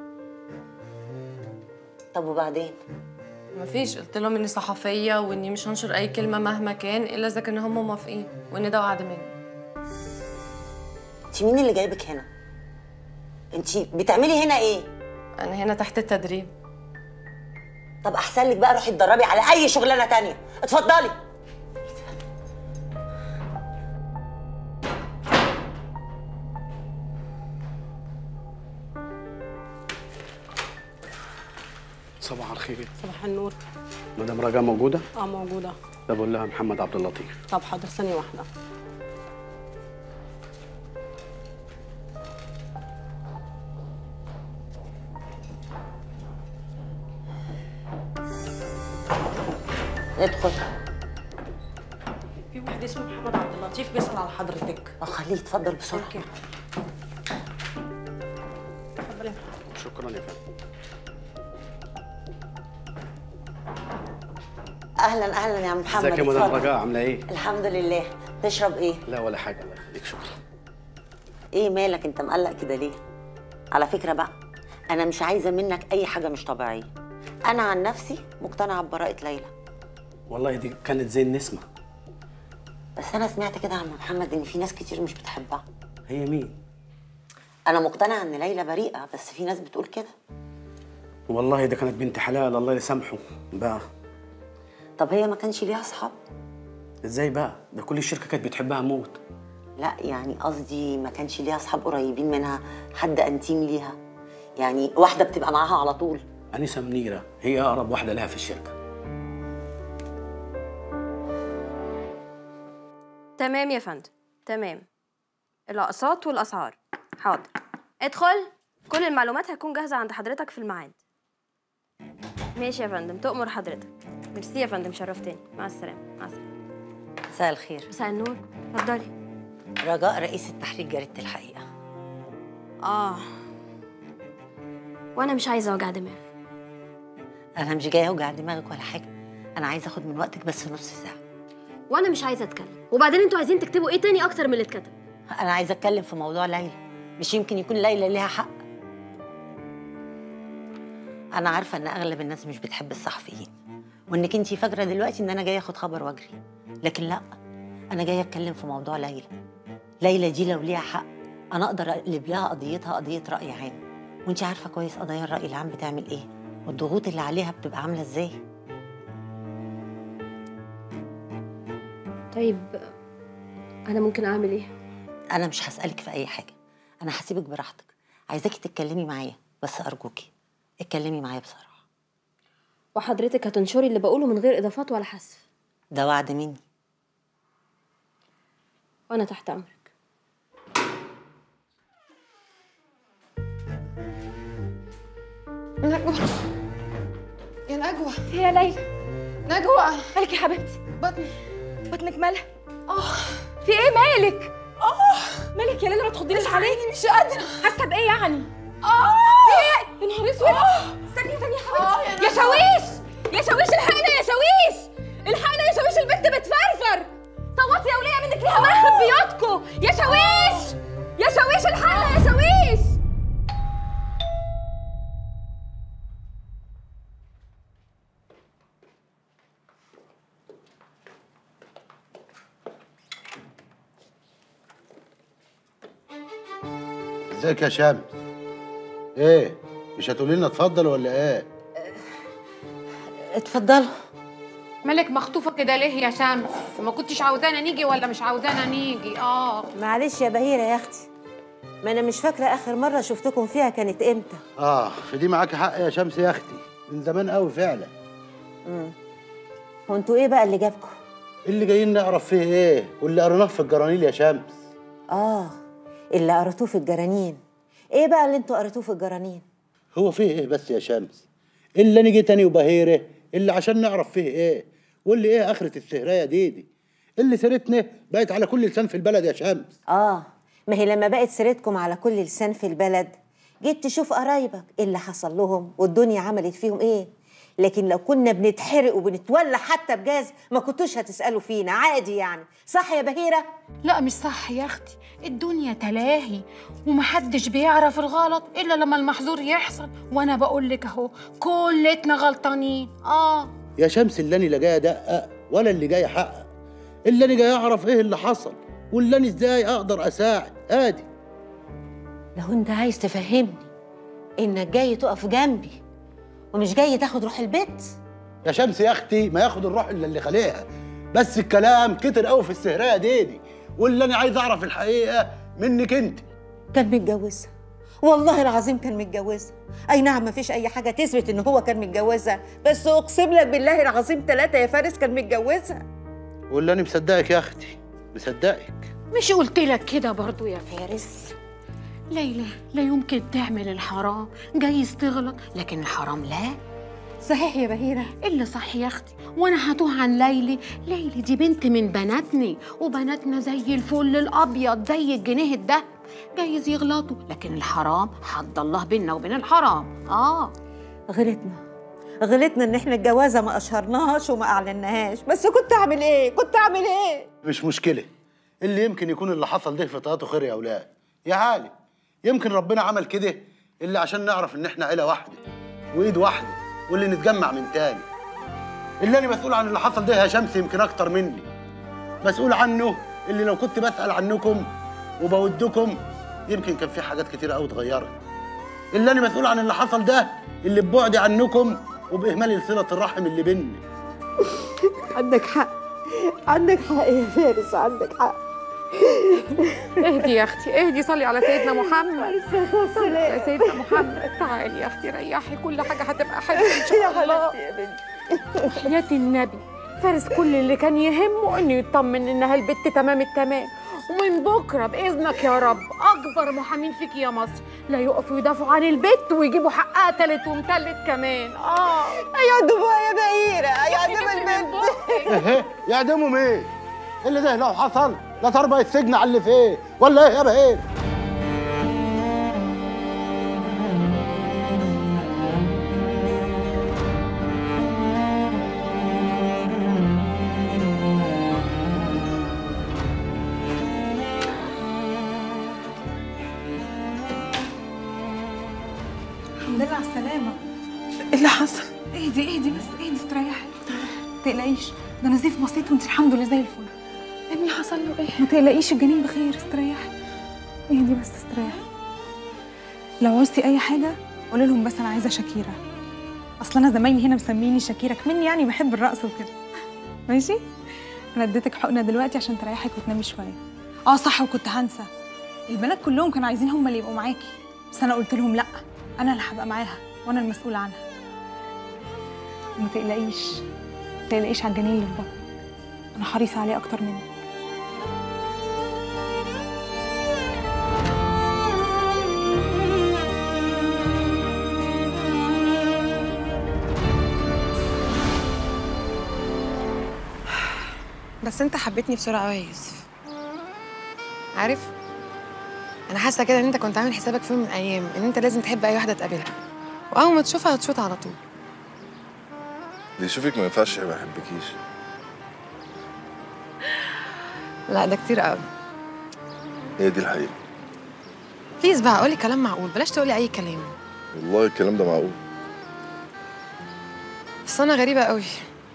S11: طب وبعدين
S8: مفيش قلت لهم اني صحفيه واني مش هنشر اي كلمه مهما كان الا اذا كانوا هم موافقين وان ده وعد مني
S11: انت مين اللي جايبك هنا انت بتعملي هنا ايه
S8: انا هنا تحت التدريب
S11: طب احسن لك بقى روحي اتدربي على اي شغلانه تانية اتفضلي
S10: صباح الخير
S8: صباح النور
S10: مدام رجاء موجودة؟
S8: اه موجوده
S10: ده بقول لها محمد عبد اللطيف
S8: طب حاضر ثانيه واحده
S11: ادخل
S8: في واحد اسمه محمد عبد اللطيف بيسال على حضرتك
S11: اه خليه يتفضل بسرعه
S8: اوكي اتفضلي
S10: شكرا يا فندم
S11: اهلا اهلا يا عم محمد
S10: ازيك يا مدام
S11: اتفضل.
S10: رجاء عاملة ايه؟
S11: الحمد لله تشرب ايه
S10: لا ولا حاجه الله يخليك شكرا
S11: ايه مالك انت مقلق كده ليه على فكره بقى انا مش عايزه منك اي حاجه مش طبيعيه انا عن نفسي مقتنعه ببراءه ليلى
S10: والله دي كانت زي النسمه
S11: بس انا سمعت كده يا عم محمد ان في ناس كتير مش بتحبها
S10: هي مين
S11: انا مقتنعه ان ليلى بريئه بس في ناس بتقول كده
S10: والله ده كانت بنت حلال الله يسامحه بقى
S11: طب هي ما كانش ليها اصحاب
S10: ازاي بقى ده كل الشركه كانت بتحبها موت
S11: لا يعني قصدي ما كانش ليها اصحاب قريبين منها حد انتيم ليها يعني واحده بتبقى معاها على طول
S10: انسه منيره هي اقرب واحده لها في الشركه
S7: تمام يا فندم تمام الاقساط والاسعار حاضر ادخل كل المعلومات هتكون جاهزه عند حضرتك في الميعاد ماشي يا فندم تؤمر حضرتك ميرسي يا فندم شرفتني مع السلامه مع السلامه
S11: مساء الخير
S7: مساء النور اتفضلي
S11: رجاء رئيس التحرير جريده الحقيقه
S7: اه وانا مش عايزه وجع دماغ
S11: انا مش جايه اوجع دماغك ولا حاجه انا عايزه اخد من وقتك بس نص ساعه
S7: وانا مش عايزه اتكلم وبعدين انتوا عايزين تكتبوا ايه تاني اكتر من اللي اتكتب
S11: انا عايزه اتكلم في موضوع ليلى مش يمكن يكون ليلى ليها حق انا عارفه ان اغلب الناس مش بتحب الصحفيين وانك انتي فاكره دلوقتي ان انا جايه اخد خبر واجري لكن لا انا جايه اتكلم في موضوع ليلى ليلى دي لو ليها حق انا اقدر اقلب لها قضيتها قضيه راي عام وانتي عارفه كويس قضايا الراي العام بتعمل ايه والضغوط اللي عليها بتبقى عامله ازاي
S7: طيب انا ممكن اعمل ايه
S11: انا مش هسالك في اي حاجه انا هسيبك براحتك عايزاكي تتكلمي معايا بس ارجوكي اتكلمي معايا بصراحه
S7: وحضرتك هتنشري اللي بقوله من غير اضافات ولا حذف
S11: ده وعد مني
S7: وانا تحت امرك
S1: نجوى يا نجوى
S19: في يا ليلى
S1: نجوى
S19: مالك يا حبيبتي
S1: بطني
S19: بطنك مالها اه في ايه مالك اه مالك يا ليلى ما تخضينيش عليكي مش قادره حاسه بايه يعني اه في ايه يا نهار اسود استني استني يا حبيبتي يا شاويش يا شاويش الحقنا يا شاويش الحقنا يا شاويش البنت بتفرفر صوتي يا وليه منك ليها ما يخرب بيوتكم يا شاويش يا شاويش الحقنا يا شاويش
S22: ازيك يا شمس ايه مش هتقولي لنا اتفضل ولا ايه
S11: اتفضلوا
S2: مالك مخطوفه كده ليه يا شمس ما كنتش عاوزانا نيجي ولا مش عاوزانا نيجي اه
S11: معلش يا بهيره يا اختي ما انا مش فاكره اخر مره شفتكم فيها كانت امتى
S22: اه في دي معاكي حق يا شمس يا اختي من زمان قوي فعلا
S11: امم هو انتوا ايه بقى اللي جابكم
S22: اللي جايين نعرف فيه ايه واللي قريناه في الجرانيل يا شمس
S11: اه اللي قريتوه في الجرانين ايه بقى اللي انتوا قريتوه في الجرانين
S22: هو فيه ايه بس يا شمس اللي انا جيت تاني وبهيره اللي عشان نعرف فيه ايه واللي ايه اخرة السهرية دي دي اللي سيرتنا بقت على كل لسان في البلد يا شمس
S11: اه ما هي لما بقت سيرتكم على كل لسان في البلد جيت تشوف قرايبك ايه اللي حصل لهم والدنيا عملت فيهم ايه لكن لو كنا بنتحرق وبنتولى حتى بجاز ما كنتوش هتسألوا فينا عادي يعني صح يا بهيرة؟
S2: لا مش صح يا اختي الدنيا تلاهي ومحدش بيعرف الغلط الا لما المحظور يحصل وانا بقول لك اهو كلتنا غلطانين اه
S22: يا شمس اللي انا لا جاي ادقق ولا اللي جاي احقق اللي انا جاي اعرف ايه اللي حصل واللي انا ازاي اقدر اساعد ادي
S11: لو انت عايز تفهمني انك جاي تقف جنبي ومش جاي تاخد روح البيت
S22: يا شمس يا اختي ما ياخد الروح الا اللي خلقها بس الكلام كتر قوي في السهرية دي دي واللي انا عايز اعرف الحقيقة منك انت
S11: كان متجوزها والله العظيم كان متجوزها اي نعم مفيش اي حاجه تثبت ان هو كان متجوزها بس اقسم لك بالله العظيم ثلاثه يا فارس كان متجوزها
S22: واللي انا مصدقك يا اختي مصدقك
S2: مش قلت لك كده برضو يا فارس ليلى لا يمكن تعمل الحرام جايز تغلط لكن الحرام لا
S11: صحيح يا بهيرة
S2: اللي صح يا اختي وانا هتوه عن ليلي ليلي دي بنت من بناتني وبناتنا زي الفل الابيض زي الجنيه الدهب جايز يغلطوا لكن الحرام حد الله بينا وبين الحرام اه
S11: غلطنا غلطنا ان احنا الجوازه ما اشهرناهاش وما اعلناهاش بس كنت اعمل ايه كنت اعمل ايه
S22: مش مشكلة اللي يمكن يكون اللي حصل ده في طاقته خير يا اولاد يا عالم يمكن ربنا عمل كده اللي عشان نعرف ان احنا عيله واحده وايد واحده واللي نتجمع من تاني اللي انا مسؤول عن اللي حصل ده يا شمس يمكن اكتر مني مسؤول عنه اللي لو كنت بسال عنكم وبودكم يمكن كان في حاجات كتير قوي اتغيرت اللي انا مسؤول عن اللي حصل ده اللي ببعدي عنكم وباهمال صله الرحم اللي بيني
S14: عندك حق عندك حق يا فارس عندك حق
S2: اهدي يا اختي اهدي صلي على سيدنا محمد
S14: والسلام.
S2: يا سيدنا محمد تعالي يا اختي ريحي كل حاجه هتبقى حلوه ان شاء الله حياة النبي فارس كل اللي كان يهمه انه يطمن انها البت تمام التمام ومن بكره باذنك يا رب اكبر محامين فيك يا مصر لا يقفوا يدافعوا عن البت ويجيبوا حقها تالت ومتلت كمان اه
S14: يعدموها يا بهيرة يعدموا البنت
S22: ايه يعدموا مين اللي ده لو حصل لا تربى السجن على اللي فيه ولا ايه يا بهير
S4: الحمد لله على السلامة
S1: ايه اللي حصل؟
S4: اهدي اهدي بس اهدي استريحي ما تقلقيش ده نزيف بسيط وانت الحمد لله زي الفل
S1: ابني حصل له ايه؟
S4: ما تقلقيش الجنين بخير استريحي اهدي بس استريحي لو عوزتي اي حاجة قولي لهم بس انا عايزة شاكيرة اصل انا زمايلي هنا مسميني شاكيرة كمني يعني بحب الرقص وكده ماشي انا اديتك حقنة دلوقتي عشان تريحك وتنامي شوية اه صح وكنت هنسى البنات كلهم كانوا عايزين هم اللي يبقوا معاكي بس انا قلت لهم لا انا اللي هبقى معاها وانا المسؤولة عنها ما تقلقيش ما تقلقيش على الجنين اللي في بطنك انا حريصة عليه اكتر منك
S2: بس انت حبيتني بسرعه قوي يا يوسف عارف انا حاسه كده ان انت كنت عامل حسابك في يوم من الايام ان انت لازم تحب اي واحده تقابلها واول ما تشوفها هتشوط على طول
S3: اللي يشوفك ما ينفعش ما يحبكيش
S2: لا ده كتير قوي
S3: هي دي الحقيقة
S2: بليز بقى قولي كلام معقول بلاش تقولي اي كلام
S3: والله الكلام ده معقول
S2: بس انا غريبه قوي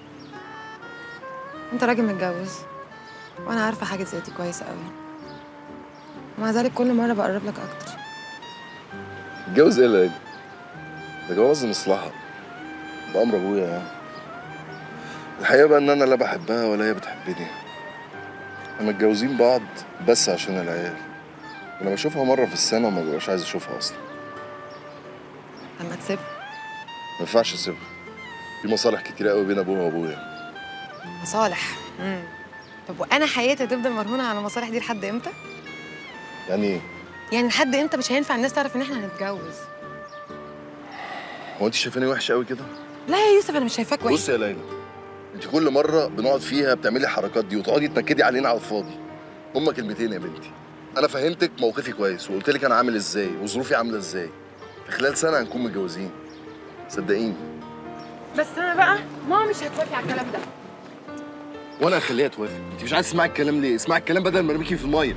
S2: انت راجل متجوز وانا عارفه حاجه زي دي كويسه قوي ومع ذلك كل مره بقرب لك اكتر
S3: اتجوز ايه يا ليلى؟ ده جواز مصلحة ده أمر أبويا يعني الحقيقة بقى إن أنا لا بحبها ولا هي بتحبني احنا متجوزين بعض بس عشان العيال أنا بشوفها مرة في السنة وما ببقاش عايز أشوفها أصلا
S2: لما تسيب
S3: ما ينفعش أسيبها في مصالح كتيرة قوي بين أبوها وأبويا
S2: مصالح مم. طب وانا حياتي هتفضل مرهونه على المصالح دي لحد امتى
S3: يعني إيه؟
S2: يعني لحد امتى مش هينفع الناس تعرف ان احنا هنتجوز
S3: هو أنت شايفاني وحش قوي كده؟
S2: لا يا يوسف انا مش شايفاك وحش
S3: بصي يا ليلى انت كل مره بنقعد فيها بتعملي الحركات دي وتقعدي تنكدي علينا على الفاضي هما كلمتين يا بنتي انا فهمتك موقفي كويس وقلت لك انا عامل ازاي وظروفي عامله ازاي في خلال سنه هنكون متجوزين صدقيني
S2: بس انا بقى ماما مش هتوافق على الكلام ده
S3: وانا هخليها توافق انت مش عايز تسمعي الكلام ليه اسمعي الكلام بدل ما ارميكي في الميه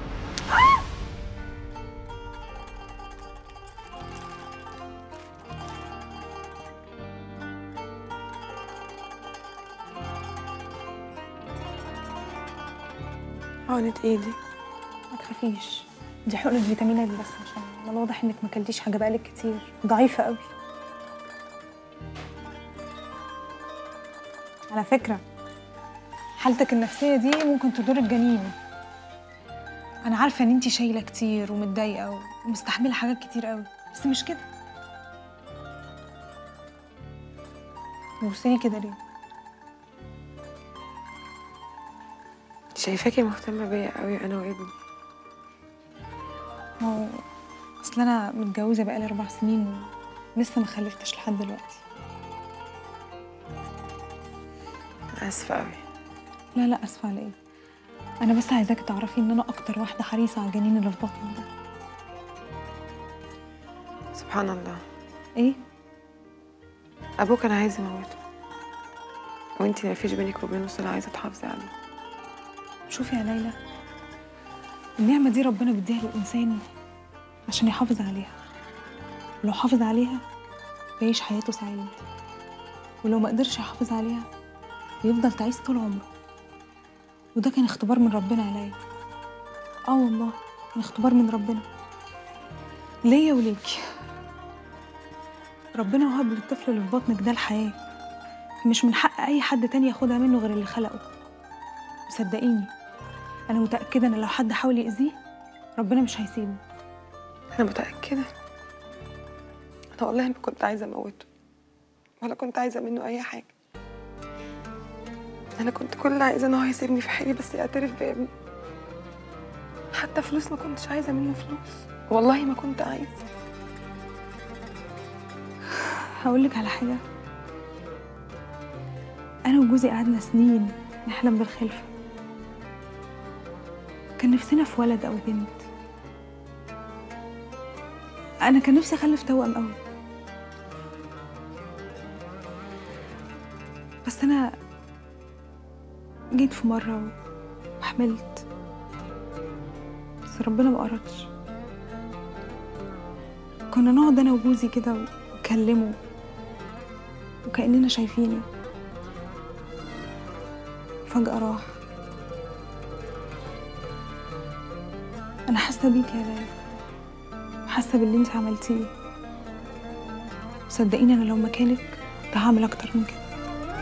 S4: عقنة ايدي ما تخافيش دي حقنة فيتامينات بس عشان من الواضح انك ما كلتيش حاجة بقالك كتير ضعيفة قوي على فكرة حالتك النفسية دي ممكن تضر الجنين أنا عارفة إن أنتي شايلة كتير ومتضايقة ومستحملة حاجات كتير قوي بس مش كده بصيلي كده ليه؟
S2: شايفاكي مهتمه بيا قوي انا وابني
S4: ما هو أصل أنا متجوزة بقالي أربع سنين ولسه ما خلفتش لحد دلوقتي
S2: اسفه قوي
S4: لا لا اسفه على ايه انا بس عايزاكي تعرفي ان انا اكتر واحده حريصه على الجنين اللي في بطني ده
S2: سبحان الله
S4: ايه
S2: ابوك كان عايز يموته وانتي ما فيش بينك وبينه صله عايزه تحافظي عليه
S4: شوفي يا ليلى النعمة دي ربنا بيديها للإنسان عشان يحافظ عليها ولو حافظ عليها بيعيش حياته سعيد ولو ما قدرش يحافظ عليها بيفضل تعيس طول عمره وده كان اختبار من ربنا عليا اه والله كان اختبار من ربنا ليا وليكي ربنا وهب للطفل اللي في بطنك ده الحياة مش من حق أي حد تاني ياخدها منه غير اللي خلقه وصدقيني أنا متأكدة إن لو حد حاول يأذيه ربنا مش هيسيبه
S1: أنا متأكدة أنا والله ما كنت عايزة أموته ولا كنت عايزة منه أي حاجة أنا كنت كل اللي عايزة إن هو يسيبني في حالي بس يعترف بابني حتى فلوس ما كنتش عايزة منه فلوس والله ما كنت عايزة
S4: هقولك على حاجة أنا وجوزي قعدنا سنين نحلم بالخلفة كان نفسنا في ولد أو بنت أنا كان نفسي أخلف توأم أوي بس أنا جيت في مرة وحملت بس ربنا ما أردش كنا نقعد أنا وجوزي كده ونكلمه وكأننا شايفينه فجأة راح أنا حاسة بيك يا ليلى حاسة باللي انت عملتيه صدقيني أنا لو مكانك كنت هعمل أكتر من كده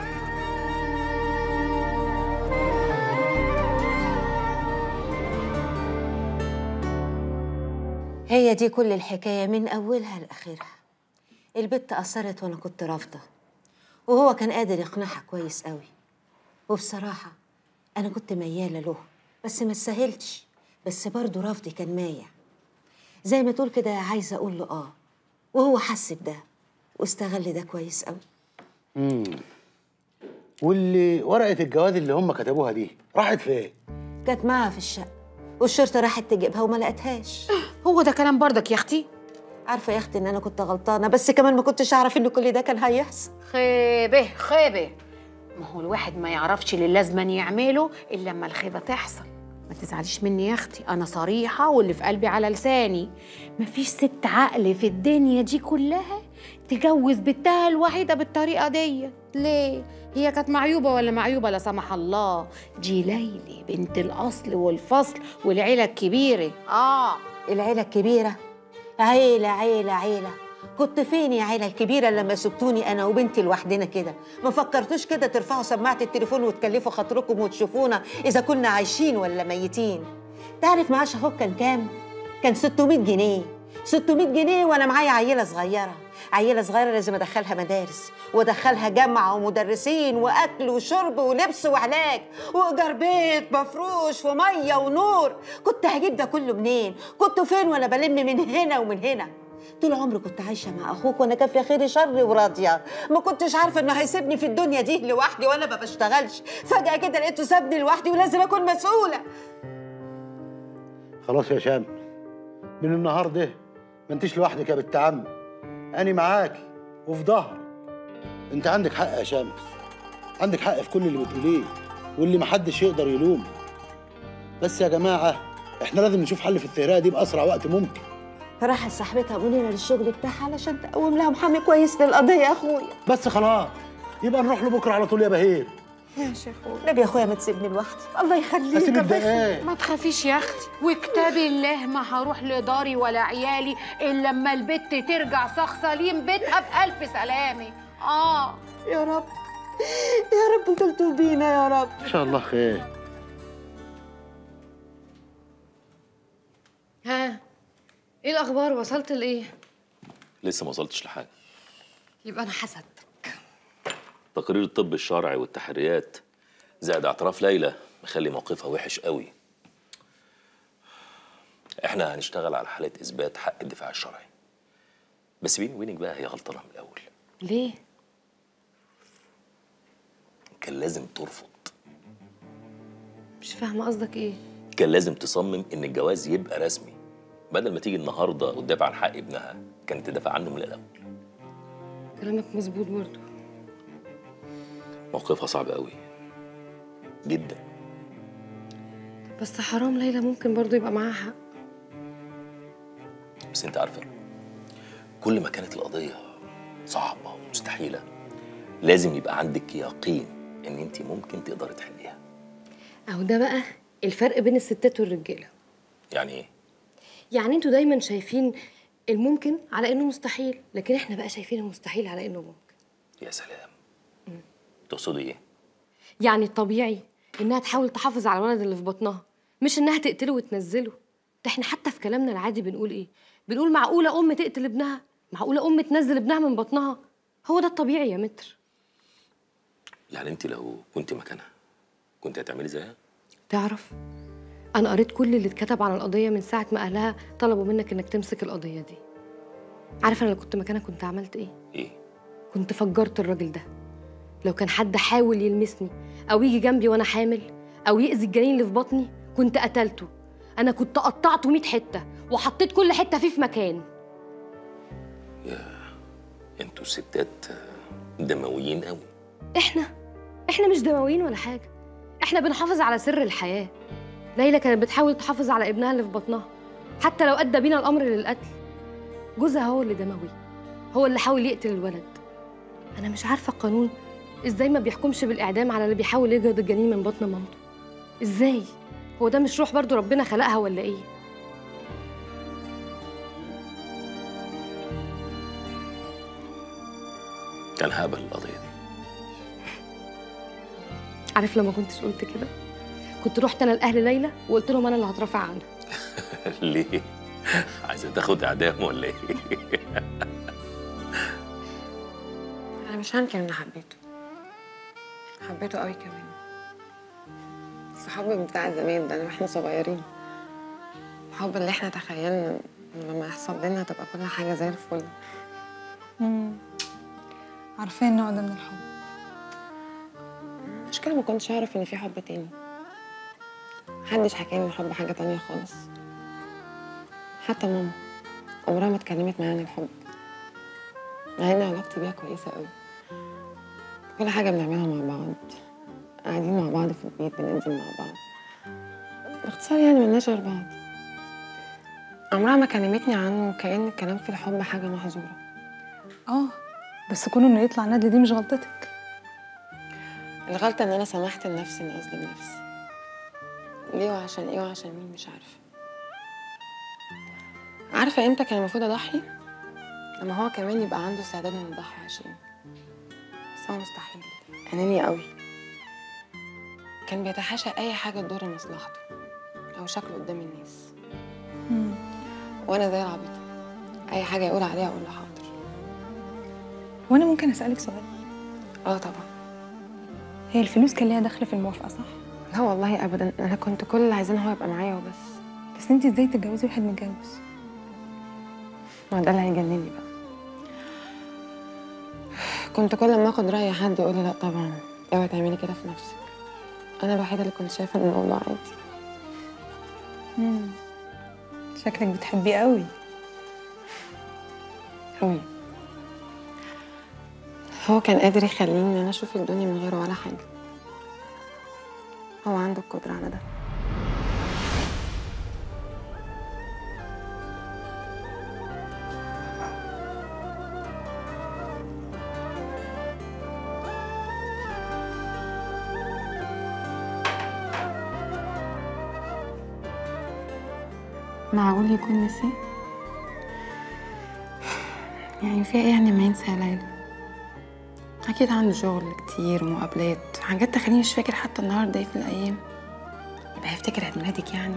S11: هي دي كل الحكاية من أولها لآخرها البت أثرت وأنا كنت رافضة وهو كان قادر يقنعها كويس قوي وبصراحة أنا كنت ميالة له بس ما تسهلتش بس برضه رفضي كان مايع زي ما تقول كده عايزة أقول له آه وهو حس بده واستغل ده كويس قوي
S22: امم واللي ورقة الجواز اللي هم كتبوها دي راحت فين؟
S11: كانت معاها في الشقة والشرطة راحت تجيبها وما لقتهاش
S9: هو ده كلام برضك يا اختي
S11: عارفة يا أختي إن أنا كنت غلطانة بس كمان ما كنتش أعرف إن كل ده كان هيحصل
S9: خيبه خيبه ما هو الواحد ما يعرفش اللي لازم يعمله الا لما الخيبه تحصل ما تزعليش مني يا اختي انا صريحه واللي في قلبي على لساني مفيش ست عقل في الدنيا دي كلها تجوز بنتها الوحيده بالطريقه دي ليه هي كانت معيوبه ولا معيوبه لا سمح الله دي ليلي بنت الاصل والفصل والعيله الكبيره اه
S11: العيلة الكبيرة عيلة عيلة عيلة كنت فين يا عيلة الكبيرة لما سبتوني أنا وبنتي لوحدنا كده ما فكرتوش كده ترفعوا سماعة التليفون وتكلفوا خاطركم وتشوفونا إذا كنا عايشين ولا ميتين تعرف معاش أخوك كان كام؟ كان 600 جنيه 600 جنيه وأنا معايا عيلة صغيرة عيلة صغيرة لازم أدخلها مدارس وأدخلها جامعة ومدرسين وأكل وشرب ولبس وعلاج وإيجار بيت مفروش ومية ونور كنت هجيب ده كله منين؟ كنت فين وأنا بلم من هنا ومن هنا؟ طول عمري كنت عايشة مع أخوك وأنا كافية خيري شر وراضية ما كنتش عارفة إنه هيسيبني في الدنيا دي لوحدي وأنا ما بشتغلش فجأة كده لقيته سابني لوحدي ولازم أكون مسؤولة
S22: خلاص يا شام من النهارده ما انتش لوحدك يا بنت عم انا معاكي وفي ظهرك انت عندك حق يا شمس عندك حق في كل اللي بتقوليه واللي محدش يقدر يلومك بس يا جماعه احنا لازم نشوف حل في الثيريه دي باسرع وقت ممكن
S11: راحت صاحبتها منيرة للشغل بتاعها علشان تقوم لها محامي كويس للقضية يا أخويا
S22: بس خلاص يبقى نروح له بكره على طول يا بهير
S11: ماشي يا أخويا نبي يا أخويا ما تسيبني لوحدي الله يخليك
S22: أسيبك
S11: الله
S22: دقايق.
S11: يخليك.
S9: ما تخافيش يا اختي وكتاب الله ما هروح لداري ولا عيالي الا لما البت ترجع صخ سليم بيتها بألف سلامه اه
S11: يا رب يا رب تلطف بينا يا رب
S22: ان شاء الله خير
S17: ها ايه الاخبار وصلت لايه
S15: لسه ما وصلتش لحاجه
S17: يبقى انا حسد
S15: تقرير الطب الشرعي والتحريات زائد اعتراف ليلى مخلي موقفها وحش قوي احنا هنشتغل على حالة اثبات حق الدفاع الشرعي بس بيني وبينك بقى هي غلطانه من الاول
S9: ليه
S15: كان لازم ترفض
S17: مش فاهمه قصدك ايه
S15: كان لازم تصمم ان الجواز يبقى رسمي بدل ما تيجي النهارده وتدافع عن حق ابنها كانت تدافع عنه من الاول
S17: كلامك مظبوط برضه
S15: موقفها صعب قوي جدا
S17: بس حرام ليلى ممكن برضو يبقى معاها حق
S15: بس انت عارفه كل ما كانت القضيه صعبه ومستحيله لازم يبقى عندك يقين ان انت ممكن تقدري تحليها
S17: اهو ده بقى الفرق بين الستات والرجاله
S15: يعني ايه
S17: يعني انتوا دايما شايفين الممكن على انه مستحيل لكن احنا بقى شايفين المستحيل على انه ممكن
S15: يا سلام تقصدي ايه
S17: يعني الطبيعي انها تحاول تحافظ على الولد اللي في بطنها مش انها تقتله وتنزله ده احنا حتى في كلامنا العادي بنقول ايه بنقول معقوله ام تقتل ابنها معقوله ام تنزل ابنها من بطنها هو ده الطبيعي يا متر
S15: يعني انت لو كنت مكانها كنت هتعملي زيها
S17: تعرف انا قريت كل اللي اتكتب عن القضيه من ساعه ما اهلها طلبوا منك انك تمسك القضيه دي عارف انا لو كنت مكانك كنت عملت ايه
S15: ايه
S17: كنت فجرت الراجل ده لو كان حد حاول يلمسني او يجي جنبي وانا حامل او يأذي الجنين اللي في بطني كنت قتلته انا كنت قطعته 100 حته وحطيت كل حته فيه في مكان
S15: انتوا ستات دمويين قوي
S17: احنا احنا مش دمويين ولا حاجه احنا بنحافظ على سر الحياه ليلى كانت بتحاول تحافظ على ابنها اللي في بطنها حتى لو ادى بينا الامر للقتل جوزها هو اللي دموي هو اللي حاول يقتل الولد انا مش عارفه القانون ازاي ما بيحكمش بالاعدام على اللي بيحاول يجهض الجنين من بطن مامته ازاي هو ده مش روح برضو ربنا خلقها ولا ايه
S15: كان هبل القضيه دي
S17: عارف لو ما كنتش قلت كده كنت رحت انا لاهل ليلى وقلت لهم انا اللي هترافع عنها
S15: ليه عايزه تاخد اعدام ولا ايه
S1: انا مش هنكر اني حبيته حبيته قوي كمان الصحاب بتاع زمان ده واحنا صغيرين الحب اللي احنا تخيلنا إن لما يحصل لنا تبقى كل حاجه زي الفل
S4: امم عارفاه النوع ده من الحب
S1: المشكله ما كنتش اعرف ان في حب تاني محدش حكى لي الحب حاجه تانية خالص حتى ماما عمرها ما اتكلمت معايا عن الحب مع ان علاقتي بيها كويسه قوي كل حاجه بنعملها مع بعض قاعدين مع بعض في البيت بننزل مع بعض باختصار يعني ملناش غير بعض عمرها ما كلمتني عنه كأن الكلام في الحب حاجة محظورة
S4: اه بس كونه انه يطلع نادي دي مش غلطتك
S1: الغلطة إن أنا سمحت لنفسي إني أظلم نفسي ليه وعشان إيه وعشان مين مش عارفة عارفة إمتى كان المفروض أضحي؟ لما هو كمان يبقى عنده استعداد إنه يضحي عشاني بس هو مستحيل أناني قوي كان بيتحاشى أي حاجة تضر مصلحته أو شكله قدام الناس
S4: مم.
S1: وأنا زي العبيطة أي حاجة يقول عليها أقول له حاضر
S4: وانا ممكن اسالك سؤال
S1: اه طبعا
S4: هي الفلوس كان ليها دخل في الموافقه صح
S1: لا والله ابدا انا كنت كل اللي عايزاه إن هو يبقى معايا وبس
S4: بس انت ازاي تتجوزي واحد متجوز
S1: ما ده اللي هيجنني بقى كنت كل ما اخد راي حد يقول لي لا طبعا اوعي تعملي كده في نفسك انا الوحيده اللي كنت شايفه ان الموضوع عادي
S4: مم. شكلك بتحبيه قوي
S1: قوي هو كان قادر يخليني ان انا اشوف الدنيا من غيره ولا حاجه هو عنده القدره على ده معقول يكون نسي يعني في ايه يعني ما ينسى يا ليلى اكيد عنده شغل كتير ومقابلات حاجات تخليني مش فاكر حتى النهارده ايه في الايام يبقى هيفتكر عيد ميلادك يعني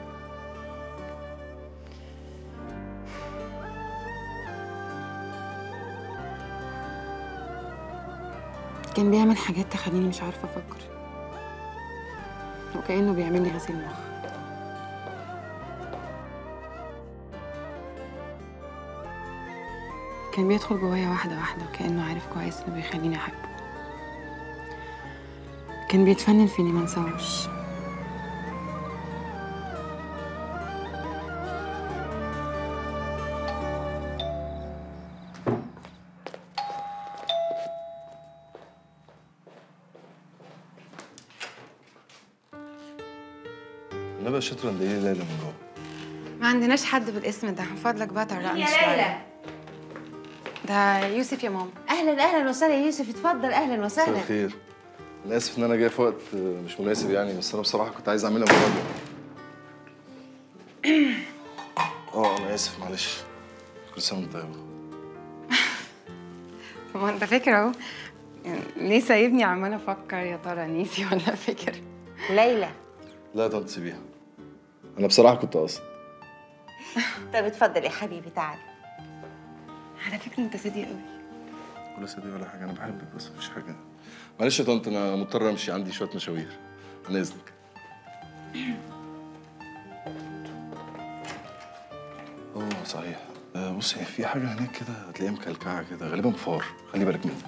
S1: كان بيعمل حاجات تخليني مش عارفه افكر وكانه بيعمل لي غسيل مخ كان بيدخل جوايا واحدة واحدة وكأنه عارف كويس إنه بيخليني أحبه كان بيتفنن في إني منساهوش
S3: انا شاطره ده ايه ليلى من جوه
S2: ما عندناش حد بالاسم ده من فضلك بقى طرقني
S11: يا
S2: شوية.
S11: ليلى.
S2: ده يوسف يا ماما
S11: اهلا اهلا وسهلا يا يوسف اتفضل اهلا
S3: مساء
S11: وسهلا
S3: الخير انا اسف ان انا جاي في وقت آه، مش مناسب يعني بس انا بصراحه كنت عايز اعملها مره اه انا اسف معلش كل سنه وانت طيبه
S2: ما انت فاكر اهو يعني ليه سايبني عماله افكر يا ترى نيسي ولا فاكر
S11: ليلى
S3: لا يا طنط سيبيها انا بصراحه كنت قاصد
S11: طب اتفضل يا حبيبي تعالى
S2: على فكره انت صديق قوي
S3: ولا سيدي ولا حاجه انا بحبك بس مفيش حاجه معلش يا طنط انا مضطر امشي عندي شويه مشاوير انا اذنك اوه صحيح آه، بصي في حاجه هناك كده هتلاقيها مكلكعه كده غالبا فار خلي بالك منها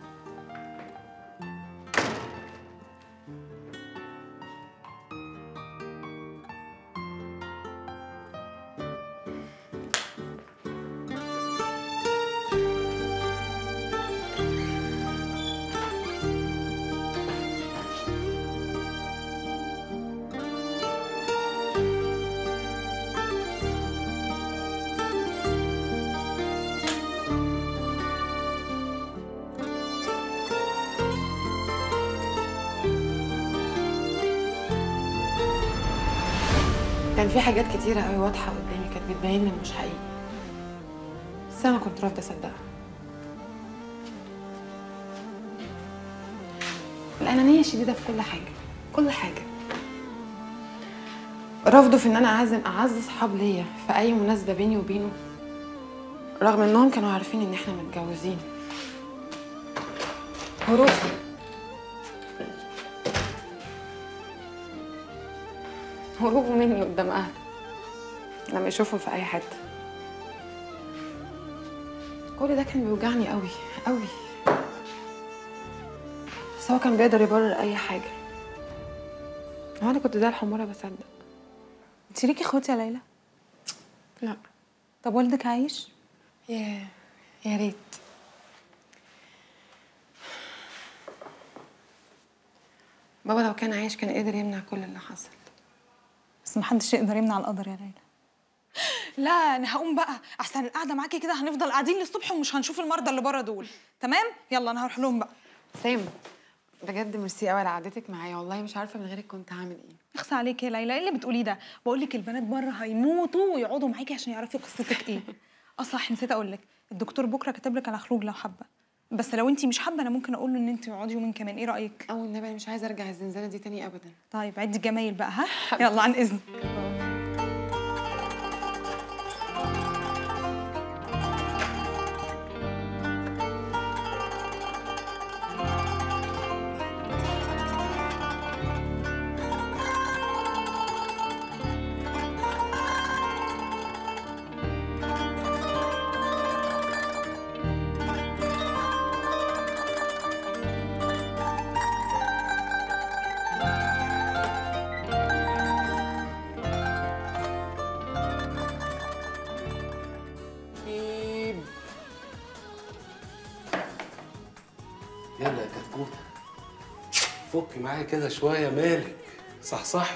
S2: كان في حاجات كتيرة قوي واضحة قدامي كانت بتبين لي إنه مش حقيقي بس أنا كنت رافضة أصدقها الأنانية شديدة في كل حاجة كل حاجة رفضه في إن أنا أعزم أعز صحاب ليا في أي مناسبة بيني وبينه رغم إنهم كانوا عارفين إن إحنا متجوزين هروبه هروبه مني قدام أهله لما يشوفهم في أي حتة كل ده كان بيوجعني قوي قوي بس هو كان بيقدر يبرر أي حاجة وأنا كنت زي الحمارة بصدق
S4: انت ليكي اخوات يا ليلى
S2: لا
S4: طب والدك عايش
S2: يا يا ريت بابا لو كان عايش كان قدر يمنع كل اللي حصل
S4: بس محدش يقدر يمنع القدر يا ليلى لا انا هقوم بقى احسن القعده معاكي كده هنفضل قاعدين للصبح ومش هنشوف المرضى اللي بره دول تمام يلا انا هروح لهم بقى
S2: سام بجد ميرسي قوي على قعدتك معايا والله مش عارفه من غيرك كنت هعمل ايه
S4: اخصى عليك يا ليلى ايه اللي بتقوليه ده بقول لك البنات بره هيموتوا ويقعدوا معاكي عشان يعرفوا قصتك ايه اه صح نسيت اقول لك الدكتور بكره كاتب لك على خروج لو حابه بس لو انت مش حابه انا ممكن اقول له ان انت اقعدي يومين كمان ايه رايك
S2: او النبي أنا مش عايزه ارجع الزنزانه دي تاني ابدا
S4: طيب عدي الجمايل بقى ها يلا عن اذنك
S16: يلا يا كتكوتة فك معايا كده شوية مالك صح صح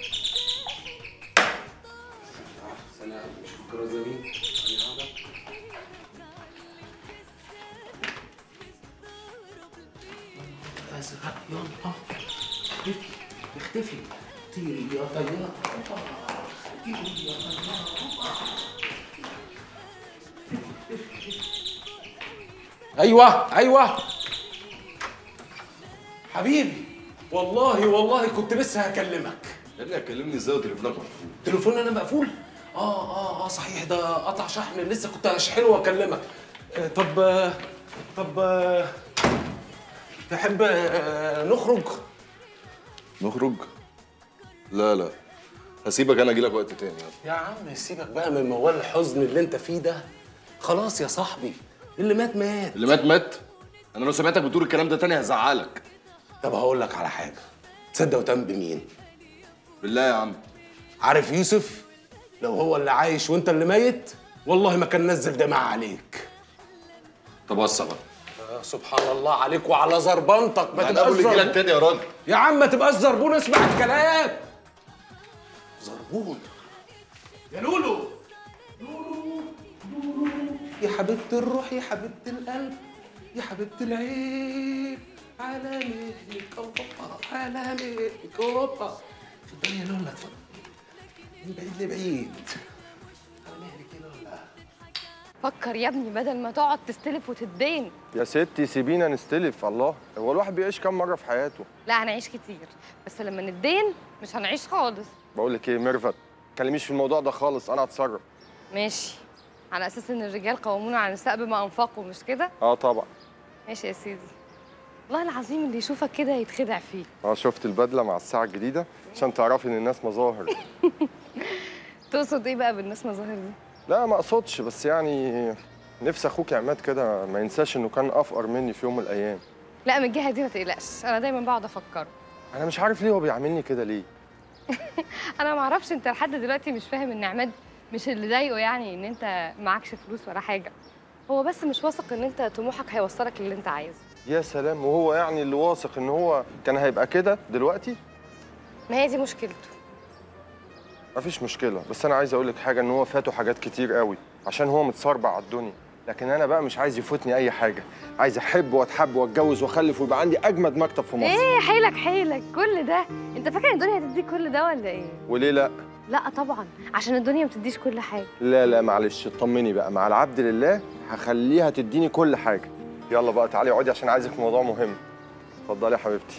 S16: سلام مش فكرة زميل يلا اختفي اختفي طيري يا طيارة طيري يا طيارة ايوه ايوه حبيبي والله والله كنت لسه هكلمك
S3: يا ابني هتكلمني ازاي وتليفونك مقفول
S16: تليفون انا مقفول اه اه اه صحيح ده قطع شحن لسه كنت هشحنه واكلمك آه طب آه طب آه تحب آه نخرج
S3: نخرج لا لا هسيبك انا اجيلك وقت تاني يلا
S16: يا عم سيبك بقى من موال الحزن اللي انت فيه ده خلاص يا صاحبي اللي مات مات
S3: اللي مات مات انا لو سمعتك بتقول الكلام ده تاني هزعلك
S16: طب هقول لك على حاجه تصدق وتأمن بمين
S3: بالله يا عم
S16: عارف يوسف لو هو اللي عايش وانت اللي ميت والله ما كان نزل دماء عليك
S3: طب وسع بقى
S16: آه سبحان الله عليك وعلى زربنتك ما
S3: يعني
S16: تبقاش
S3: أقول لك
S16: زربون.
S3: يجيلك تاني يا راجل
S16: يا عم ما تبقاش زربون اسمع الكلام مرهون يا لولو لولو لولو يا حبيبة الروح يا حبيبة القلب يا حبيبة العين على مهلك اوبا على مهلك اوبا اتفضلي يا لولا اتفضلي من بعيد لبعيد على مهلك يا لولا
S17: فكر يا ابني بدل ما تقعد تستلف وتدين
S13: يا ستي سيبينا نستلف الله هو الواحد بيعيش كام مره في حياته
S17: لا هنعيش كتير بس لما ندين مش هنعيش خالص
S13: بقول لك ايه ميرفت تكلميش في الموضوع ده خالص انا هتصرف
S17: ماشي على اساس ان الرجال قوامون على النساء بما انفقوا مش كده
S13: اه طبعا
S17: ماشي يا سيدي والله العظيم اللي يشوفك كده يتخدع فيك
S13: اه شفت البدله مع الساعه الجديده عشان تعرفي ان الناس مظاهر
S17: تقصد ايه بقى بالناس مظاهر دي
S13: لا ما اقصدش بس يعني نفسي اخوك عماد كده ما ينساش انه كان افقر مني في يوم من الايام
S17: لا من الجهه دي ما تقلقش انا دايما بقعد افكره
S13: انا مش عارف ليه هو بيعاملني كده ليه
S17: انا ما اعرفش انت لحد دلوقتي مش فاهم ان عماد مش اللي ضايقه يعني ان انت معكش فلوس ولا حاجه هو بس مش واثق ان انت طموحك هيوصلك للي انت عايزه
S13: يا سلام وهو يعني اللي واثق ان هو كان هيبقى كده دلوقتي
S17: ما هي دي مشكلته
S13: مفيش مشكله بس انا عايز اقول لك حاجه ان هو فاته حاجات كتير قوي عشان هو متصربع على الدنيا لكن انا بقى مش عايز يفوتني اي حاجه عايز احب واتحب واتجوز واخلف ويبقى عندي اجمد مكتب في مصر
S17: ايه حيلك حيلك كل ده انت فاكر الدنيا هتديك كل ده ولا ايه
S13: وليه لا
S17: لا طبعا عشان الدنيا ما بتديش كل حاجه
S13: لا لا معلش اطمني بقى مع العبد لله هخليها تديني كل حاجه يلا بقى تعالي اقعدي عشان عايزك في موضوع مهم اتفضلي يا حبيبتي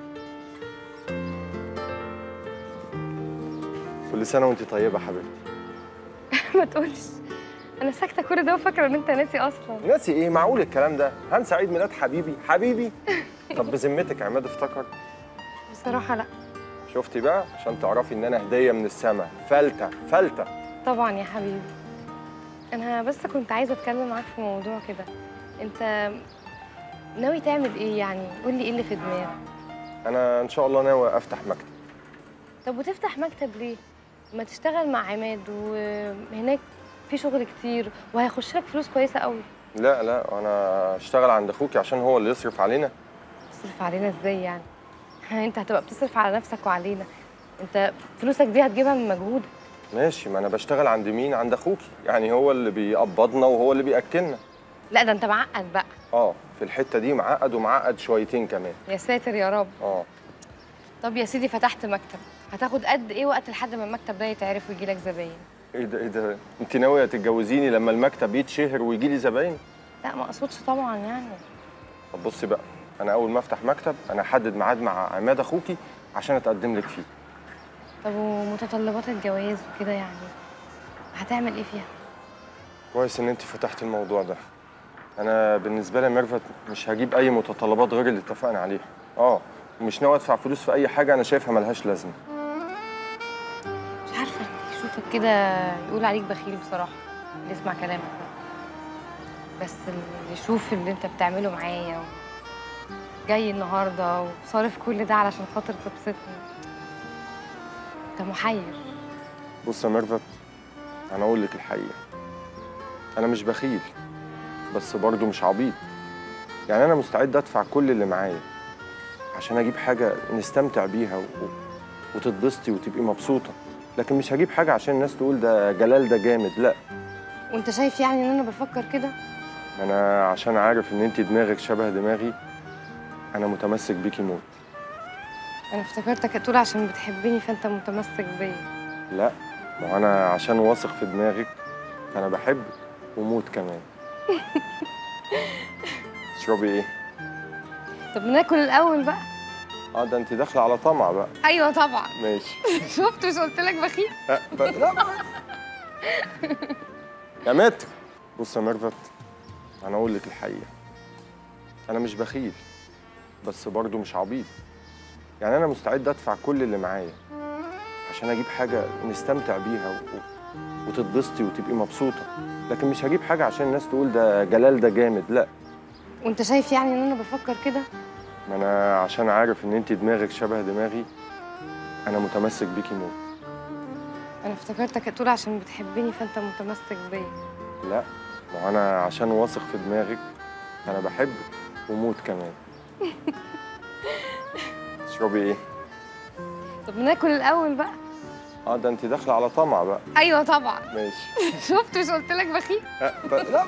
S13: كل سنه وانت طيبه يا حبيبتي
S17: ما تقولش انا ساكته كل ده وفاكره ان انت ناسي اصلا
S13: ناسي ايه معقول الكلام ده هنسى عيد ميلاد حبيبي حبيبي طب بذمتك عماد افتكر
S17: بصراحه لا
S13: شفتي بقى عشان تعرفي ان انا هديه من السماء فلته فلته
S17: طبعا يا حبيبي انا بس كنت عايزه اتكلم معاك في موضوع كده انت ناوي تعمل ايه يعني قول لي ايه اللي في دماغك
S13: انا ان شاء الله ناوي افتح مكتب
S17: طب وتفتح مكتب ليه ما تشتغل مع عماد وهناك في شغل كتير وهيخش لك فلوس كويسه قوي
S13: لا لا انا اشتغل عند اخوكي عشان هو اللي يصرف علينا
S17: تصرف علينا ازاي يعني انت هتبقى بتصرف على نفسك وعلينا انت فلوسك دي هتجيبها من مجهودك
S13: ماشي ما انا بشتغل عند مين عند اخوكي يعني هو اللي بيقبضنا وهو اللي بياكلنا
S17: لا ده انت معقد بقى
S13: اه في الحته دي معقد ومعقد شويتين كمان
S17: يا ساتر يا رب
S13: اه
S17: طب يا سيدي فتحت مكتب هتاخد قد ايه وقت لحد ما المكتب ده يتعرف ويجي لك زباين
S13: ايه ده ايه ده انت ناويه تتجوزيني لما المكتب يتشهر ويجي لي زباين
S17: لا ما اقصدش طبعا يعني
S13: طب بصي بقى انا اول ما افتح مكتب انا احدد ميعاد مع عماد اخوكي عشان اتقدم لك فيه
S17: طب ومتطلبات الجواز وكده يعني هتعمل ايه فيها
S13: كويس ان انت فتحت الموضوع ده انا بالنسبه لي ميرفت مش هجيب اي متطلبات غير اللي اتفقنا عليها اه ومش ناوي ادفع فلوس في اي حاجه انا شايفها ملهاش لازمه
S17: مش عارفه اللي يشوفك كده يقول عليك بخيل بصراحه اللي يسمع كلامك ده بس اللي يشوف اللي انت بتعمله معايا و... جاي النهارده وصارف كل ده علشان خاطر تبسطني انت محير
S13: بص يا ميرفت انا اقول لك الحقيقه انا مش بخيل بس برضه مش عبيط يعني انا مستعد ادفع كل اللي معايا عشان اجيب حاجه نستمتع بيها و... وتتبسطي وتبقي مبسوطه لكن مش هجيب حاجه عشان الناس تقول ده جلال ده جامد لا
S17: وانت شايف يعني ان انا بفكر كده
S13: انا عشان عارف ان انت دماغك شبه دماغي انا متمسك بيكي موت
S17: انا افتكرتك هتقول عشان بتحبني فانت متمسك بيا
S13: لا ما هو انا عشان واثق في دماغك انا بحبك وموت كمان تشربي ايه
S17: طب ناكل الاول بقى
S13: اه ده انت داخله على طمع بقى
S17: ايوه طبعا
S13: ماشي
S17: شفت مش قلت لك بخيل
S13: لا ب- لا يا متر بص يا ميرفت انا اقول لك الحقيقه انا مش بخيل بس برضه مش عبيط يعني انا مستعد ادفع كل اللي معايا عشان اجيب حاجه نستمتع بيها و... وتتبسطي وتبقي مبسوطه لكن مش هجيب حاجه عشان الناس تقول ده جلال ده جامد لا
S17: وانت شايف يعني ان انا بفكر كده
S13: ما انا عشان عارف ان انت دماغك شبه دماغي انا متمسك بيكي موت
S17: انا افتكرتك هتقول عشان بتحبني فانت متمسك بيا
S13: لا ما هو انا عشان واثق في دماغك انا بحبك وموت كمان تشربي ايه
S17: طب ناكل الاول بقى
S13: اه ده انت داخله على طمع بقى
S17: ايوه طبعا
S13: ماشي
S17: شفت مش قلت لك بخيل
S13: أه، ط- لا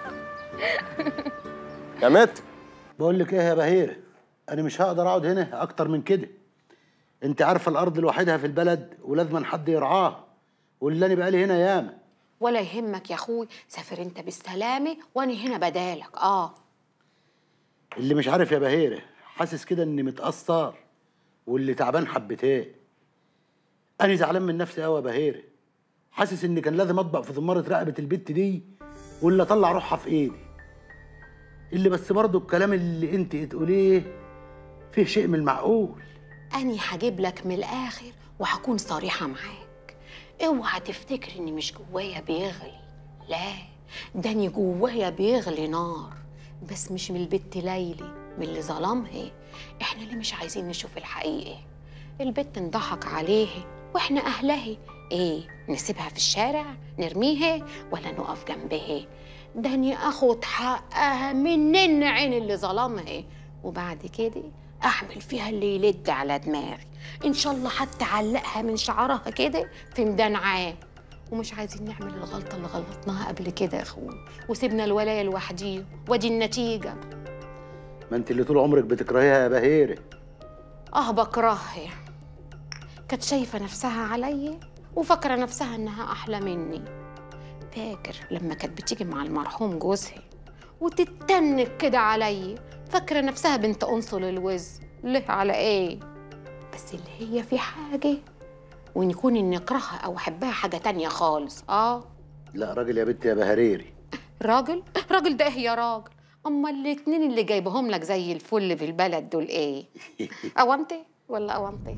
S13: يا متر
S22: بقول لك ايه يا بهيره انا مش هقدر اقعد هنا اكتر من كده انت عارفه الارض لوحدها في البلد ولازم حد يرعاها واللي انا بقالي هنا ياما
S9: ولا يهمك يا اخوي سافر انت بالسلامه وانا هنا بدالك اه
S22: اللي مش عارف يا بهيره حاسس كده اني متاثر واللي تعبان حبتين انا زعلان من نفسي قوي يا بهيره حاسس ان كان لازم اطبق في زماره رقبه البت دي واللي اطلع روحها في ايدي اللي بس برضه الكلام اللي انت تقوليه فيه شيء من المعقول
S9: اني هجيب لك من الاخر وهكون صريحه معاك اوعى تفتكر اني مش جوايا بيغلي لا ده اني جوايا بيغلي نار بس مش من البت ليلي من اللي ظلمها احنا ليه مش عايزين نشوف الحقيقه البت انضحك عليها واحنا اهلها ايه نسيبها في الشارع نرميها ولا نقف جنبها ده اني اخد حقها من عين اللي ظلمها وبعد كده اعمل فيها اللي يلد على دماغي ان شاء الله حتى علقها من شعرها كده في ميدان عام ومش عايزين نعمل الغلطه اللي غلطناها قبل كده يا اخوي وسيبنا الولايه لوحديه وادي النتيجه
S22: ما انت اللي طول عمرك بتكرهيها يا بهيره
S9: اه بكرهها كانت شايفه نفسها عليا وفاكره نفسها انها احلى مني فاكر لما كانت بتيجي مع المرحوم جوزها وتتنك كده عليا فاكره نفسها بنت انصل الوز ليه على ايه بس اللي هي في حاجه وان يكون اني اكرهها او احبها حاجه تانية خالص اه
S22: لا راجل يا بنت يا بهريري
S9: راجل راجل ده إيه يا راجل اما الاتنين اللي جايبهم لك زي الفل في البلد دول ايه اوامتي ولا اوامتي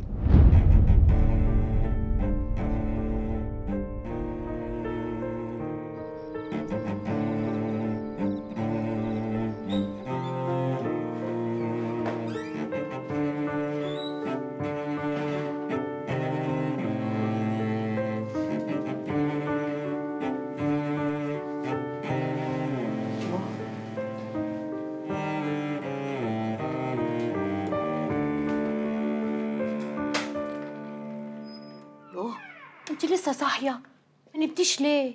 S9: يوه انت لسه صاحيه ما نمتيش ليه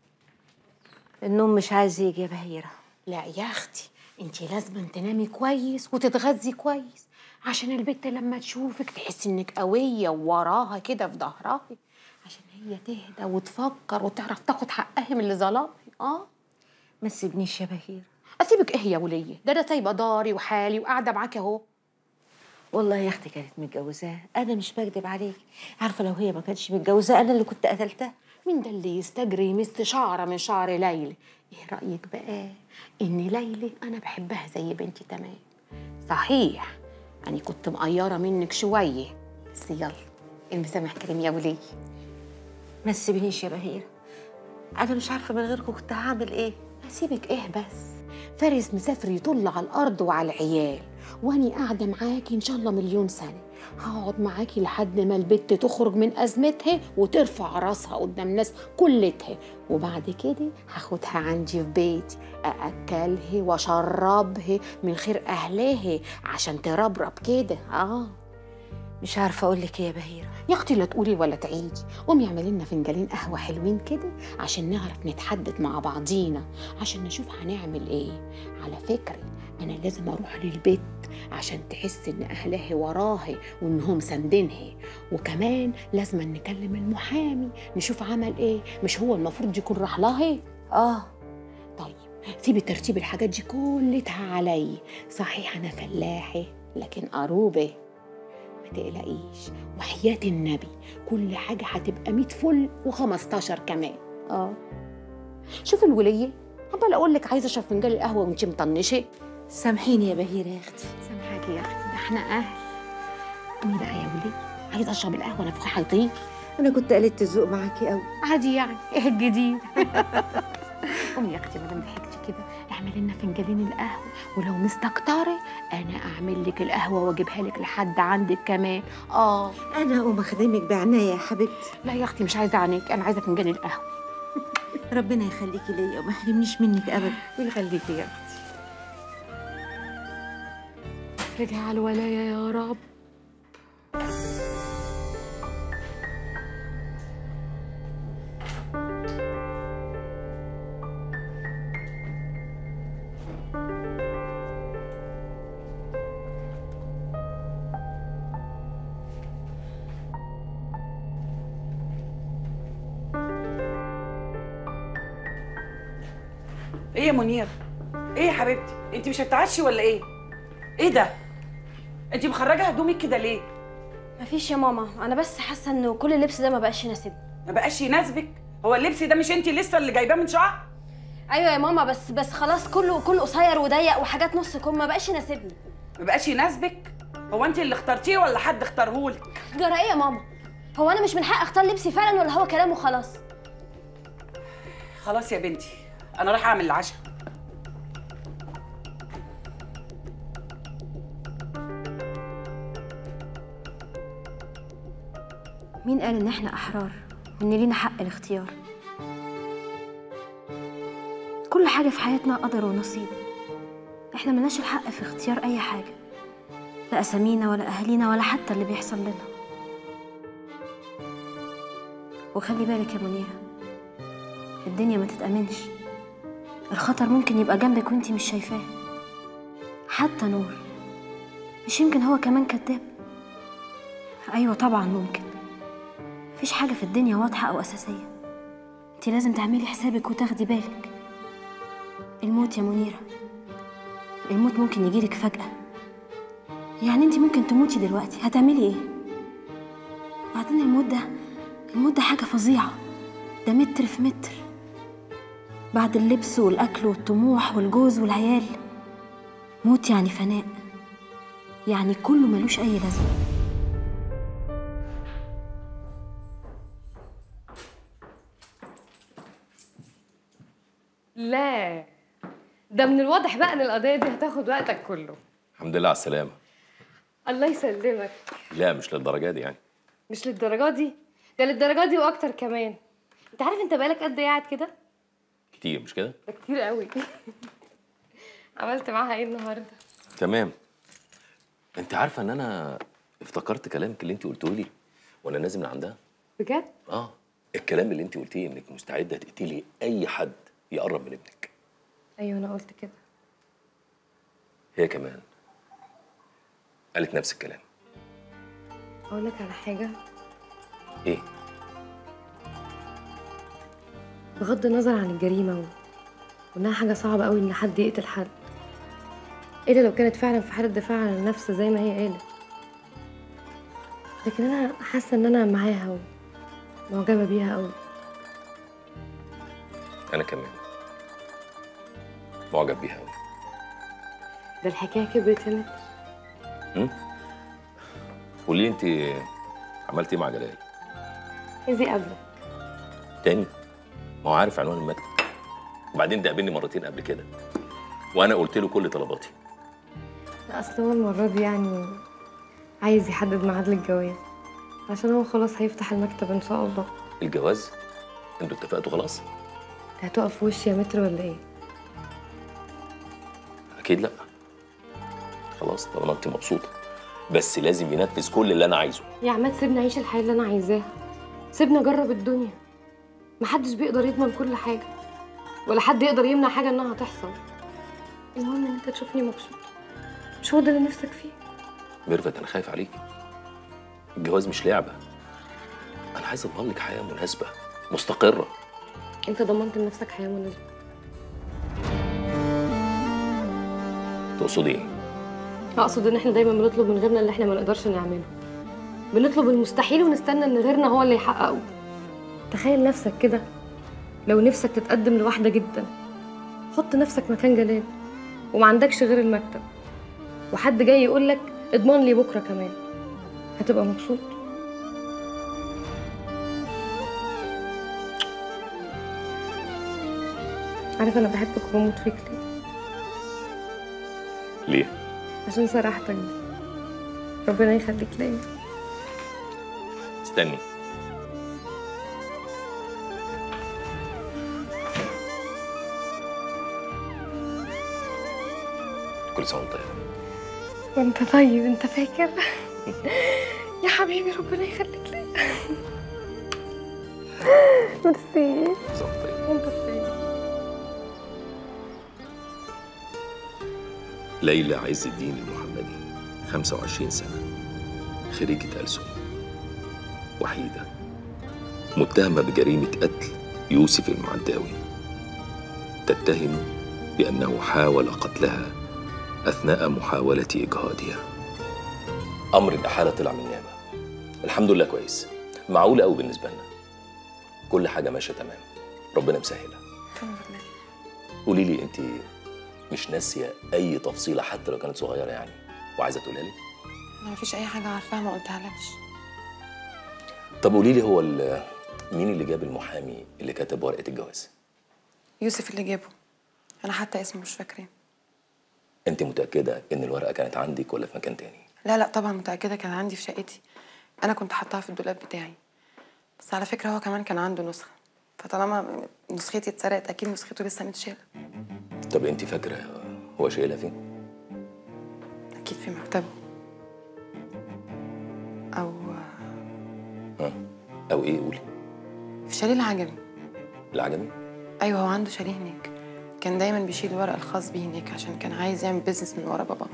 S11: النوم مش عايز يجي يا بهيره
S9: لا يا اختي انت لازم تنامي كويس وتتغذي كويس عشان البت لما تشوفك تحس انك قويه ووراها كده في ظهرها عشان هي تهدى وتفكر وتعرف تاخد حقها من اللي ظلمها اه
S11: ما تسيبنيش يا بهيره
S9: اسيبك ايه يا وليه ده انا سايبه داري وحالي وقاعده معاكي اهو
S11: والله يا اختي كانت متجوزاه انا مش بكدب عليك عارفه لو هي ما كانتش متجوزاه انا اللي كنت قتلتها
S9: مين ده اللي يستجري يمس شعره من شعر ليلى ايه رايك بقى ان ليلى انا بحبها زي بنتي تمام صحيح انا كنت مقيره منك شويه بس يلا المسامح كريم يا وليه
S11: ما تسيبنيش يا بهيره انا مش عارفه من غيركم كنت هعمل ايه
S9: هسيبك ايه بس فارس مسافر يطل على الارض وعلى العيال واني قاعده معاكي ان شاء الله مليون سنه هقعد معاكي لحد ما البت تخرج من ازمتها وترفع راسها قدام الناس كلتها وبعد كده هاخدها عندي في بيتي ااكلها واشربها من خير اهلها عشان تربرب كده اه
S11: مش عارفه اقول لك ايه يا بهيره
S9: يا اختي لا تقولي ولا تعيدي قومي اعملي لنا فنجانين قهوه حلوين كده عشان نعرف نتحدث مع بعضينا عشان نشوف هنعمل ايه على فكره انا لازم اروح للبيت عشان تحس ان اهلها وراها وانهم ساندينها وكمان لازم نكلم المحامي نشوف عمل ايه مش هو المفروض يكون راح لها
S11: اه
S9: طيب سيبي ترتيب الحاجات دي كلها علي صحيح انا فلاحه لكن قروبه ما تقلقيش وحياة النبي كل حاجة هتبقى 100 فل و15 كمان اه شوف الولية عمال اقول لك عايزه اشرب فنجان القهوه وانت مطنشه
S11: سامحيني يا بهيره يا اختي
S9: سامحاكي يا اختي ده احنا اهل قومي بقى يا وليه عايزه اشرب القهوه انا فوقي هيطير
S11: انا كنت قلت الذوق معاكي قوي
S9: عادي يعني ايه الجديد قومي يا اختي ما دام ضحكتي كده اعملي لنا فنجانين القهوه ولو مستكتره انا اعمل لك القهوه واجيبها لك لحد عندك كمان اه
S11: انا اقوم اخدمك بعناية يا حبيبتي
S9: لا يا اختي مش عايزه عينيك انا عايزه فنجان القهوه
S11: ربنا يخليكي ليا وما يحرمنيش منك ابدا
S9: ويخليكي يا اختي افرجي على الولايه يا رب
S5: ايه يا منير ايه يا حبيبتي انت مش هتعشي ولا ايه ايه ده انت مخرجه هدومك كده ليه
S7: مفيش يا ماما انا بس حاسه انه كل اللبس ده ما بقاش يناسبني
S5: ما بقاش يناسبك هو اللبس ده مش انت لسه اللي جايباه من شهر
S7: ايوه يا ماما بس بس خلاص كله كله قصير وضيق وحاجات نص كم ما بقاش يناسبني
S5: ما بقاش يناسبك هو انت اللي اخترتيه ولا حد اختارهولك
S7: جرى ايه يا ماما هو انا مش من حق اختار لبسي فعلا ولا هو كلامه خلاص
S5: خلاص يا بنتي انا رايحه اعمل العشاء
S7: مين قال ان احنا احرار وان لينا حق الاختيار كل حاجه في حياتنا قدر ونصيب احنا ملناش الحق في اختيار اي حاجه لا اسامينا ولا اهالينا ولا حتى اللي بيحصل لنا وخلي بالك يا منيره الدنيا ما تتأمنش الخطر ممكن يبقى جنبك وانتي مش شايفاه حتى نور مش يمكن هو كمان كذاب ايوه طبعا ممكن مفيش حاجه في الدنيا واضحه او اساسيه انتي لازم تعملي حسابك وتاخدي بالك الموت يا منيره الموت ممكن يجيلك فجاه يعني انتي ممكن تموتي دلوقتي هتعملي ايه بعدين الموت ده الموت ده حاجه فظيعه ده متر في متر بعد اللبس والأكل والطموح والجوز والعيال موت يعني فناء يعني كله ملوش أي لازمة
S17: لا ده من الواضح بقى ان القضيه دي هتاخد وقتك كله
S15: الحمد لله على السلامه
S17: الله يسلمك
S15: لا مش للدرجه دي يعني
S17: مش للدرجه دي ده للدرجه دي واكتر كمان انت عارف انت بقالك قد ايه قاعد كده
S15: كتير مش كده
S17: ده كتير قوي عملت معاها ايه النهارده
S15: تمام انت عارفه ان انا افتكرت كلامك اللي انت قلته لي وانا نازل من عندها
S17: بجد
S15: اه الكلام اللي انت قلتيه انك مستعده تقتلي اي حد يقرب من ابنك
S17: ايوه انا قلت كده
S15: هي كمان قالت نفس الكلام
S17: اقول لك على حاجه
S15: ايه
S17: بغض النظر عن الجريمه و... وانها حاجه صعبه قوي ان حد يقتل حد الا لو كانت فعلا في حاله دفاع عن النفس زي ما هي قالت لكن انا حاسه ان انا معاها ومعجبه بيها قوي
S15: انا كمان معجب بيها قوي
S17: ده الحكايه كبرت يا متر
S15: قولي لي انت عملتي ايه مع جلال
S17: عايز قبلك
S15: تاني ما هو عارف عنوان المكتب وبعدين ده قابلني مرتين قبل كده وانا قلت له كل طلباتي
S17: لا اصل هو المره دي يعني عايز يحدد ميعاد للجواز عشان هو خلاص هيفتح المكتب ان شاء الله
S15: الجواز انتوا اتفقتوا خلاص
S17: انت هتقف في وشي يا متر ولا ايه
S15: اكيد لا خلاص طالما انت مبسوطه بس لازم ينفذ كل اللي انا عايزه
S17: يا عماد سيبني اعيش الحياه اللي انا عايزاها سيبني اجرب الدنيا محدش بيقدر يضمن كل حاجه ولا حد يقدر يمنع حاجه انها تحصل المهم ان انت تشوفني مبسوطه مش هو ده اللي نفسك فيه
S15: ميرفت انا خايف عليكي الجواز مش لعبه انا عايز اضمن لك حياه مناسبه مستقره
S17: انت ضمنت لنفسك حياه مناسبه
S15: تقصدي ايه
S17: اقصد ان احنا دايما بنطلب من غيرنا اللي احنا ما نقدرش نعمله بنطلب المستحيل ونستنى ان غيرنا هو اللي يحققه تخيل نفسك كده لو نفسك تتقدم لواحده جدا حط نفسك مكان جلال وما عندكش غير المكتب وحد جاي يقول لك اضمن لي بكره كمان هتبقى مبسوط عارف انا بحبك وبموت فيك ليه
S15: ليه
S17: عشان صراحتك دي ربنا يخليك ليا
S15: استني كل سنه وانت طيب
S17: وانت طيب انت فاكر يا حبيبي ربنا يخليك ليا ميرسي وانت طيب
S15: ليلى عز الدين المحمدي 25 سنة خريجة ألسن وحيدة متهمة بجريمة قتل يوسف المعداوي تتهم بأنه حاول قتلها أثناء محاولة إجهاضها أمر الإحالة طلع من نعمة الحمد لله كويس معقول قوي بالنسبة لنا كل حاجة ماشية تمام ربنا مسهلها
S1: الحمد لله
S15: قولي لي أنت مش ناسية أي تفصيلة حتى لو كانت صغيرة يعني وعايزة تقولها لي
S1: انا مفيش اي حاجه عارفاها ما قلتها لكش
S15: طب قولي لي هو ال- مين اللي جاب المحامي اللي كتب ورقة الجواز
S1: يوسف اللي جابه انا حتى اسمه مش فاكراه
S15: أنت متأكدة إن الورقة كانت عندك ولا في مكان تاني
S1: لا لا طبعا متاكده كان عندي في شقتي انا كنت حاطاها في الدولاب بتاعي بس على فكره هو كمان كان عنده نسخه فطالما نسختي اتسرقت اكيد نسخته لسه متشاله
S15: طب أنت فاكرة هو شايلها فين؟
S1: اكيد في مكتبه او
S15: ها؟ أو إيه قولي
S1: في شاليه العجمي
S15: العجمي؟
S1: ايوه هو عنده شاليه هناك كان دايما بيشيل الورق الخاص بيه هناك عشان كان عايز يعمل بيزنس من ورا بابا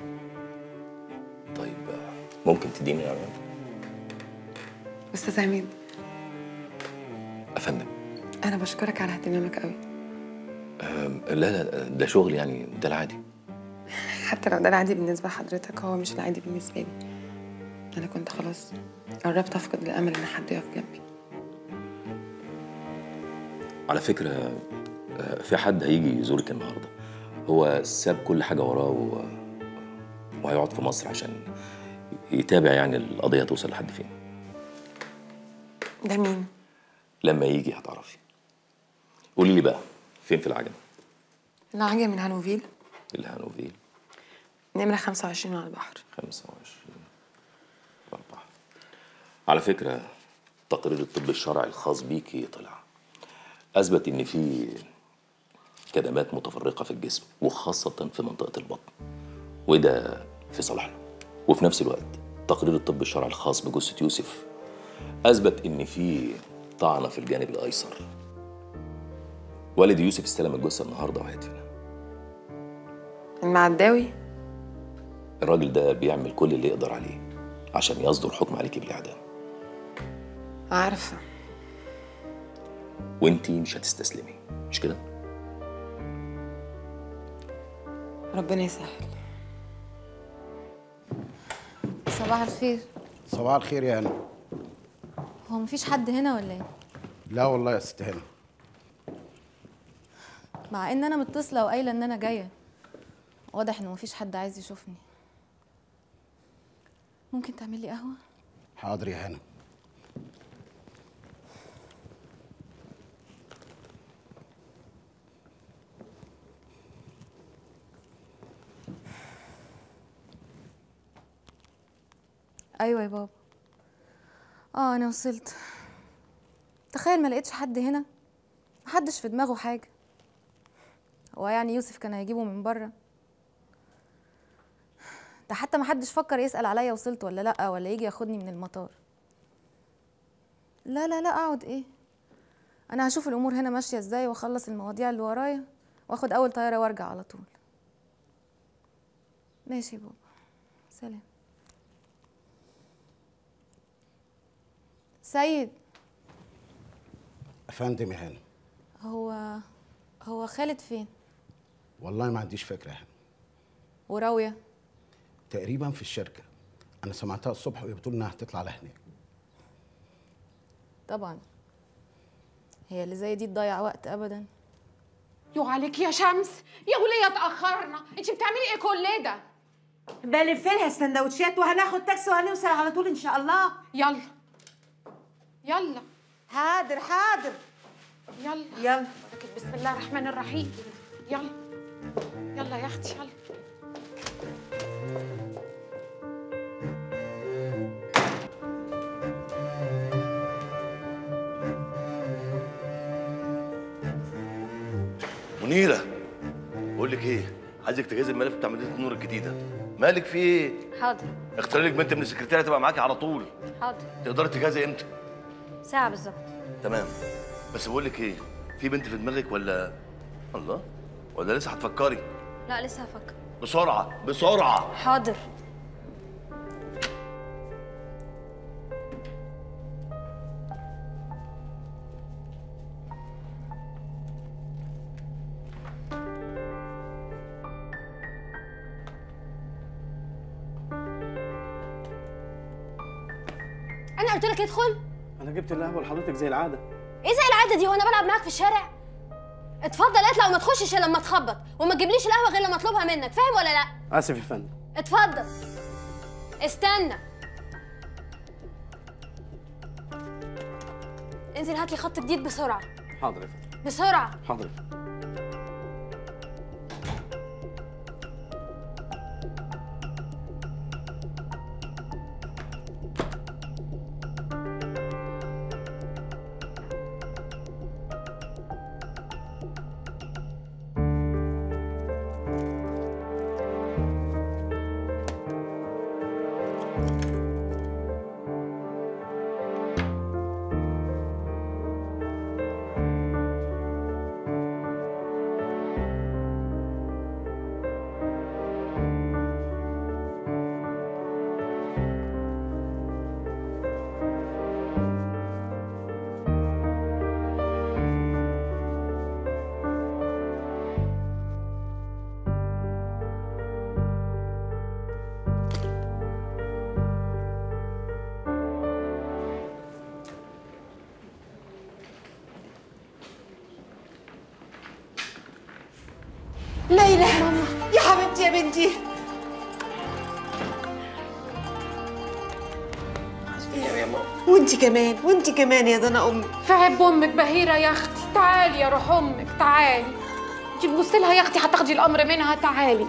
S15: ممكن تديني عنوان
S1: استاذ عميد
S15: أفندم
S1: انا بشكرك على اهتمامك قوي
S15: أم، لا لا ده شغل يعني ده العادي
S1: حتى لو ده العادي بالنسبه لحضرتك هو مش العادي بالنسبه لي انا كنت خلاص قربت افقد الامل ان حد يقف جنبي
S15: على فكرة آه، في حد هيجي يزورك النهاردة هو ساب كل حاجة وراه و... وهيقعد في مصر عشان يتابع يعني القضية توصل لحد فين
S1: ده مين
S15: لما يجي هتعرفي قولي لي بقى فين في العجمي
S1: العجمي من هانوفيل
S15: الهانوفيل
S1: نمره 25 على البحر
S15: 25 أربعة على فكرة تقرير الطب الشرعي الخاص بيكي طلع أثبت إن في كدمات متفرقة في الجسم وخاصة في منطقة البطن وده في صالحنا وفي نفس الوقت تقرير الطب الشرعي الخاص بجثة يوسف أثبت إن في طعنة في الجانب الأيسر والد يوسف استلم الجثة النهاردة وهيدفنها
S1: المعداوي
S15: الراجل ده بيعمل كل اللي يقدر عليه عشان يصدر حكم عليكي بالإعدام
S1: عارفه
S15: وانتي مش هتستسلمي مش كده؟
S1: ربنا يسهل
S6: صباح الخير
S22: صباح الخير يا هنا
S6: هو مفيش حد هنا ولا ايه
S22: لا والله يا ست هنا
S6: مع ان انا متصله وقايله ان انا جايه واضح ان مفيش حد عايز يشوفني ممكن تعمل لي قهوه
S22: حاضر يا هنا
S6: ايوه يا بابا اه انا وصلت تخيل ما لقيتش حد هنا محدش في دماغه حاجه هو يعني يوسف كان هيجيبه من بره ده حتى محدش فكر يسأل عليا وصلت ولا لأ ولا يجي ياخدني من المطار لا لا لا اقعد ايه انا هشوف الامور هنا ماشيه ازاي واخلص المواضيع اللي ورايا واخد اول طياره وارجع على طول ماشي يا بابا سلام سيد
S22: افندم يا هنا
S6: هو هو خالد فين
S22: والله ما عنديش فكره يا هنا
S6: وراويه
S22: تقريبا في الشركه انا سمعتها الصبح وهي بتقول انها هتطلع على هناك
S6: طبعا هي اللي زي دي تضيع وقت ابدا
S2: يو عليك يا شمس يا ولية اتأخرنا انت بتعملي ايه كل ده
S14: بلف لها السندوتشات وهناخد تاكسي وهنوصل على طول ان شاء الله
S2: يلا يلا
S14: حاضر حاضر
S2: يلا
S14: يلا
S2: بسم الله الرحمن الرحيم يلا يلا يا اختي يلا
S18: منيرة بقول لك ايه عايزك تجهزي الملف بتاع مدينة النور الجديدة مالك في ايه؟
S20: حاضر
S18: اختاري لك بنت من السكرتيرة تبقى معاكي على طول
S20: حاضر
S18: تقدري تجهزي امتى؟
S20: ساعة بالظبط
S18: تمام بس بقول لك ايه في بنت في دماغك ولا الله ولا لسه هتفكري
S20: لا لسه هفكر
S18: بسرعة بسرعة
S20: حاضر
S7: قلت لك ادخل
S10: انا جبت القهوه لحضرتك زي العاده
S7: ايه زي العاده دي وانا بلعب معاك في الشارع اتفضل اطلع وما تخشش الا لما تخبط وما تجيبليش القهوه غير لما اطلبها منك فاهم ولا لا
S10: اسف يا فندم
S7: اتفضل استنى انزل هات لي خط جديد بسرعه
S10: حاضر يا فندم
S7: بسرعه
S10: حاضر يا فندم
S14: ليلى يا حبيبتي يا بنتي وانت كمان وانت كمان يا ضنا امي
S9: في عب امك بهيره يا اختي تعالي يا روح امك تعالي انت تبصي لها يا اختي هتاخدي الامر منها تعالي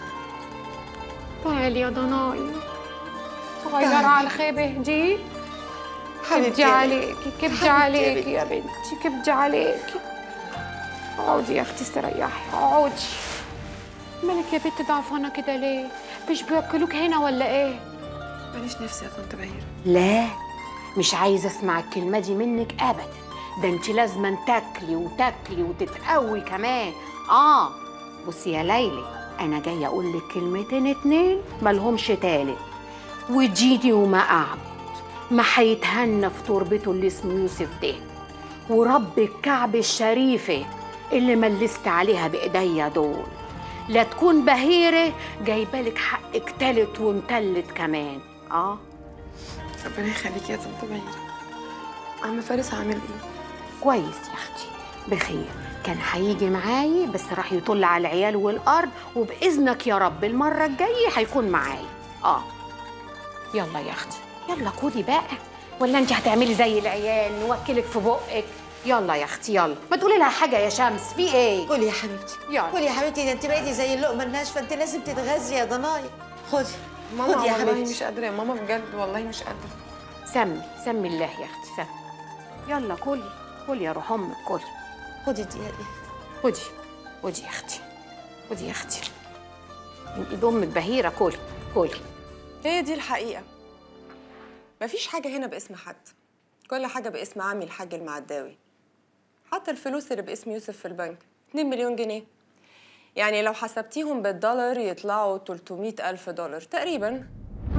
S9: تعالي يا ضناي صغيرة
S14: تعالي.
S9: على الخيبة دي
S14: حبيبتي
S9: كبدي
S14: يا
S9: عليكي
S14: بنتي.
S9: كبدي
S14: حبيبتي يا
S9: عليكي يا بنتي كبدي عليكي اقعدي يا اختي استريحي اقعدي مالك يا بنت ضعفانة كده ليه؟ مش بياكلوك هنا ولا ايه؟
S1: ماليش نفسي يا طنط بهيرة
S9: لا مش عايزه اسمع الكلمه دي منك ابدا ده انت لازما تاكلي وتاكلي وتتقوي كمان اه بصي يا ليلى انا جايه اقول لك كلمتين اتنين مالهمش تالت وجيدي وما قعد ما هيتهنى في تربته اللي اسمه يوسف ده ورب الكعب الشريفه اللي ملست عليها بايديا دول لا تكون بهيره جايبالك حقك تالت ومتلت كمان اه
S1: ربنا يخليكي يا طنط بهيرة عم فارس هعمل ايه؟
S9: كويس يا اختي بخير كان هيجي معايا بس راح يطل على العيال والارض وباذنك يا رب المره الجايه هيكون معايا اه يلا يا اختي يلا كلي بقى ولا انت هتعملي زي العيال نوكلك في بقك يلا يا اختي يلا ما تقولي لها حاجه يا شمس في ايه
S14: قولي يا حبيبتي
S9: يلا
S14: قولي يا حبيبتي ده انت بقيتي زي اللقمه الناشفه انت لازم تتغذي يا ضنايا خدي
S1: ماما
S14: خدي يا
S1: والله
S14: حبيبتي
S1: مش قادرة يا ماما بجد والله مش قادرة
S9: سمي سمي الله يا اختي سمي يلا كلي كلي يا روح امك كلي
S14: خدي دي يا دي
S9: خدي خدي يا اختي خدي يا اختي من ايد امك بهيره كلي كلي
S12: هي دي الحقيقة مفيش حاجة هنا باسم حد كل حاجة باسم عمي الحاج المعداوي حتى الفلوس اللي باسم يوسف في البنك 2 مليون جنيه يعني لو حسبتيهم بالدولار يطلعوا 300 ألف دولار تقريبا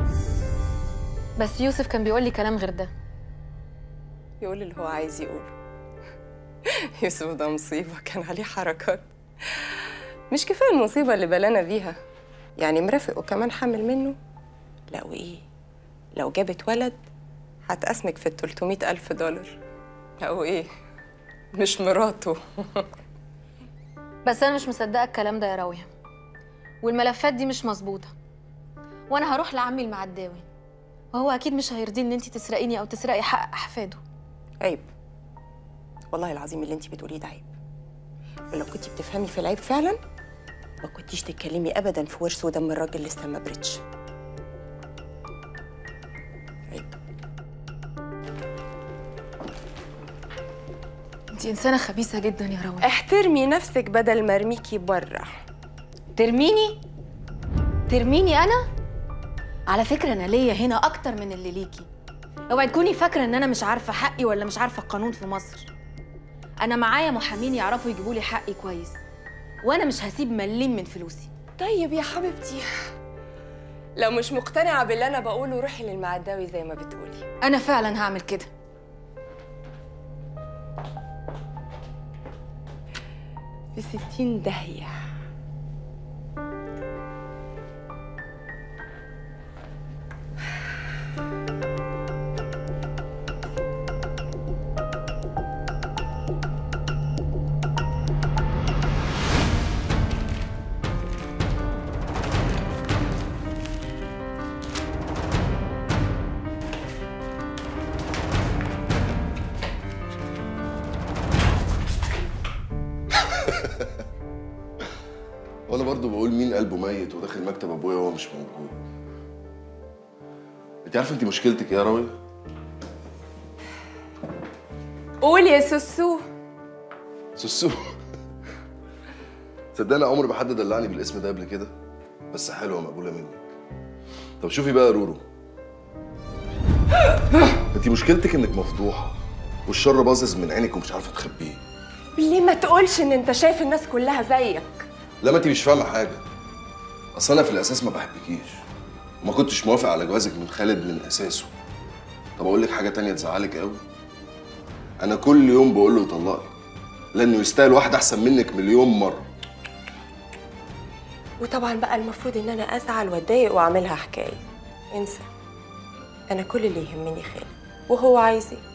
S6: بس يوسف كان بيقول لي كلام غير ده
S12: يقول اللي هو عايز يقوله يوسف ده مصيبة كان عليه حركات مش كفاية المصيبة اللي بلانا بيها يعني مرافق وكمان حامل منه لا وإيه لو جابت ولد هتقسمك في ال 300 ألف دولار لا وإيه مش مراته
S6: بس انا مش مصدقه الكلام ده يا راويه والملفات دي مش مظبوطه وانا هروح لعمي المعداوي وهو اكيد مش هيرضي ان انت تسرقيني او تسرقي حق احفاده
S12: عيب والله العظيم اللي انت بتقوليه ده عيب ولو كنتي بتفهمي في العيب فعلا ما كنتيش تتكلمي ابدا في ورث ودم الراجل لسه ما برتش
S6: انت انسانه خبيثه جدا يا راويه
S12: احترمي نفسك بدل ما ارميكي بره
S6: ترميني ترميني انا على فكره انا ليا هنا اكتر من اللي ليكي اوعي تكوني فاكره ان انا مش عارفه حقي ولا مش عارفه القانون في مصر انا معايا محامين يعرفوا يجيبوا لي حقي كويس وانا مش هسيب مليم من فلوسي
S12: طيب يا حبيبتي لو مش مقتنعه باللي انا بقوله روحي للمعداوي زي ما بتقولي
S6: انا فعلا هعمل كده
S12: في ستين داهيه
S3: وانا برضو بقول مين قلبه ميت وداخل مكتب ابويا وهو مش موجود انت عارفه انت مشكلتك ايه يا راوية؟
S12: قول يا سوسو
S3: سوسو صدقني عمري ما حد دلعني بالاسم ده قبل كده بس حلوه مقبوله منك طب شوفي بقى يا رورو انت مشكلتك انك مفضوحه والشر باظظ من عينك ومش عارفه تخبيه
S12: ليه ما تقولش ان انت شايف الناس كلها زيك
S3: لا ما انت مش فاهمه حاجه اصل انا في الاساس ما بحبكيش وما كنتش موافق على جوازك من خالد من اساسه طب اقول لك حاجه تانية تزعلك قوي انا كل يوم بقول له يطلقك لانه يستاهل واحده احسن منك مليون مره
S12: وطبعا بقى المفروض ان انا ازعل واتضايق واعملها حكايه انسى انا كل اللي يهمني خالد وهو عايز ايه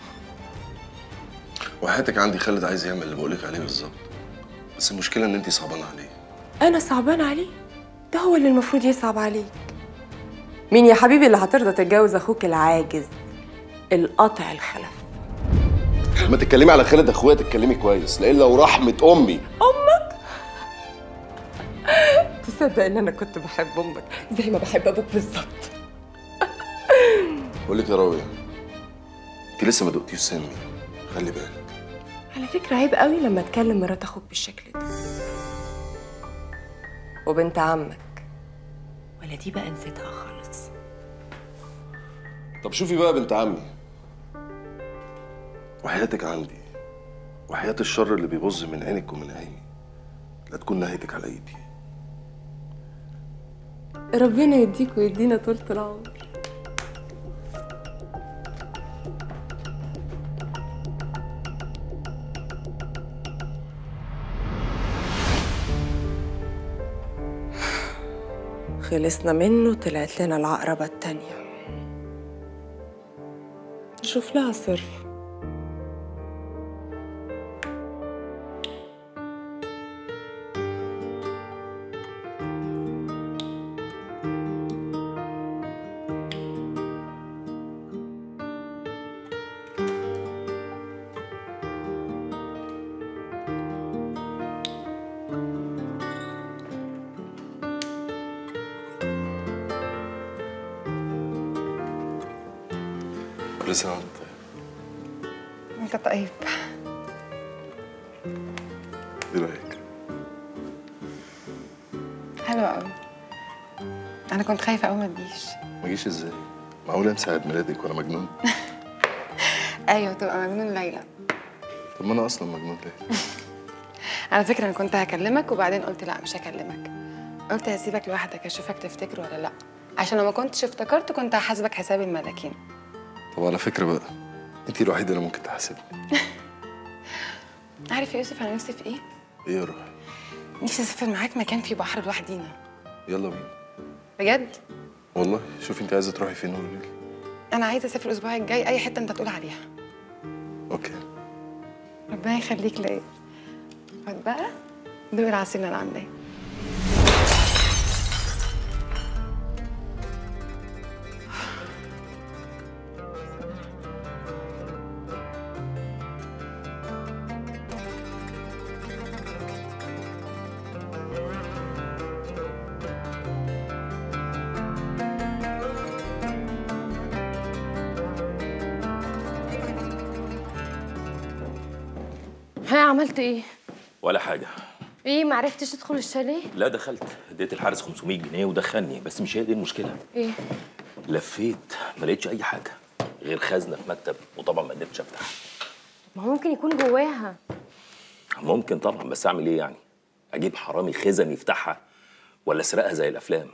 S3: وحياتك عندي خالد عايز يعمل اللي بقولك عليه بالظبط بس المشكله ان انت صعبانه عليه
S12: انا صعبان عليه ده هو اللي المفروض يصعب عليك مين يا حبيبي اللي هترضى تتجوز اخوك العاجز القطع الخلف
S3: لما تتكلمي على خالد اخويا تتكلمي كويس لان لو رحمه امي
S12: امك تصدق ان انا كنت بحب امك زي ما بحب ابوك بالظبط
S3: بقول لك يا راوية انت لسه ما دقتيش سمي خلي بالك
S12: على فكره عيب قوي لما تكلم مرات اخوك بالشكل ده وبنت عمك ولا دي بقى نسيتها خالص
S3: طب شوفي بقى بنت عمي وحياتك عندي وحياة الشر اللي بيبظ من عينك ومن عيني لا تكون نهايتك على ايدي
S12: ربنا يديك ويدينا طولة العمر خلصنا منه طلعت لنا العقربة التانية نشوف لها صرف
S3: كل سنة وانت طيب
S1: انت طيب
S3: ايه رايك؟
S1: حلو قوي انا كنت خايفه قوي ما تجيش
S3: ما جيش ازاي؟ معقول انسى عيد ميلادك وانا مجنون؟
S1: ايوه تبقى مجنون ليلى
S3: طب ما انا اصلا مجنون ليه؟
S1: على فكره انا كنت هكلمك وبعدين قلت لا مش هكلمك قلت هسيبك لوحدك اشوفك تفتكر ولا لا عشان لو ما كنتش افتكرت كنت هحاسبك حساب الملاكين
S3: طب على فكرة بقى انت الوحيدة اللي ممكن تحاسبني
S1: عارف يا يوسف انا نفسي في ايه
S3: ايه يا روحي؟
S1: نفسي اسافر معاك مكان فيه بحر لوحدينا
S3: يلا بينا
S1: بجد
S3: والله شوفي انت عايزة تروحي فين قولي لي
S1: انا عايزه اسافر الاسبوع الجاي اي حته انت تقول عليها
S3: اوكي
S1: ربنا يخليك ليا خد بقى دوق العسل اللي انا عاملاه
S17: ها عملت ايه؟
S15: ولا حاجه
S17: ايه معرفتش تدخل الشاليه؟
S15: لا دخلت اديت الحارس 500 جنيه ودخلني بس مش هي دي المشكله
S17: ايه؟
S15: لفيت ما لقيتش اي حاجه غير خزنه في مكتب وطبعا ما قدرتش افتح
S17: ما هو ممكن يكون جواها
S15: ممكن طبعا بس اعمل ايه يعني اجيب حرامي خزن يفتحها ولا اسرقها زي الافلام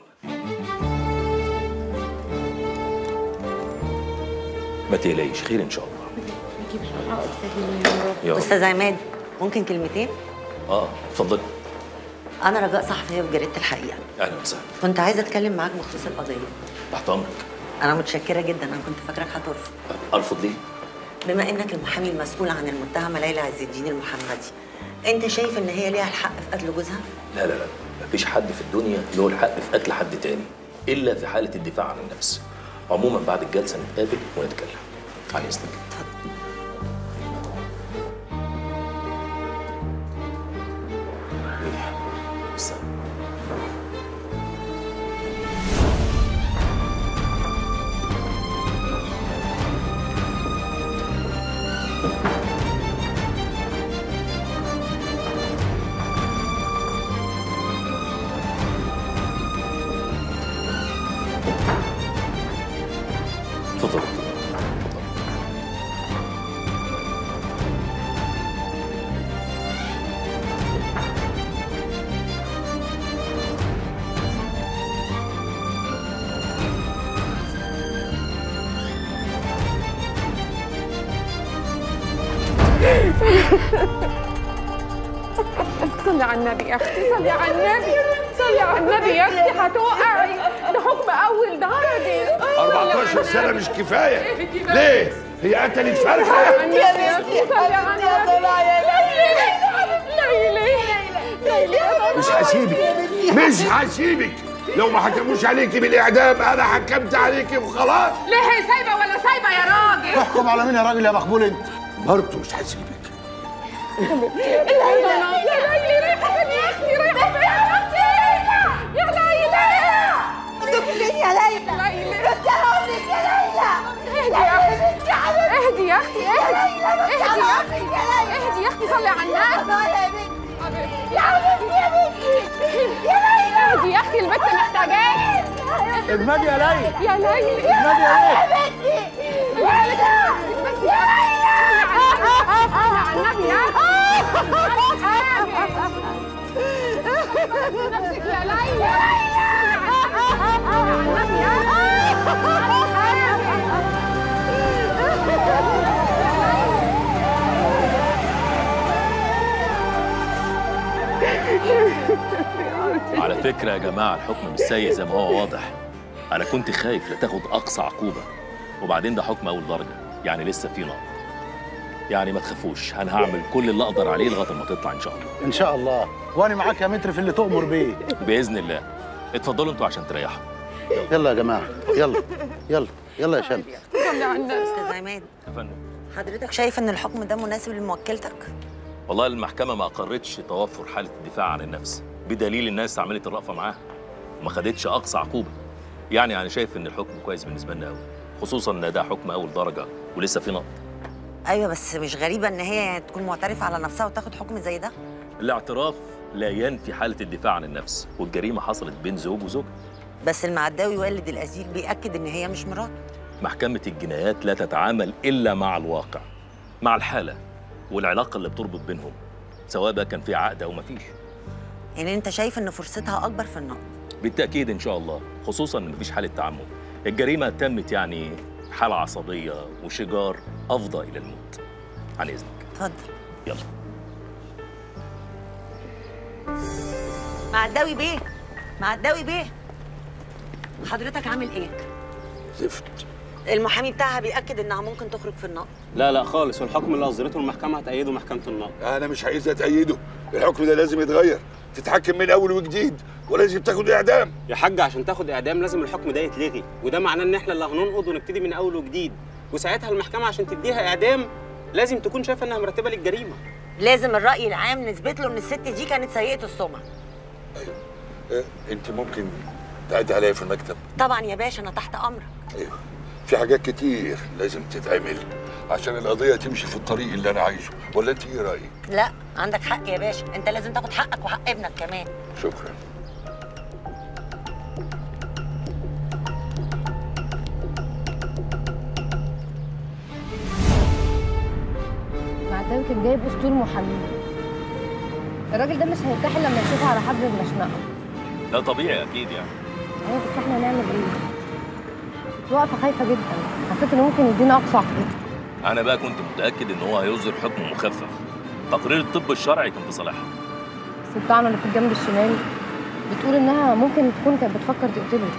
S15: ما تقلقيش خير ان شاء الله يا رب.
S11: استاذ عماد ممكن كلمتين
S15: اه اتفضلي
S11: انا رجاء صحفيه في جريده الحقيقه
S15: اهلا وسهلا
S11: كنت عايزه اتكلم معاك بخصوص القضيه
S15: تحت امرك
S11: انا متشكره جدا انا كنت فاكرك هترفض
S15: ارفض ليه
S11: بما انك المحامي المسؤول عن المتهمه ليلى عز الدين المحمدي انت شايف ان هي ليها الحق في قتل جوزها
S15: لا لا لا مفيش حد في الدنيا له الحق في قتل حد تاني الا في حاله الدفاع عن النفس عموما بعد الجلسه نتقابل ونتكلم على اذنك إيه؟ استنى.
S2: صلي على النبي يا اختي صلي على النبي صلي على النبي يا اختي هتقعي ده حكم اول درجه
S8: 14 سنة مش كفاية ليه؟ هي قتلت فرخة؟
S2: يا بنتي صلي على النبي ليلى
S8: مش هسيبك مش هسيبك لو ما حكموش عليكي بالإعدام أنا حكمت عليكي وخلاص
S2: ليه هي سايبه ولا سايبه يا راجل
S22: تحكم على مين يا راجل يا مقبول انت
S8: برضه مش هسيبك
S2: ليلى يا ليلى رايحه فين يا اختي رايحه فين يا ليلى
S14: يا ليلى
S2: ليلى
S14: رد عليك يا ليلى
S2: اهدي يا اختي اهدي يا اختي اهدي اهدي يا اختي اهدي يا اختي صلي على النبي
S14: يا حبيبتي يا بنتي يا ليلى
S2: اهدي يا اختي البت محتاجاك
S22: اجمدي يا ليلى
S2: يا ليلى
S22: اجمدي يا ليلى
S14: يا بنتي يا
S2: على النبي يا نفسك يا ليلى على النبي يا
S15: على فكرة يا جماعة الحكم مش سيء زي ما هو واضح أنا كنت خايف لا تاخد أقصى عقوبة وبعدين ده حكم أول درجة يعني لسه في نقط يعني ما تخافوش أنا هعمل كل اللي أقدر عليه لغاية ما تطلع إن شاء الله
S22: ان شاء الله وانا معاك يا متر في اللي تؤمر بيه
S15: بإذن الله اتفضلوا أنتوا عشان تريحوا
S22: يلا يا جماعه يلا يلا يلا يا شمس
S2: صلي على النبي
S21: استاذ عماد
S15: يا فندم
S21: حضرتك شايف ان الحكم ده مناسب لموكلتك
S15: والله المحكمة ما أقرتش توفر حالة الدفاع عن النفس بدليل الناس عملت الرأفة معاها وما خدتش أقصى عقوبة يعني أنا شايف إن الحكم كويس بالنسبة لنا أوي خصوصا إن ده حكم أول درجة ولسه في نقط
S21: ايوه بس مش غريبه ان هي تكون معترفه على نفسها وتاخد حكم زي ده
S15: الاعتراف لا ينفي حالة الدفاع عن النفس والجريمة حصلت بين زوج وزوجة
S21: بس المعداوي والد الاسير بياكد ان هي مش مراته
S15: محكمة الجنايات لا تتعامل إلا مع الواقع مع الحالة والعلاقة اللي بتربط بينهم سواء بقى كان في عقد أو مفيش
S21: يعني انت شايف ان فرصتها اكبر في النقد
S15: بالتأكيد إن شاء الله خصوصا إن مفيش حالة تعمد الجريمة تمت يعني حالة عصبية وشجار أفضى إلى الموت عن إذنك
S21: اتفضل
S15: يلا
S21: معداوي بيه معداوي بيه حضرتك عامل ايه
S8: زفت
S21: المحامي بتاعها بياكد انها ممكن تخرج في النقد
S10: لا لا خالص والحكم اللي اصدرته المحكمه هتأيده محكمه النقد
S8: انا مش عايزها تأيده الحكم ده لازم يتغير تتحكم من اول وجديد ولازم تاخد اعدام
S10: يا حاج عشان تاخد اعدام لازم الحكم ده يتلغي وده معناه ان احنا اللي هننقض ونبتدي من اول وجديد وساعتها المحكمه عشان تديها اعدام لازم تكون شايفه انها مرتبه للجريمه
S21: لازم الراي العام نثبت له ان الست دي كانت سيئه السمعه
S8: إيه، انت ممكن تعدي عليا في المكتب
S21: طبعا يا باشا انا تحت امرك
S8: ايوه في حاجات كتير لازم تتعمل عشان القضيه تمشي في الطريق اللي انا عايزه ولا انت ايه رايك
S21: لا عندك حق يا باشا انت لازم تاخد حقك وحق ابنك كمان
S8: شكرا
S17: معداوي كان جايب اسطول محامين الراجل ده مش هيرتاح الا لما يشوفها على حبل المشنقه
S15: ده طبيعي أكيد يعني
S17: ايوه بس احنا هنعمل ايه؟ كنت واقفه خايفه جدا حسيت انه ممكن يدينا اقصى عقوبه
S15: أنا بقى كنت متأكد إن هو هيصدر حكم مخفف تقرير الطب الشرعي كان في صالحها
S17: بس بتاعنا اللي في الجنب الشمال بتقول انها ممكن تكون كانت بتفكر تقتله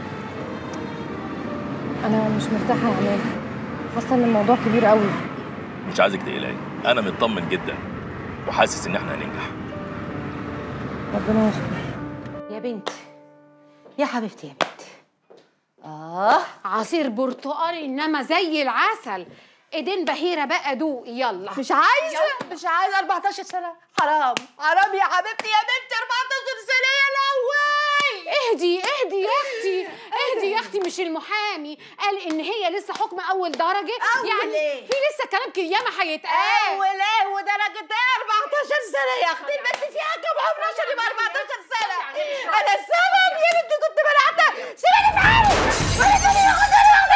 S17: انا مش مرتاحه يا عماد حاسه ان الموضوع كبير قوي
S15: مش عايزك تقلقي أنا مطمن جدا وحاسس إن إحنا هننجح
S17: ربنا يستر
S9: يا بنتي يا حبيبتي يا بنتي اه عصير برتقالي انما زي العسل ايدين بهيره بقى دوقي يلا
S14: مش عايزه مش عايزه 14 سنه حرام حرام يا حبيبتي يا بنتي 14 سنه يا لهوي
S9: اهدي اهدي يا اختي اهدي يا اختي مش المحامي قال ان هي لسه حكم اول درجه
S14: أول
S9: يعني
S14: إيه؟
S9: في لسه كلام كتير ياما هيتقال
S14: اول ايه ودرجه ايه 14 سنه يا اختي البنت فيها كام عمر عشان يبقى 14 سنه انا السبب يا بنتي كنت منعتها سيبيني في حالي ولا تاني ياخد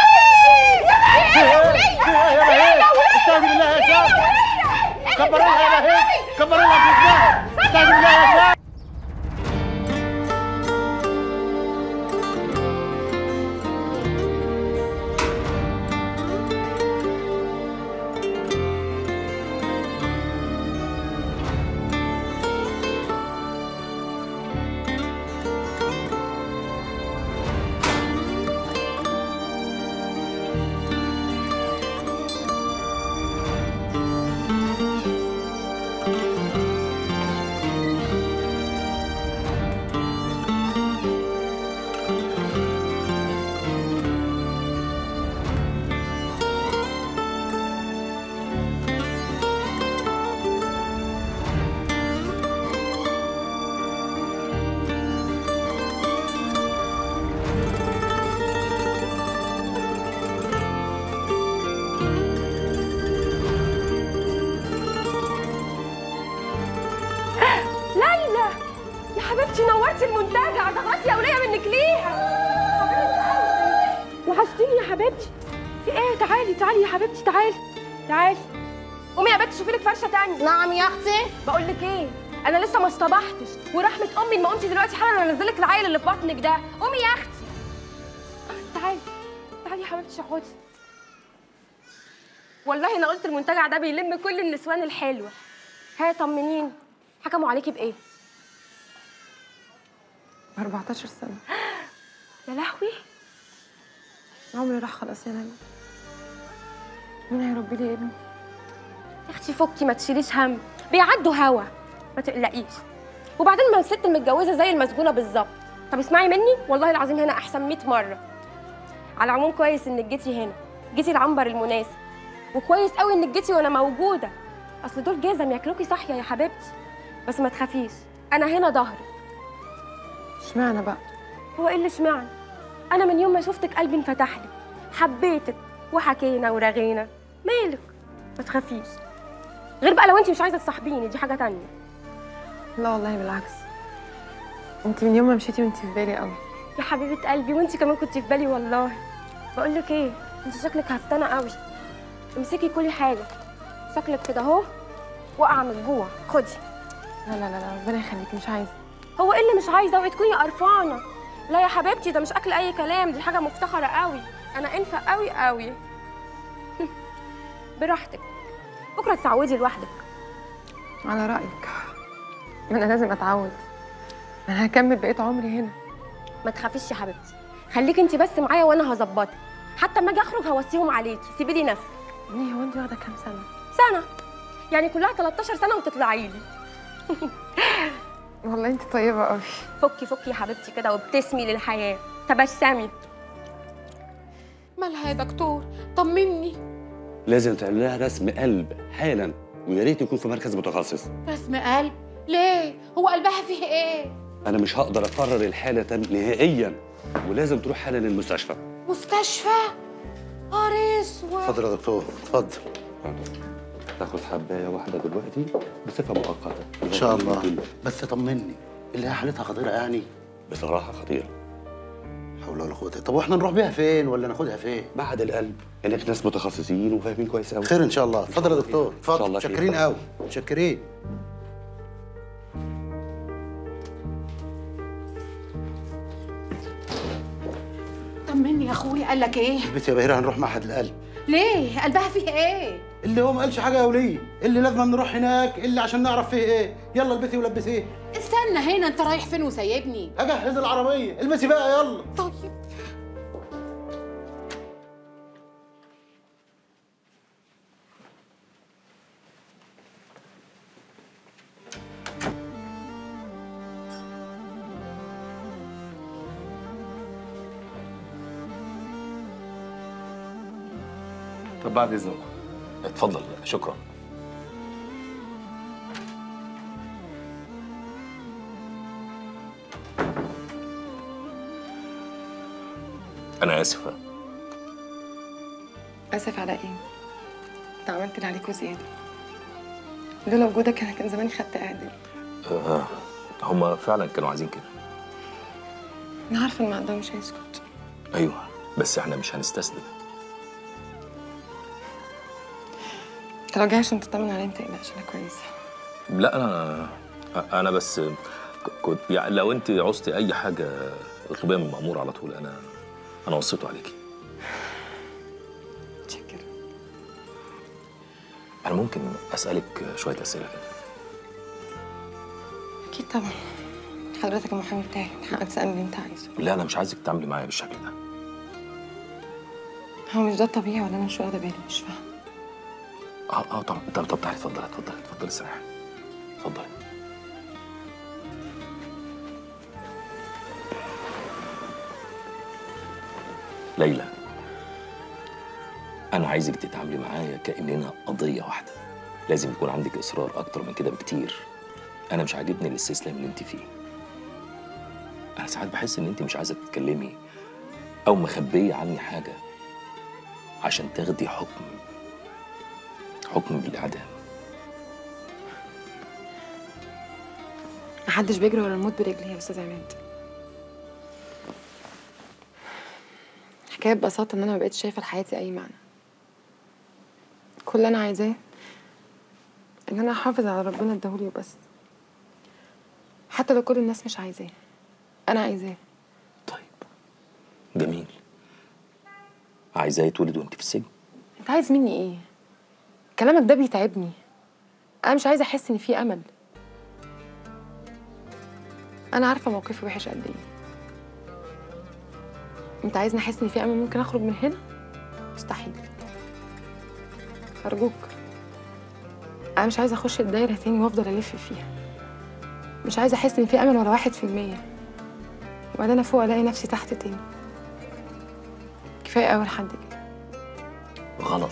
S22: استهدي بالله يا شام كبر الله يا بهيج كبر الله في دماغك استهدي بالله يا شام
S20: المنتجع ضغطتي يا وليه منك ليها وحشتيني يا حبيبتي في ايه تعالي تعالي يا حبيبتي تعالي تعالي قومي يا بنت شوفي لك فرشه تانية نعم يا اختي بقول لك ايه انا لسه ما اصطبحتش ورحمه امي ما قمتي دلوقتي حالا انزل لك العيل اللي في بطنك ده قومي يا اختي تعالي تعالي يا حبيبتي اقعدي والله انا قلت المنتجع ده بيلم كل النسوان الحلوه ها طمنيني حكموا عليكي بايه
S1: 14 سنة
S20: يا لهوي
S1: عمري راح خلاص يا ليلى مين هيربي لي ابني؟
S20: يا اختي فكي ما تشيليش هم بيعدوا هوا ما تقلقيش وبعدين ما الست المتجوزه زي المسجونه بالظبط طب اسمعي مني والله العظيم هنا احسن 100 مره على العموم كويس انك جيتي هنا جيتي العنبر المناسب وكويس قوي انك جيتي وانا موجوده اصل دول جزم ياكلوكي صاحيه يا حبيبتي بس ما تخافيش انا هنا ظهري
S1: اشمعنى بقى؟
S20: هو ايه اللي اشمعنى انا من يوم ما شفتك قلبي انفتح لي حبيتك وحكينا ورغينا مالك ما تخافيش غير بقى لو انت مش عايزه تصاحبيني دي حاجه تانية
S1: لا والله بالعكس انت من يوم ما مشيتي وانت في بالي قوي
S20: يا حبيبه قلبي وانت كمان كنت في بالي والله بقول لك ايه انت شكلك هفتانه قوي امسكي كلي حاجه شكلك كده اهو وقع من الجوع خدي
S1: لا لا لا لا ربنا يخليكي مش عايزة
S20: هو ايه اللي مش عايزه اوعي تكوني قرفانه لا يا حبيبتي ده مش اكل اي كلام دي حاجه مفتخره قوي انا انفه قوي قوي براحتك بكره تتعودي لوحدك
S1: على رأيك انا لازم اتعود انا هكمل بقيت عمري هنا
S20: ما تخافيش يا حبيبتي خليكي انت بس معايا وانا هظبطك حتى اما اجي اخرج هوصيهم عليكي سيبي لي نفسك
S1: ليه هو انت واخده كام سنه
S20: سنه يعني كلها 13 سنه وتطلعي لي
S1: والله انت طيبه قوي
S20: فكي فكي يا حبيبتي كده وابتسمي للحياه تبسمي
S9: مالها يا دكتور طمني
S4: لازم تعمل لها رسم قلب حالا ويا ريت يكون في مركز متخصص
S9: رسم قلب ليه هو قلبها فيه ايه
S4: انا مش هقدر اقرر الحاله نهائيا ولازم تروح حالا المستشفى
S9: مستشفى نهار اسود
S22: اتفضل يا دكتور اتفضل
S4: تاخد حبايه واحده دلوقتي بصفه مؤقته
S22: ان شاء الله بس طمني اللي هي حالتها خطيره يعني
S4: بصراحه خطيره
S22: حول ولا قوه طب واحنا نروح بيها فين ولا ناخدها فين
S4: معهد القلب هناك ناس متخصصين وفاهمين كويس قوي
S22: خير ان شاء الله اتفضل يا دكتور
S4: ان شاء الله
S22: اتفضل
S4: خير.
S22: متشكرين قوي متشكرين
S9: طمني يا اخويا قال لك ايه
S22: البيت يا بهيره هنروح معهد القلب
S9: ليه قلبها فيه ايه
S22: اللي هو ما قالش حاجه يا وليه اللي لازم نروح هناك اللي عشان نعرف فيه ايه يلا البسي ولبسيه
S9: استنى هنا انت رايح فين وسايبني
S22: اجهز العربيه البسي بقى يلا
S9: طيب
S15: طب بعد اذنك اتفضل شكرا انا اسف
S1: اسف على ايه انت عملت اللي عليك وزياده لولا وجودك انا كان زماني خدت اعدام
S15: آه هما فعلا كانوا عايزين كده
S1: انا عارفه ان معدة مش هيسكت
S15: ايوه بس احنا مش هنستسلم
S1: انت لو جاي عشان تطمن عليا ما تقلقش انا كويسه
S15: لا انا انا بس ك- كنت يعني لو انت عوزتي اي حاجه اطلبيها من المأمور على طول انا انا وصيته عليكي
S1: متشكرة
S15: انا ممكن اسالك شويه اسئله كده
S1: اكيد طبعا حضرتك المحامي بتاعي من حقك تسالني اللي انت عايزه
S15: لا انا مش عايزك تتعاملي معايا بالشكل ده
S1: هو مش ده الطبيعي ولا انا مش واخده بالي مش فاهمه
S15: اه اه طب طب طب تعالي اتفضلي اتفضلي اتفضلي استريحي اتفضلي ليلى انا عايزك تتعاملي معايا كاننا قضيه واحده لازم يكون عندك اصرار اكتر من كده بكتير انا مش عاجبني الاستسلام اللي انت فيه انا ساعات بحس ان انت مش عايزه تتكلمي او مخبيه عني حاجه عشان تاخدي حكم حكم بالاعدام
S1: محدش بيجري ورا الموت برجليه يا استاذ عماد الحكايه ببساطه ان انا ما بقتش شايفه لحياتي اي معنى كل اللي انا عايزاه ان انا احافظ على ربنا اداهولي وبس حتى لو كل الناس مش عايزاه انا عايزاه
S15: جميل عايزاه يتولد وانت في السجن
S1: انت عايز مني ايه كلامك ده بيتعبني انا مش عايزه احس ان في امل انا عارفه موقفي وحش قد ايه انت عايزني احس ان في امل ممكن اخرج من هنا مستحيل ارجوك انا مش عايزه اخش الدايره تاني وافضل الف فيها مش عايزه احس ان في امل ولا واحد في المية وبعدين انا فوق الاقي نفسي تحت تاني كفايه اول حد كده
S15: غلط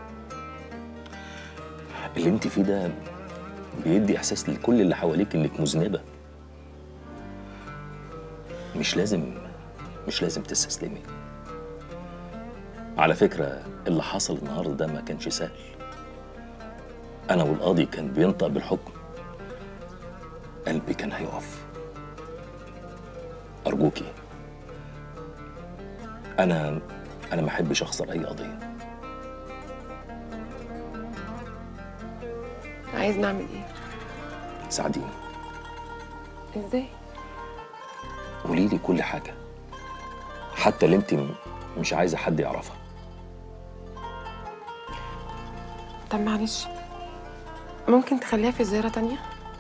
S15: اللي انت فيه ده بيدي احساس لكل اللي حواليك انك مذنبه مش لازم مش لازم تستسلمي على فكره اللي حصل النهارده ده ما كانش سهل انا والقاضي كان بينطق بالحكم قلبي كان هيقف ارجوكي انا انا ما احبش اخسر اي قضيه
S1: عايز نعمل ايه
S15: ساعديني
S1: ازاي
S15: قولي لي كل حاجه حتى اللي انت م- مش عايزه حد يعرفها
S1: طب معلش ممكن تخليها في زيارة تانية؟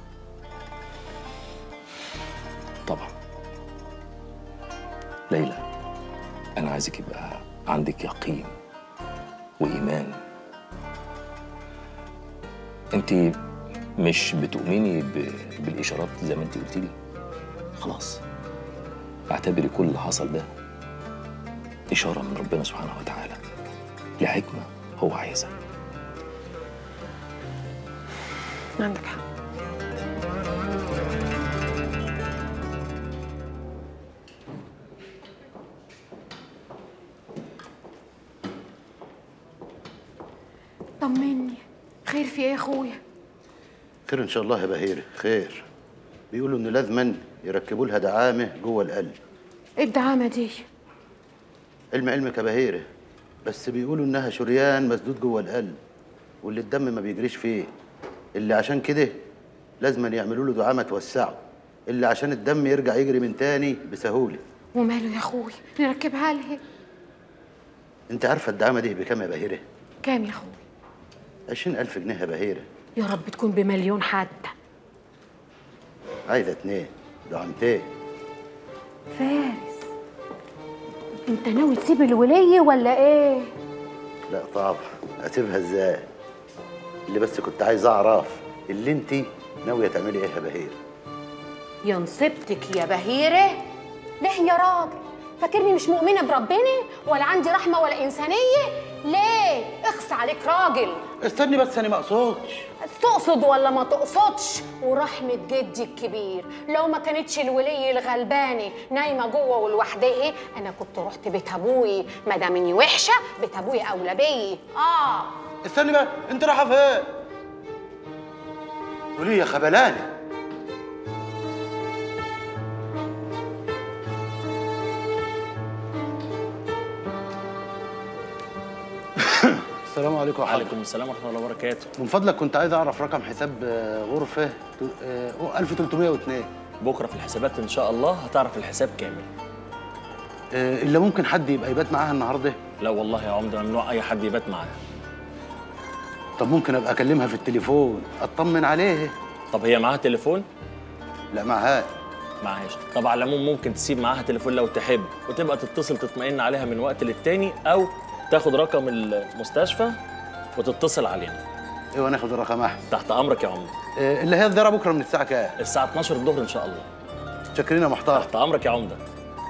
S15: طبعا ليلى انا عايزك يبقى عندك يقين وايمان انت مش بتؤمني ب... بالاشارات زي ما انت قلت لي خلاص اعتبري كل اللي حصل ده اشاره من ربنا سبحانه وتعالى لحكمه هو عايزها
S1: عندك حق
S9: طمني خير في ايه يا اخويا
S22: خير ان شاء الله يا بهير خير بيقولوا ان لازما يركبوا لها دعامه جوه القلب
S9: ايه الدعامه دي
S22: علم علمك يا بهيره بس بيقولوا انها شريان مسدود جوه القلب واللي الدم ما بيجريش فيه اللي عشان كده لازما يعملوا له دعامه توسعه اللي عشان الدم يرجع يجري من تاني بسهوله
S9: وماله يا اخويا نركبها لها
S22: انت عارفه الدعامه دي بكام يا بهيره
S9: كام يا اخويا
S22: عشرين ألف جنيه يا بهيره
S9: يا رب تكون بمليون حتى
S22: عايزه اتنين دعمتين
S9: فارس انت ناوي تسيب الوليه ولا ايه
S22: لا طبعا اسيبها ازاي اللي بس كنت عايز اعرف اللي انت ناويه تعملي ايه يا بهير
S9: يا نصيبتك يا بهيره ليه يا راجل فاكرني مش مؤمنه بربنا ولا عندي رحمه ولا انسانيه ليه اخس عليك راجل
S22: استني بس انا ما اقصدش
S9: تقصد ولا ما تقصدش ورحمة جدي الكبير لو ما كانتش الولية الغلبانة نايمة جوه ولوحدها أنا كنت رحت بيت أبوي ما دام إني وحشة بيت أبوي أولى بيا آه
S22: استني بقى انت رايحه فين قولي يا خبلاني السلام عليكم يا
S16: وعليكم السلام ورحمه الله وبركاته
S22: من فضلك كنت عايز اعرف رقم حساب آه، غرفه تو- آه، 1302
S16: بكره في الحسابات ان شاء الله هتعرف الحساب كامل
S22: آه، الا ممكن حد يبقى يبات معاها النهارده
S16: لا والله يا عمده ممنوع اي حد يبات معاها
S22: طب ممكن ابقى اكلمها في التليفون اطمن عليه
S16: طب هي معاها تليفون
S22: لا معاها
S16: معهاش طب على العموم ممكن تسيب معاها تليفون لو تحب وتبقى تتصل تطمئن عليها من وقت للتاني او تاخد رقم المستشفى وتتصل علينا
S22: ايوه ناخد الرقم احسن
S16: تحت امرك يا عمده
S22: آه، اللي هي الزياره بكره من الساعه كام
S16: الساعه 12 الظهر ان شاء الله
S22: شكرين يا محترم
S16: تحت امرك يا عمده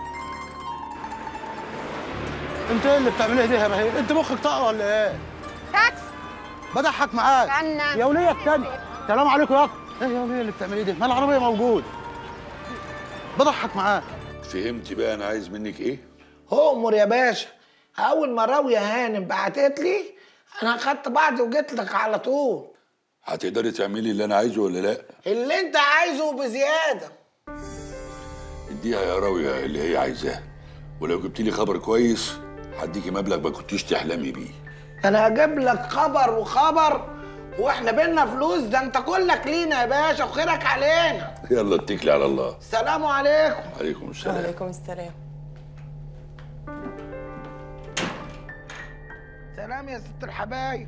S22: انت ايه اللي بتعمليه ده يا بهير انت مخك طاقه ولا ايه
S9: تاكس
S22: بضحك معاك
S9: استنى
S22: يا وليه التانية السلام عليكم يا أخ. ايه يا وليه اللي بتعمليه ده ما العربيه موجود بضحك معاك
S8: فهمتي بقى انا عايز منك ايه
S19: أؤمر يا باشا أول ما راوية هانم بعتت لي أنا أخدت بعضي وجيت لك على طول
S8: هتقدري تعملي اللي انا عايزه ولا لا
S13: اللي انت عايزه بزياده
S8: اديها يا راوية اللي هي عايزاه ولو جبت لي خبر كويس هديكي مبلغ ما كنتيش تحلمي بيه
S13: انا هجيب لك خبر وخبر واحنا بينا فلوس ده انت كلك لينا يا باشا وخيرك علينا
S8: يلا اتكلي على الله
S13: السلام عليكم
S8: عليكم السلام
S12: وعليكم السلام
S13: سلام يا ست الحبايب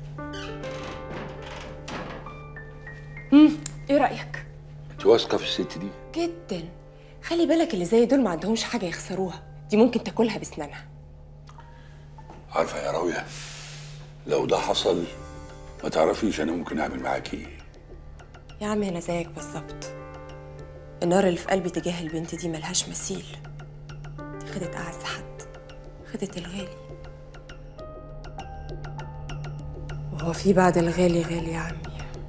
S12: امم ايه رايك
S8: انت واثقه في الست دي
S12: جدا خلي بالك اللي زي دول ما عندهمش حاجه يخسروها دي ممكن تاكلها بسنانها
S8: عارفه يا راوية لو ده حصل ما تعرفيش انا ممكن اعمل معاكي ايه
S12: يا عم انا زيك بالظبط النار اللي في قلبي تجاه البنت دي ملهاش مثيل دي خدت اعز حد خدت الغالي وهو في بعد الغالي غالي يا عمي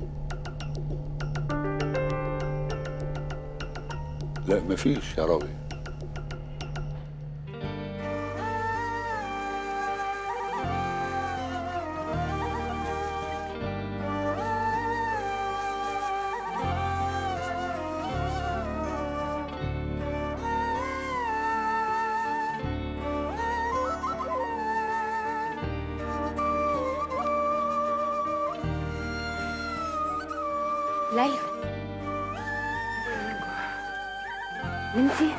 S8: لا مفيش يا راوية
S20: ليلى انتي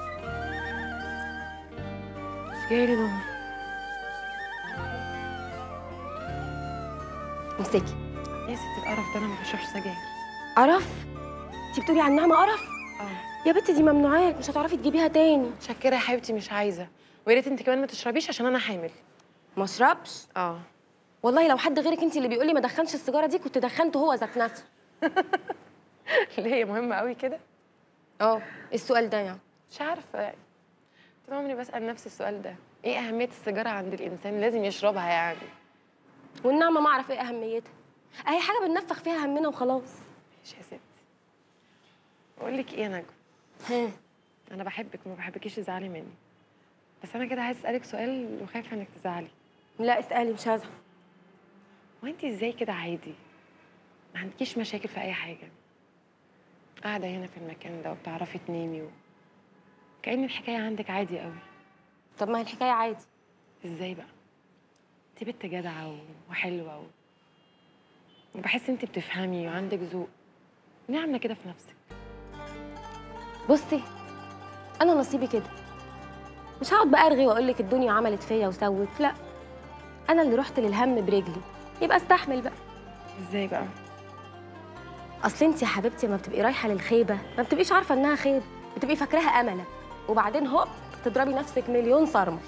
S1: جاي لي ماما
S20: امسكي
S1: يا ست القرف ده انا ما بشربش سجاير
S20: قرف انتي بتقولي عن نعمه قرف يا بنتي دي ممنوعات مش هتعرفي تجيبيها تاني
S1: متشكره يا حبيبتي مش عايزه ويا ريت انت كمان ما تشربيش عشان انا حامل
S20: ما اشربش
S1: اه
S20: والله لو حد غيرك انت اللي بيقولي ما دخنش السيجاره دي كنت دخنته هو ذات نفسه
S1: ليه هي مهمه قوي كده
S20: اه السؤال ده يعني
S1: مش عارفه يعني طول عمري بسال نفسي السؤال ده ايه اهميه السيجاره عند الانسان لازم يشربها يعني
S20: والنعمه ما اعرف ايه اهميتها اهي حاجه بننفخ فيها همنا وخلاص
S1: ماشي يا ستي بقول لك ايه يا نجوى
S20: ها
S1: انا بحبك وما بحبكيش تزعلي مني بس انا كده عايز اسالك سؤال وخايفه انك تزعلي
S20: لا اسالي مش هزعل
S1: هو انت ازاي كده عادي ما عندكيش مشاكل في اي حاجه قاعده هنا في المكان ده وبتعرفي تنامي و... كأن الحكايه عندك عادي قوي
S20: طب ما هي الحكايه عادي
S1: ازاي بقى انت بنت جدعه و... وحلوه و... وبحس انت بتفهمي وعندك ذوق ليه عامله كده في نفسك
S20: بصي انا نصيبي كده مش هقعد بقى ارغي واقول لك الدنيا عملت فيا وسوت لا انا اللي رحت للهم برجلي يبقى استحمل بقى
S1: ازاي بقى
S20: اصل انت يا حبيبتي لما بتبقي رايحه للخيبه ما بتبقيش عارفه انها خيبه بتبقي فاكراها امله وبعدين هوب تضربي نفسك مليون صرمه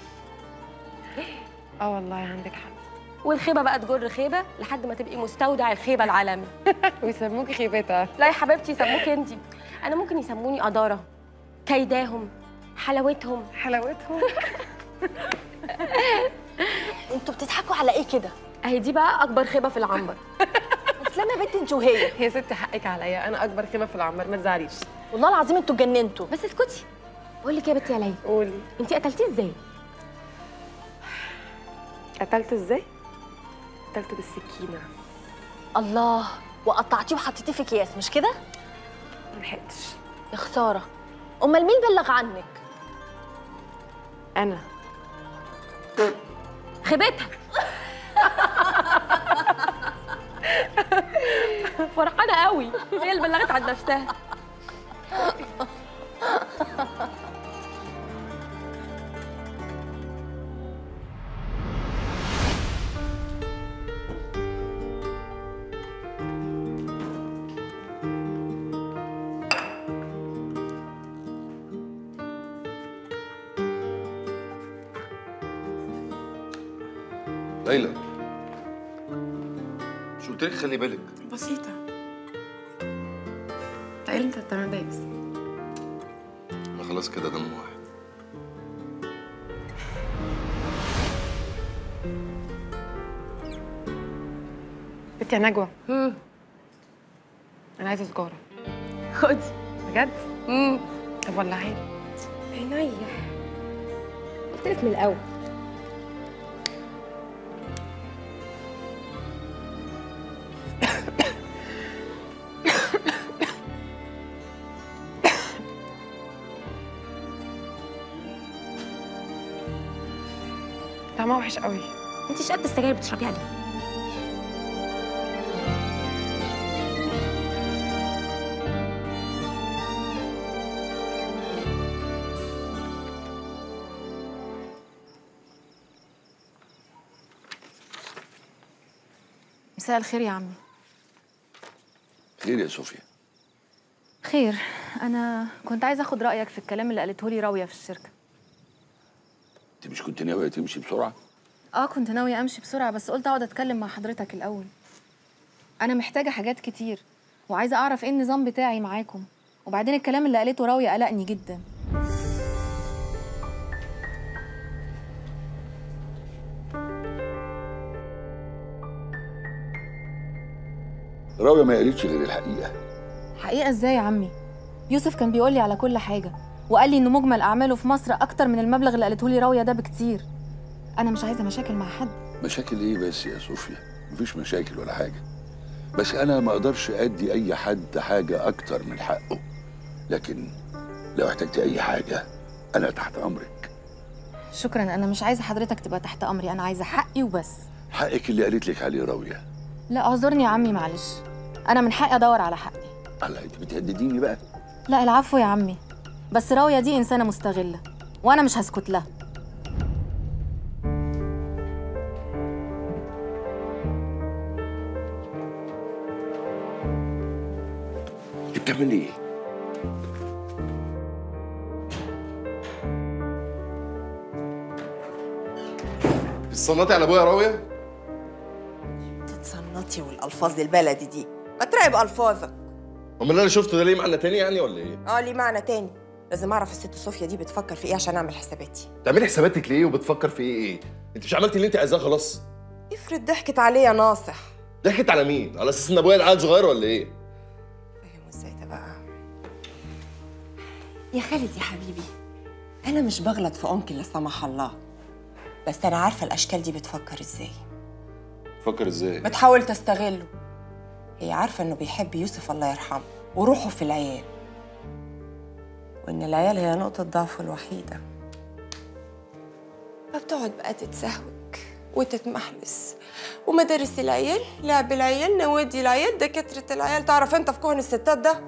S1: اه والله عندك حق
S20: والخيبه بقى تجر خيبه لحد ما تبقي مستودع الخيبه العالمي
S1: ويسموكي خيبتها
S20: لا يا حبيبتي يسموكي انت انا ممكن يسموني قداره كيداهم حلاوتهم
S1: حلاوتهم
S20: انتوا بتضحكوا على ايه كده اهي دي بقى اكبر خيبه في العنبر اسلام يا بنت انت وهي
S1: يا ستي حقك عليا انا اكبر خيبه في العمر ما تزعليش
S20: والله العظيم انتوا اتجننتوا بس اسكتي بقول لك إيه يا بنتي يا ليلى
S1: قولي
S20: انت قتلتيه ازاي
S1: قتلته ازاي قتلته بالسكينه
S20: الله وقطعتيه وحطيتيه في اكياس مش كده
S1: ما لحقتش
S20: يا خساره امال مين بلغ عنك
S1: انا
S20: خيبتها فرحانه قوي هي اللي بلغت عن نفسها
S3: ليلى مش قلت لك خلي بالك
S1: بسيطه تقالي انت بتعمل دايس
S3: انا خلاص كده دم واحد
S1: بنتي يا نجوى انا عايزه سجاره
S20: خدي
S1: بجد
S20: امم
S1: طب ولعي
S20: عينيا قلت لك من الاول
S1: طعمها وحش قوي
S20: انت مش قد السجاير بتشربيها ليه
S6: مساء الخير يا عمي
S8: خير يا صوفيا
S6: خير انا كنت عايزه اخد رايك في الكلام اللي قالته لي راويه في الشركه
S8: انت مش كنت ناويه تمشي بسرعه
S6: اه كنت ناويه امشي بسرعه بس قلت اقعد اتكلم مع حضرتك الاول انا محتاجه حاجات كتير وعايزه اعرف ايه النظام بتاعي معاكم وبعدين الكلام اللي قالته راويه قلقني جدا
S8: راويه ما قالتش غير الحقيقه
S6: حقيقه ازاي يا عمي يوسف كان بيقول لي على كل حاجه وقال لي ان مجمل اعماله في مصر اكتر من المبلغ اللي قالته لي راويه ده بكتير انا مش عايزه مشاكل مع حد
S8: مشاكل ايه بس يا صوفيا مفيش مشاكل ولا حاجه بس انا ما اقدرش ادي اي حد حاجه اكتر من حقه لكن لو احتجت اي حاجه انا تحت امرك
S6: شكرا انا مش عايزه حضرتك تبقى تحت امري انا عايزه حقي وبس
S8: حقك اللي قالت لك عليه راويه
S6: لا اعذرني يا عمي معلش انا من حقي ادور على حقي
S8: الله انت بتهدديني بقى
S6: لا العفو يا عمي بس راويه دي انسانه مستغله وانا مش هسكت لها
S8: انت بتعملي ايه
S3: الصناتي على ابويا راويه
S12: تتصنطي والالفاظ البلدي دي ما تراقب الفاظك
S3: امال اللي انا شفته ده ليه معنى تاني يعني ولا ايه
S12: اه ليه معنى تاني لازم اعرف الست صوفيا دي بتفكر في ايه عشان اعمل حساباتي
S3: تعملي حساباتك ليه وبتفكر في ايه ايه انت مش عملتي اللي انت عايزاه خلاص
S12: افرض ضحكت عليه يا ناصح
S3: ضحكت على مين على اساس ان ابويا العيل صغير ولا ايه
S12: فاهم ازاي ده بقى يا خالد يا حبيبي انا مش بغلط في امك لا سمح الله بس انا عارفه الاشكال دي بتفكر ازاي
S3: فكر ازاي
S12: بتحاول تستغله هي عارفه انه بيحب يوسف الله يرحمه وروحه في العيال وان العيال هي نقطه ضعفه الوحيده فبتقعد بقى تتسهوك وتتمحلس ومدارس العيال لعب العيال نوادي العيال دكاتره العيال تعرف انت في كهن الستات ده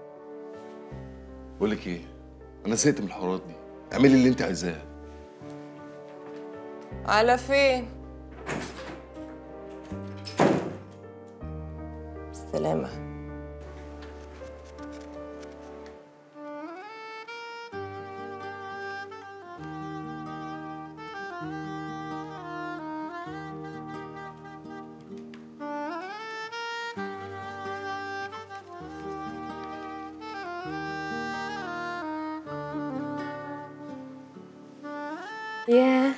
S3: بقول لك ايه انا زهقت من الحوارات دي اعملي اللي انت عايزاه
S12: على فين بالسلامه
S17: ياه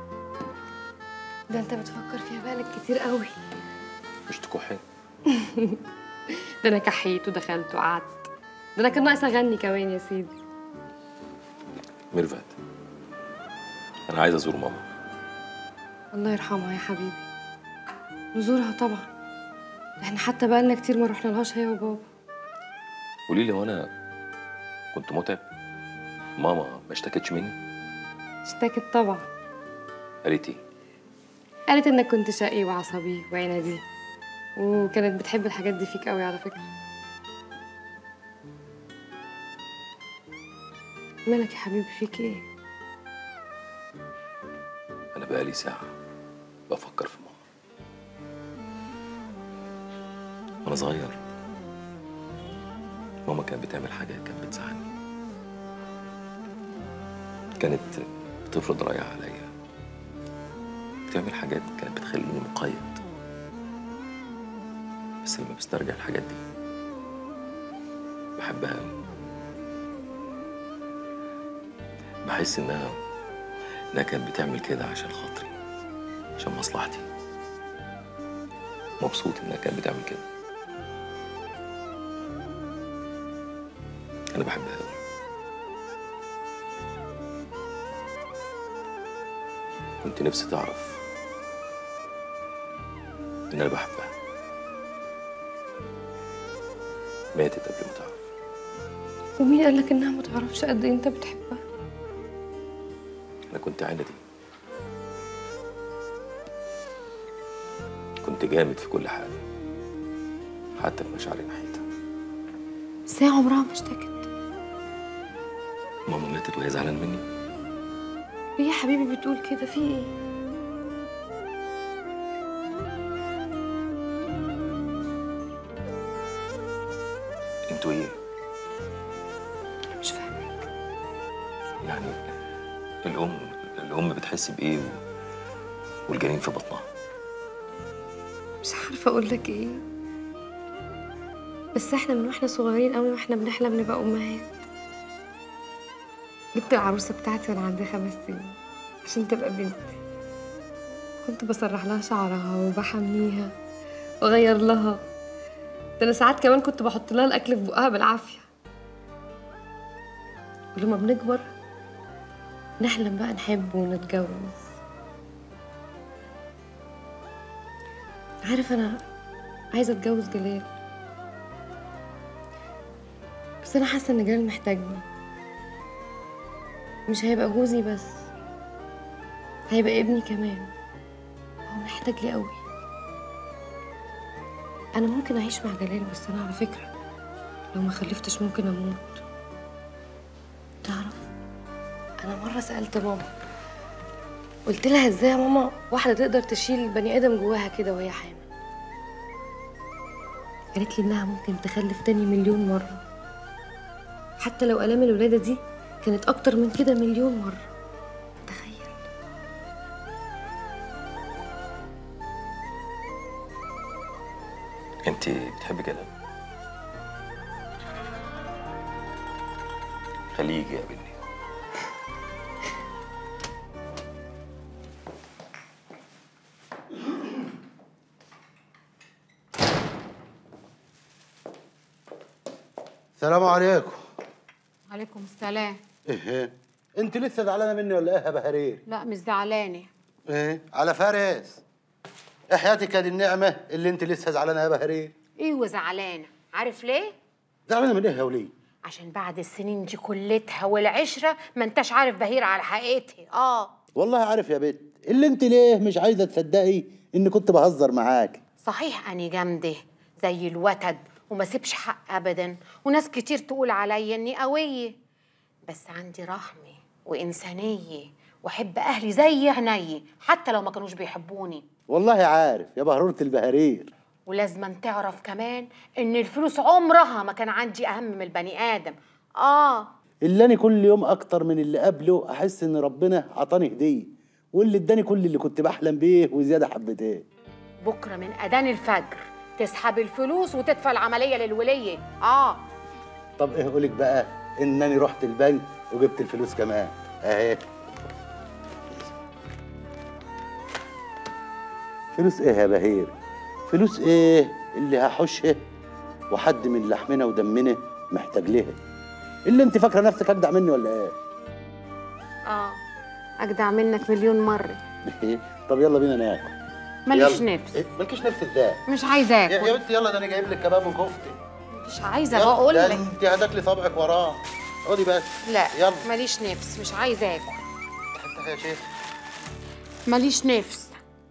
S17: ده انت بتفكر فيها بقالك كتير قوي
S16: مش تكحي
S17: ده انا كحيت ودخلت وقعدت ده انا كان ناقص اغني كمان يا سيدي
S15: ميرفت انا عايز ازور ماما
S17: الله يرحمها يا حبيبي نزورها طبعا احنا حتى بقالنا كتير ما رحنا لهاش هي وبابا
S15: قولي لي وانا كنت متعب ماما ما اشتكتش مني
S17: اشتكت طبعا
S15: قالت ايه
S17: قالت انك كنت شقي وعصبي وعنادي وكانت بتحب الحاجات دي فيك قوي على فكره مالك يا حبيبي فيك ايه
S15: انا بقالي ساعه بفكر في ماما وانا صغير ماما كانت بتعمل حاجات كانت بتزعلني كانت بتفرض رايها عليا بتعمل حاجات كانت بتخليني مقيد بس لما بسترجع الحاجات دي بحبها أوي بحس انها انها كانت بتعمل كده عشان خاطري عشان مصلحتي مبسوط انها كانت بتعمل كده انا بحبها أوي كنت نفسي تعرف ان انا بحبها ماتت قبل ما تعرف
S17: ومين قالك انها ما تعرفش قد ايه انت بتحبها
S15: انا كنت عندي كنت جامد في كل حاجه حتى في مشاعري ناحيتها
S20: بس هي عمرها ما اشتكت
S15: ماما ماتت وهي زعلانه مني
S20: ليه يا حبيبي بتقول كده في ايه
S15: انتوا ايه
S20: مش فاهمه
S15: يعني الام الام بتحس بايه و- والجنين في بطنها
S17: مش عارفه اقول لك ايه بس احنا من واحنا صغيرين قوي واحنا بنحلم نبقى امهات جبت العروسه بتاعتي وانا عندي خمس سنين عشان تبقى بنتي كنت بسرح لها شعرها وبحميها واغير لها ده انا ساعات كمان كنت بحط لها الاكل في بقها بالعافيه ولما بنكبر نحلم بقى نحب ونتجوز عارف انا عايزه اتجوز جلال بس انا حاسه ان جلال محتاجني مش هيبقى جوزي بس هيبقى ابني كمان هو محتاج لي قوي انا ممكن اعيش مع جلال بس انا على فكره لو ما خلفتش ممكن اموت تعرف انا مره سالت ماما قلت لها ازاي يا ماما واحده تقدر تشيل بني ادم جواها كده وهي حامل قالت لي انها ممكن تخلف تاني مليون مره حتى لو الام الولاده دي كانت اكتر من كده مليون مره
S15: انت بتحبي جلال خليه يجي يقابلني
S22: السلام عليكم
S9: عليكم السلام
S22: ايه انت لسه زعلانه مني ولا ايه يا بهرير
S9: لا مش زعلانه
S22: ايه على فارس ايه حياتك هذه النعمه اللي انت لسه زعلانه يا بهرير
S9: ايه وزعلانه عارف ليه
S22: زعلانه من ايه يا وليه
S9: عشان بعد السنين دي كلتها والعشره ما انتش عارف بهير على حقيقتها اه
S22: والله عارف يا بنت اللي انت ليه مش عايزه تصدقي اني كنت بهزر معاك
S9: صحيح اني جامده زي الوتد وما سيبش حق ابدا وناس كتير تقول عليا اني قويه بس عندي رحمه وانسانيه واحب اهلي زي عيني حتى لو ما كانوش بيحبوني
S22: والله عارف يا بهرورة البهرير
S9: ولازم تعرف كمان ان الفلوس عمرها ما كان عندي اهم من البني ادم اه
S22: اللي انا كل يوم اكتر من اللي قبله احس ان ربنا عطاني هديه واللي اداني كل اللي كنت بحلم بيه وزياده حبتين
S9: بكره من اذان الفجر تسحب الفلوس وتدفع العمليه للوليه اه
S22: طب ايه اقولك بقى انني رحت البنك وجبت الفلوس كمان اهي فلوس ايه يا بهير فلوس ايه اللي هحوشها وحد من لحمنا ودمنا محتاج لها اللي انت فاكره نفسك اجدع مني ولا ايه
S9: اه اجدع منك مليون مره
S22: طب يلا بينا ناكل
S9: ماليش
S22: يلا.
S9: نفس
S22: إيه؟ مالكيش نفس ازاي
S9: مش عايزه
S22: يا
S9: اكل
S22: يا بنتي يلا ده انا جايب لك كباب وكفته
S9: مش عايزه
S22: يلا،
S9: بقول
S22: ده
S9: لك
S22: انت هتاكلي صبعك وراه خدي بس
S9: لا
S22: يلا
S9: ماليش نفس مش عايزه اكل
S22: حتى يا شيخ
S9: ماليش نفس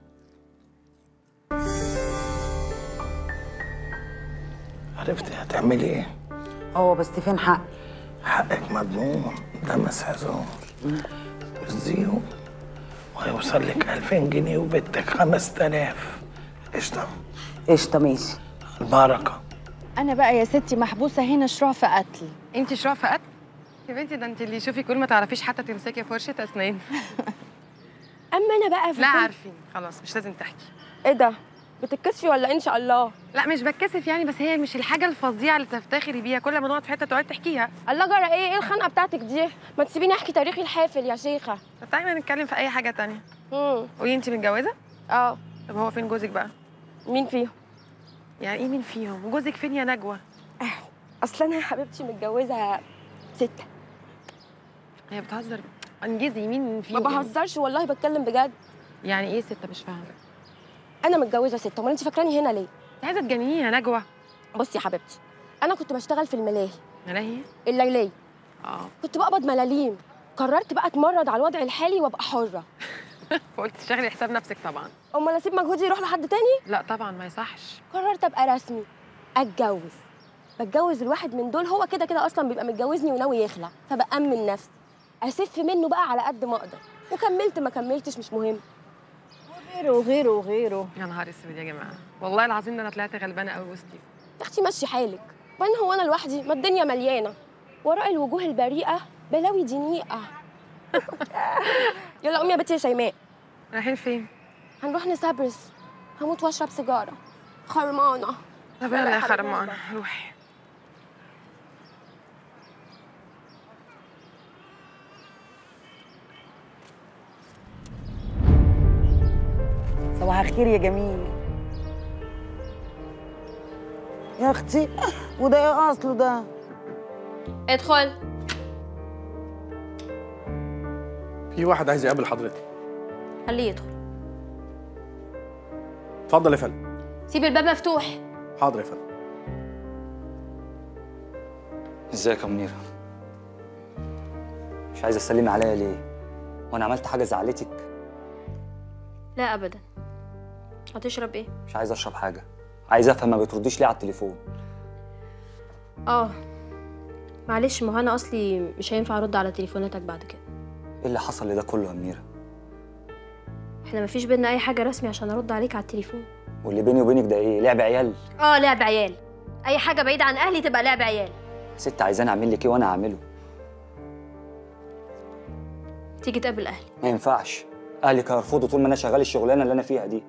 S13: عرفتي هتعملي ايه؟
S5: هو بس فين حق
S13: حقك مضمون ده مسح زور وزيهم وهيوصل لك 2000 جنيه وبنتك 5000 قشطة
S5: قشطة ماشي
S13: البركة
S19: انا بقى يا ستي محبوسه هنا شروع في قتل
S2: انت شروع في قتل يا بنتي ده انت اللي يشوفك كل ما تعرفيش حتى تمسكي فرشه اسنان
S20: اما انا بقى في
S2: لا
S20: كل-
S2: عارفين خلاص مش لازم تحكي
S20: ايه ده بتتكسفي ولا ان شاء الله
S2: لا مش بتكسف يعني بس هي مش الحاجه الفظيعه اللي تفتخري بيها كل ما نقعد في حته تقعدي تحكيها
S20: الله جرى ايه ايه الخنقه بتاعتك دي ما تسيبيني احكي تاريخي الحافل يا شيخه
S2: طب تعالي نتكلم في اي حاجه تانية
S20: امم
S2: قولي انت متجوزه
S20: اه
S2: طب هو فين جوزك بقى
S20: مين فيهم
S2: يعني ايه مين فيهم جوزك فين يا نجوى
S20: اصل انا يا حبيبتي متجوزه سته
S2: هي بتهزر انجزي مين
S20: ما
S2: فيهم
S20: بهزرش والله بتكلم بجد
S2: يعني ايه سته مش فاهمه
S20: انا متجوزه سته امال انت فاكراني هنا ليه
S2: عايزه تجننيني يا نجوى
S20: بصي يا حبيبتي انا كنت بشتغل في الملاهي
S2: ملاهي
S20: الليليه
S2: اه
S20: كنت بقبض ملاليم قررت بقى اتمرد على الوضع الحالي وابقى حره
S1: فقلت تشغلي حساب نفسك طبعا
S20: امال اسيب مجهودي يروح لحد تاني
S1: لا طبعا ما يصحش
S20: قررت ابقى رسمي اتجوز بتجوز الواحد من دول هو كده كده اصلا بيبقى متجوزني وناوي يخلع فبأمن نفسي اسف منه بقى على قد ما اقدر وكملت ما كملتش مش مهم
S1: وغيره وغيره وغيره يا نهار اسود يا جماعه والله العظيم ده انا طلعت غلبانه قوي وسطي
S20: يا اختي مشي حالك وبعدين هو انا لوحدي ما الدنيا مليانه وراء الوجوه البريئه بلاوي دنيئه يلا قومي يا بنتي يا شيماء
S1: رايحين فين
S20: هنروح نسابرس هموت واشرب سيجاره خرمانه
S1: طب يلا يا خرمان روحي
S5: صباح الخير يا جميل يا اختي وده ايه اصله ده
S20: ادخل
S7: في واحد عايز يقابل حضرتك
S20: خليه يدخل
S7: اتفضل يا فندم
S20: سيب الباب مفتوح
S7: حاضر يا فندم
S18: ازيك يا منيرة مش عايزة تسلمي عليا ليه؟ وانا عملت حاجة زعلتك؟
S20: لا ابدا هتشرب ايه
S18: مش عايز اشرب حاجة عايز افهم ما بترديش ليه على التليفون
S20: اه معلش ما هو انا اصلي مش هينفع ارد على تليفوناتك بعد كده
S18: ايه اللي حصل لده كله يا منيرة؟
S20: احنا مفيش بينا اي حاجه رسمي عشان ارد عليك على التليفون
S18: واللي بيني وبينك ده ايه؟ لعب عيال؟
S20: اه لعب عيال اي حاجه بعيده عن اهلي تبقى لعب عيال
S18: ست عايزاني اعمل لك ايه وانا هعمله؟
S20: تيجي تقابل اهلي
S18: ما ينفعش اهلك هيرفضوا طول ما انا شغال الشغلانة اللي انا فيها دي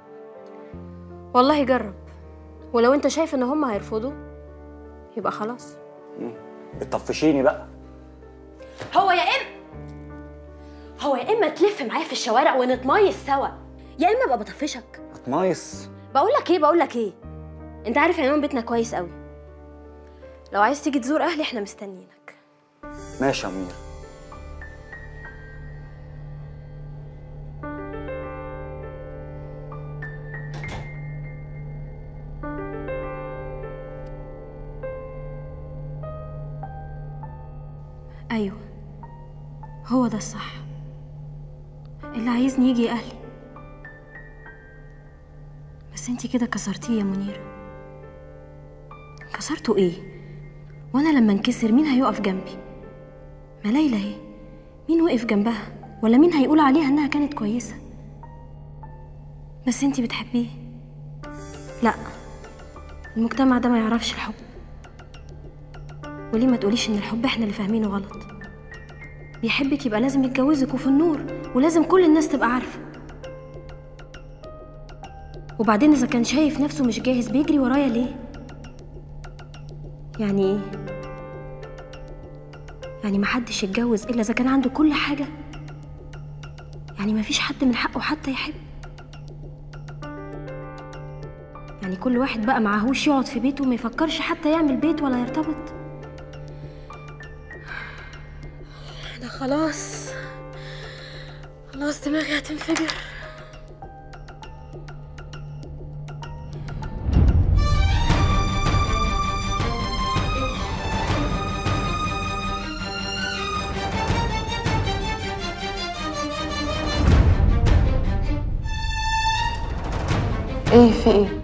S20: والله جرب ولو انت شايف ان هم هيرفضوا يبقى خلاص
S18: بتطفشيني بقى
S20: هو يا اما هو يا اما تلف معايا في الشوارع ونتميز سوا يا اما ابقى بطفشك
S18: نايس
S20: بقول لك ايه بقول لك ايه انت عارف عنوان بيتنا كويس قوي لو عايز تيجي تزور اهلي احنا مستنيينك
S18: ماشي يا منيرة
S20: ايوه هو ده الصح اللي عايزني يجي اهلي بس انتي كده كسرتيه يا منيرة كسرته ايه وانا لما انكسر مين هيقف جنبي ما ليلى اهي مين وقف جنبها ولا مين هيقول عليها انها كانت كويسه بس انتي بتحبيه لا المجتمع ده ما يعرفش الحب وليه ما تقوليش ان الحب احنا اللي فاهمينه غلط بيحبك يبقى لازم يتجوزك وفي النور ولازم كل الناس تبقى عارفه وبعدين اذا كان شايف نفسه مش جاهز بيجري ورايا ليه يعني ايه يعني محدش يتجوز الا اذا كان عنده كل حاجه يعني مفيش حد من حقه حتى يحب يعني كل واحد بقى معهوش يقعد في بيته وما يفكرش حتى يعمل بيت ولا يرتبط انا خلاص خلاص دماغي هتنفجر
S1: ايه في ايه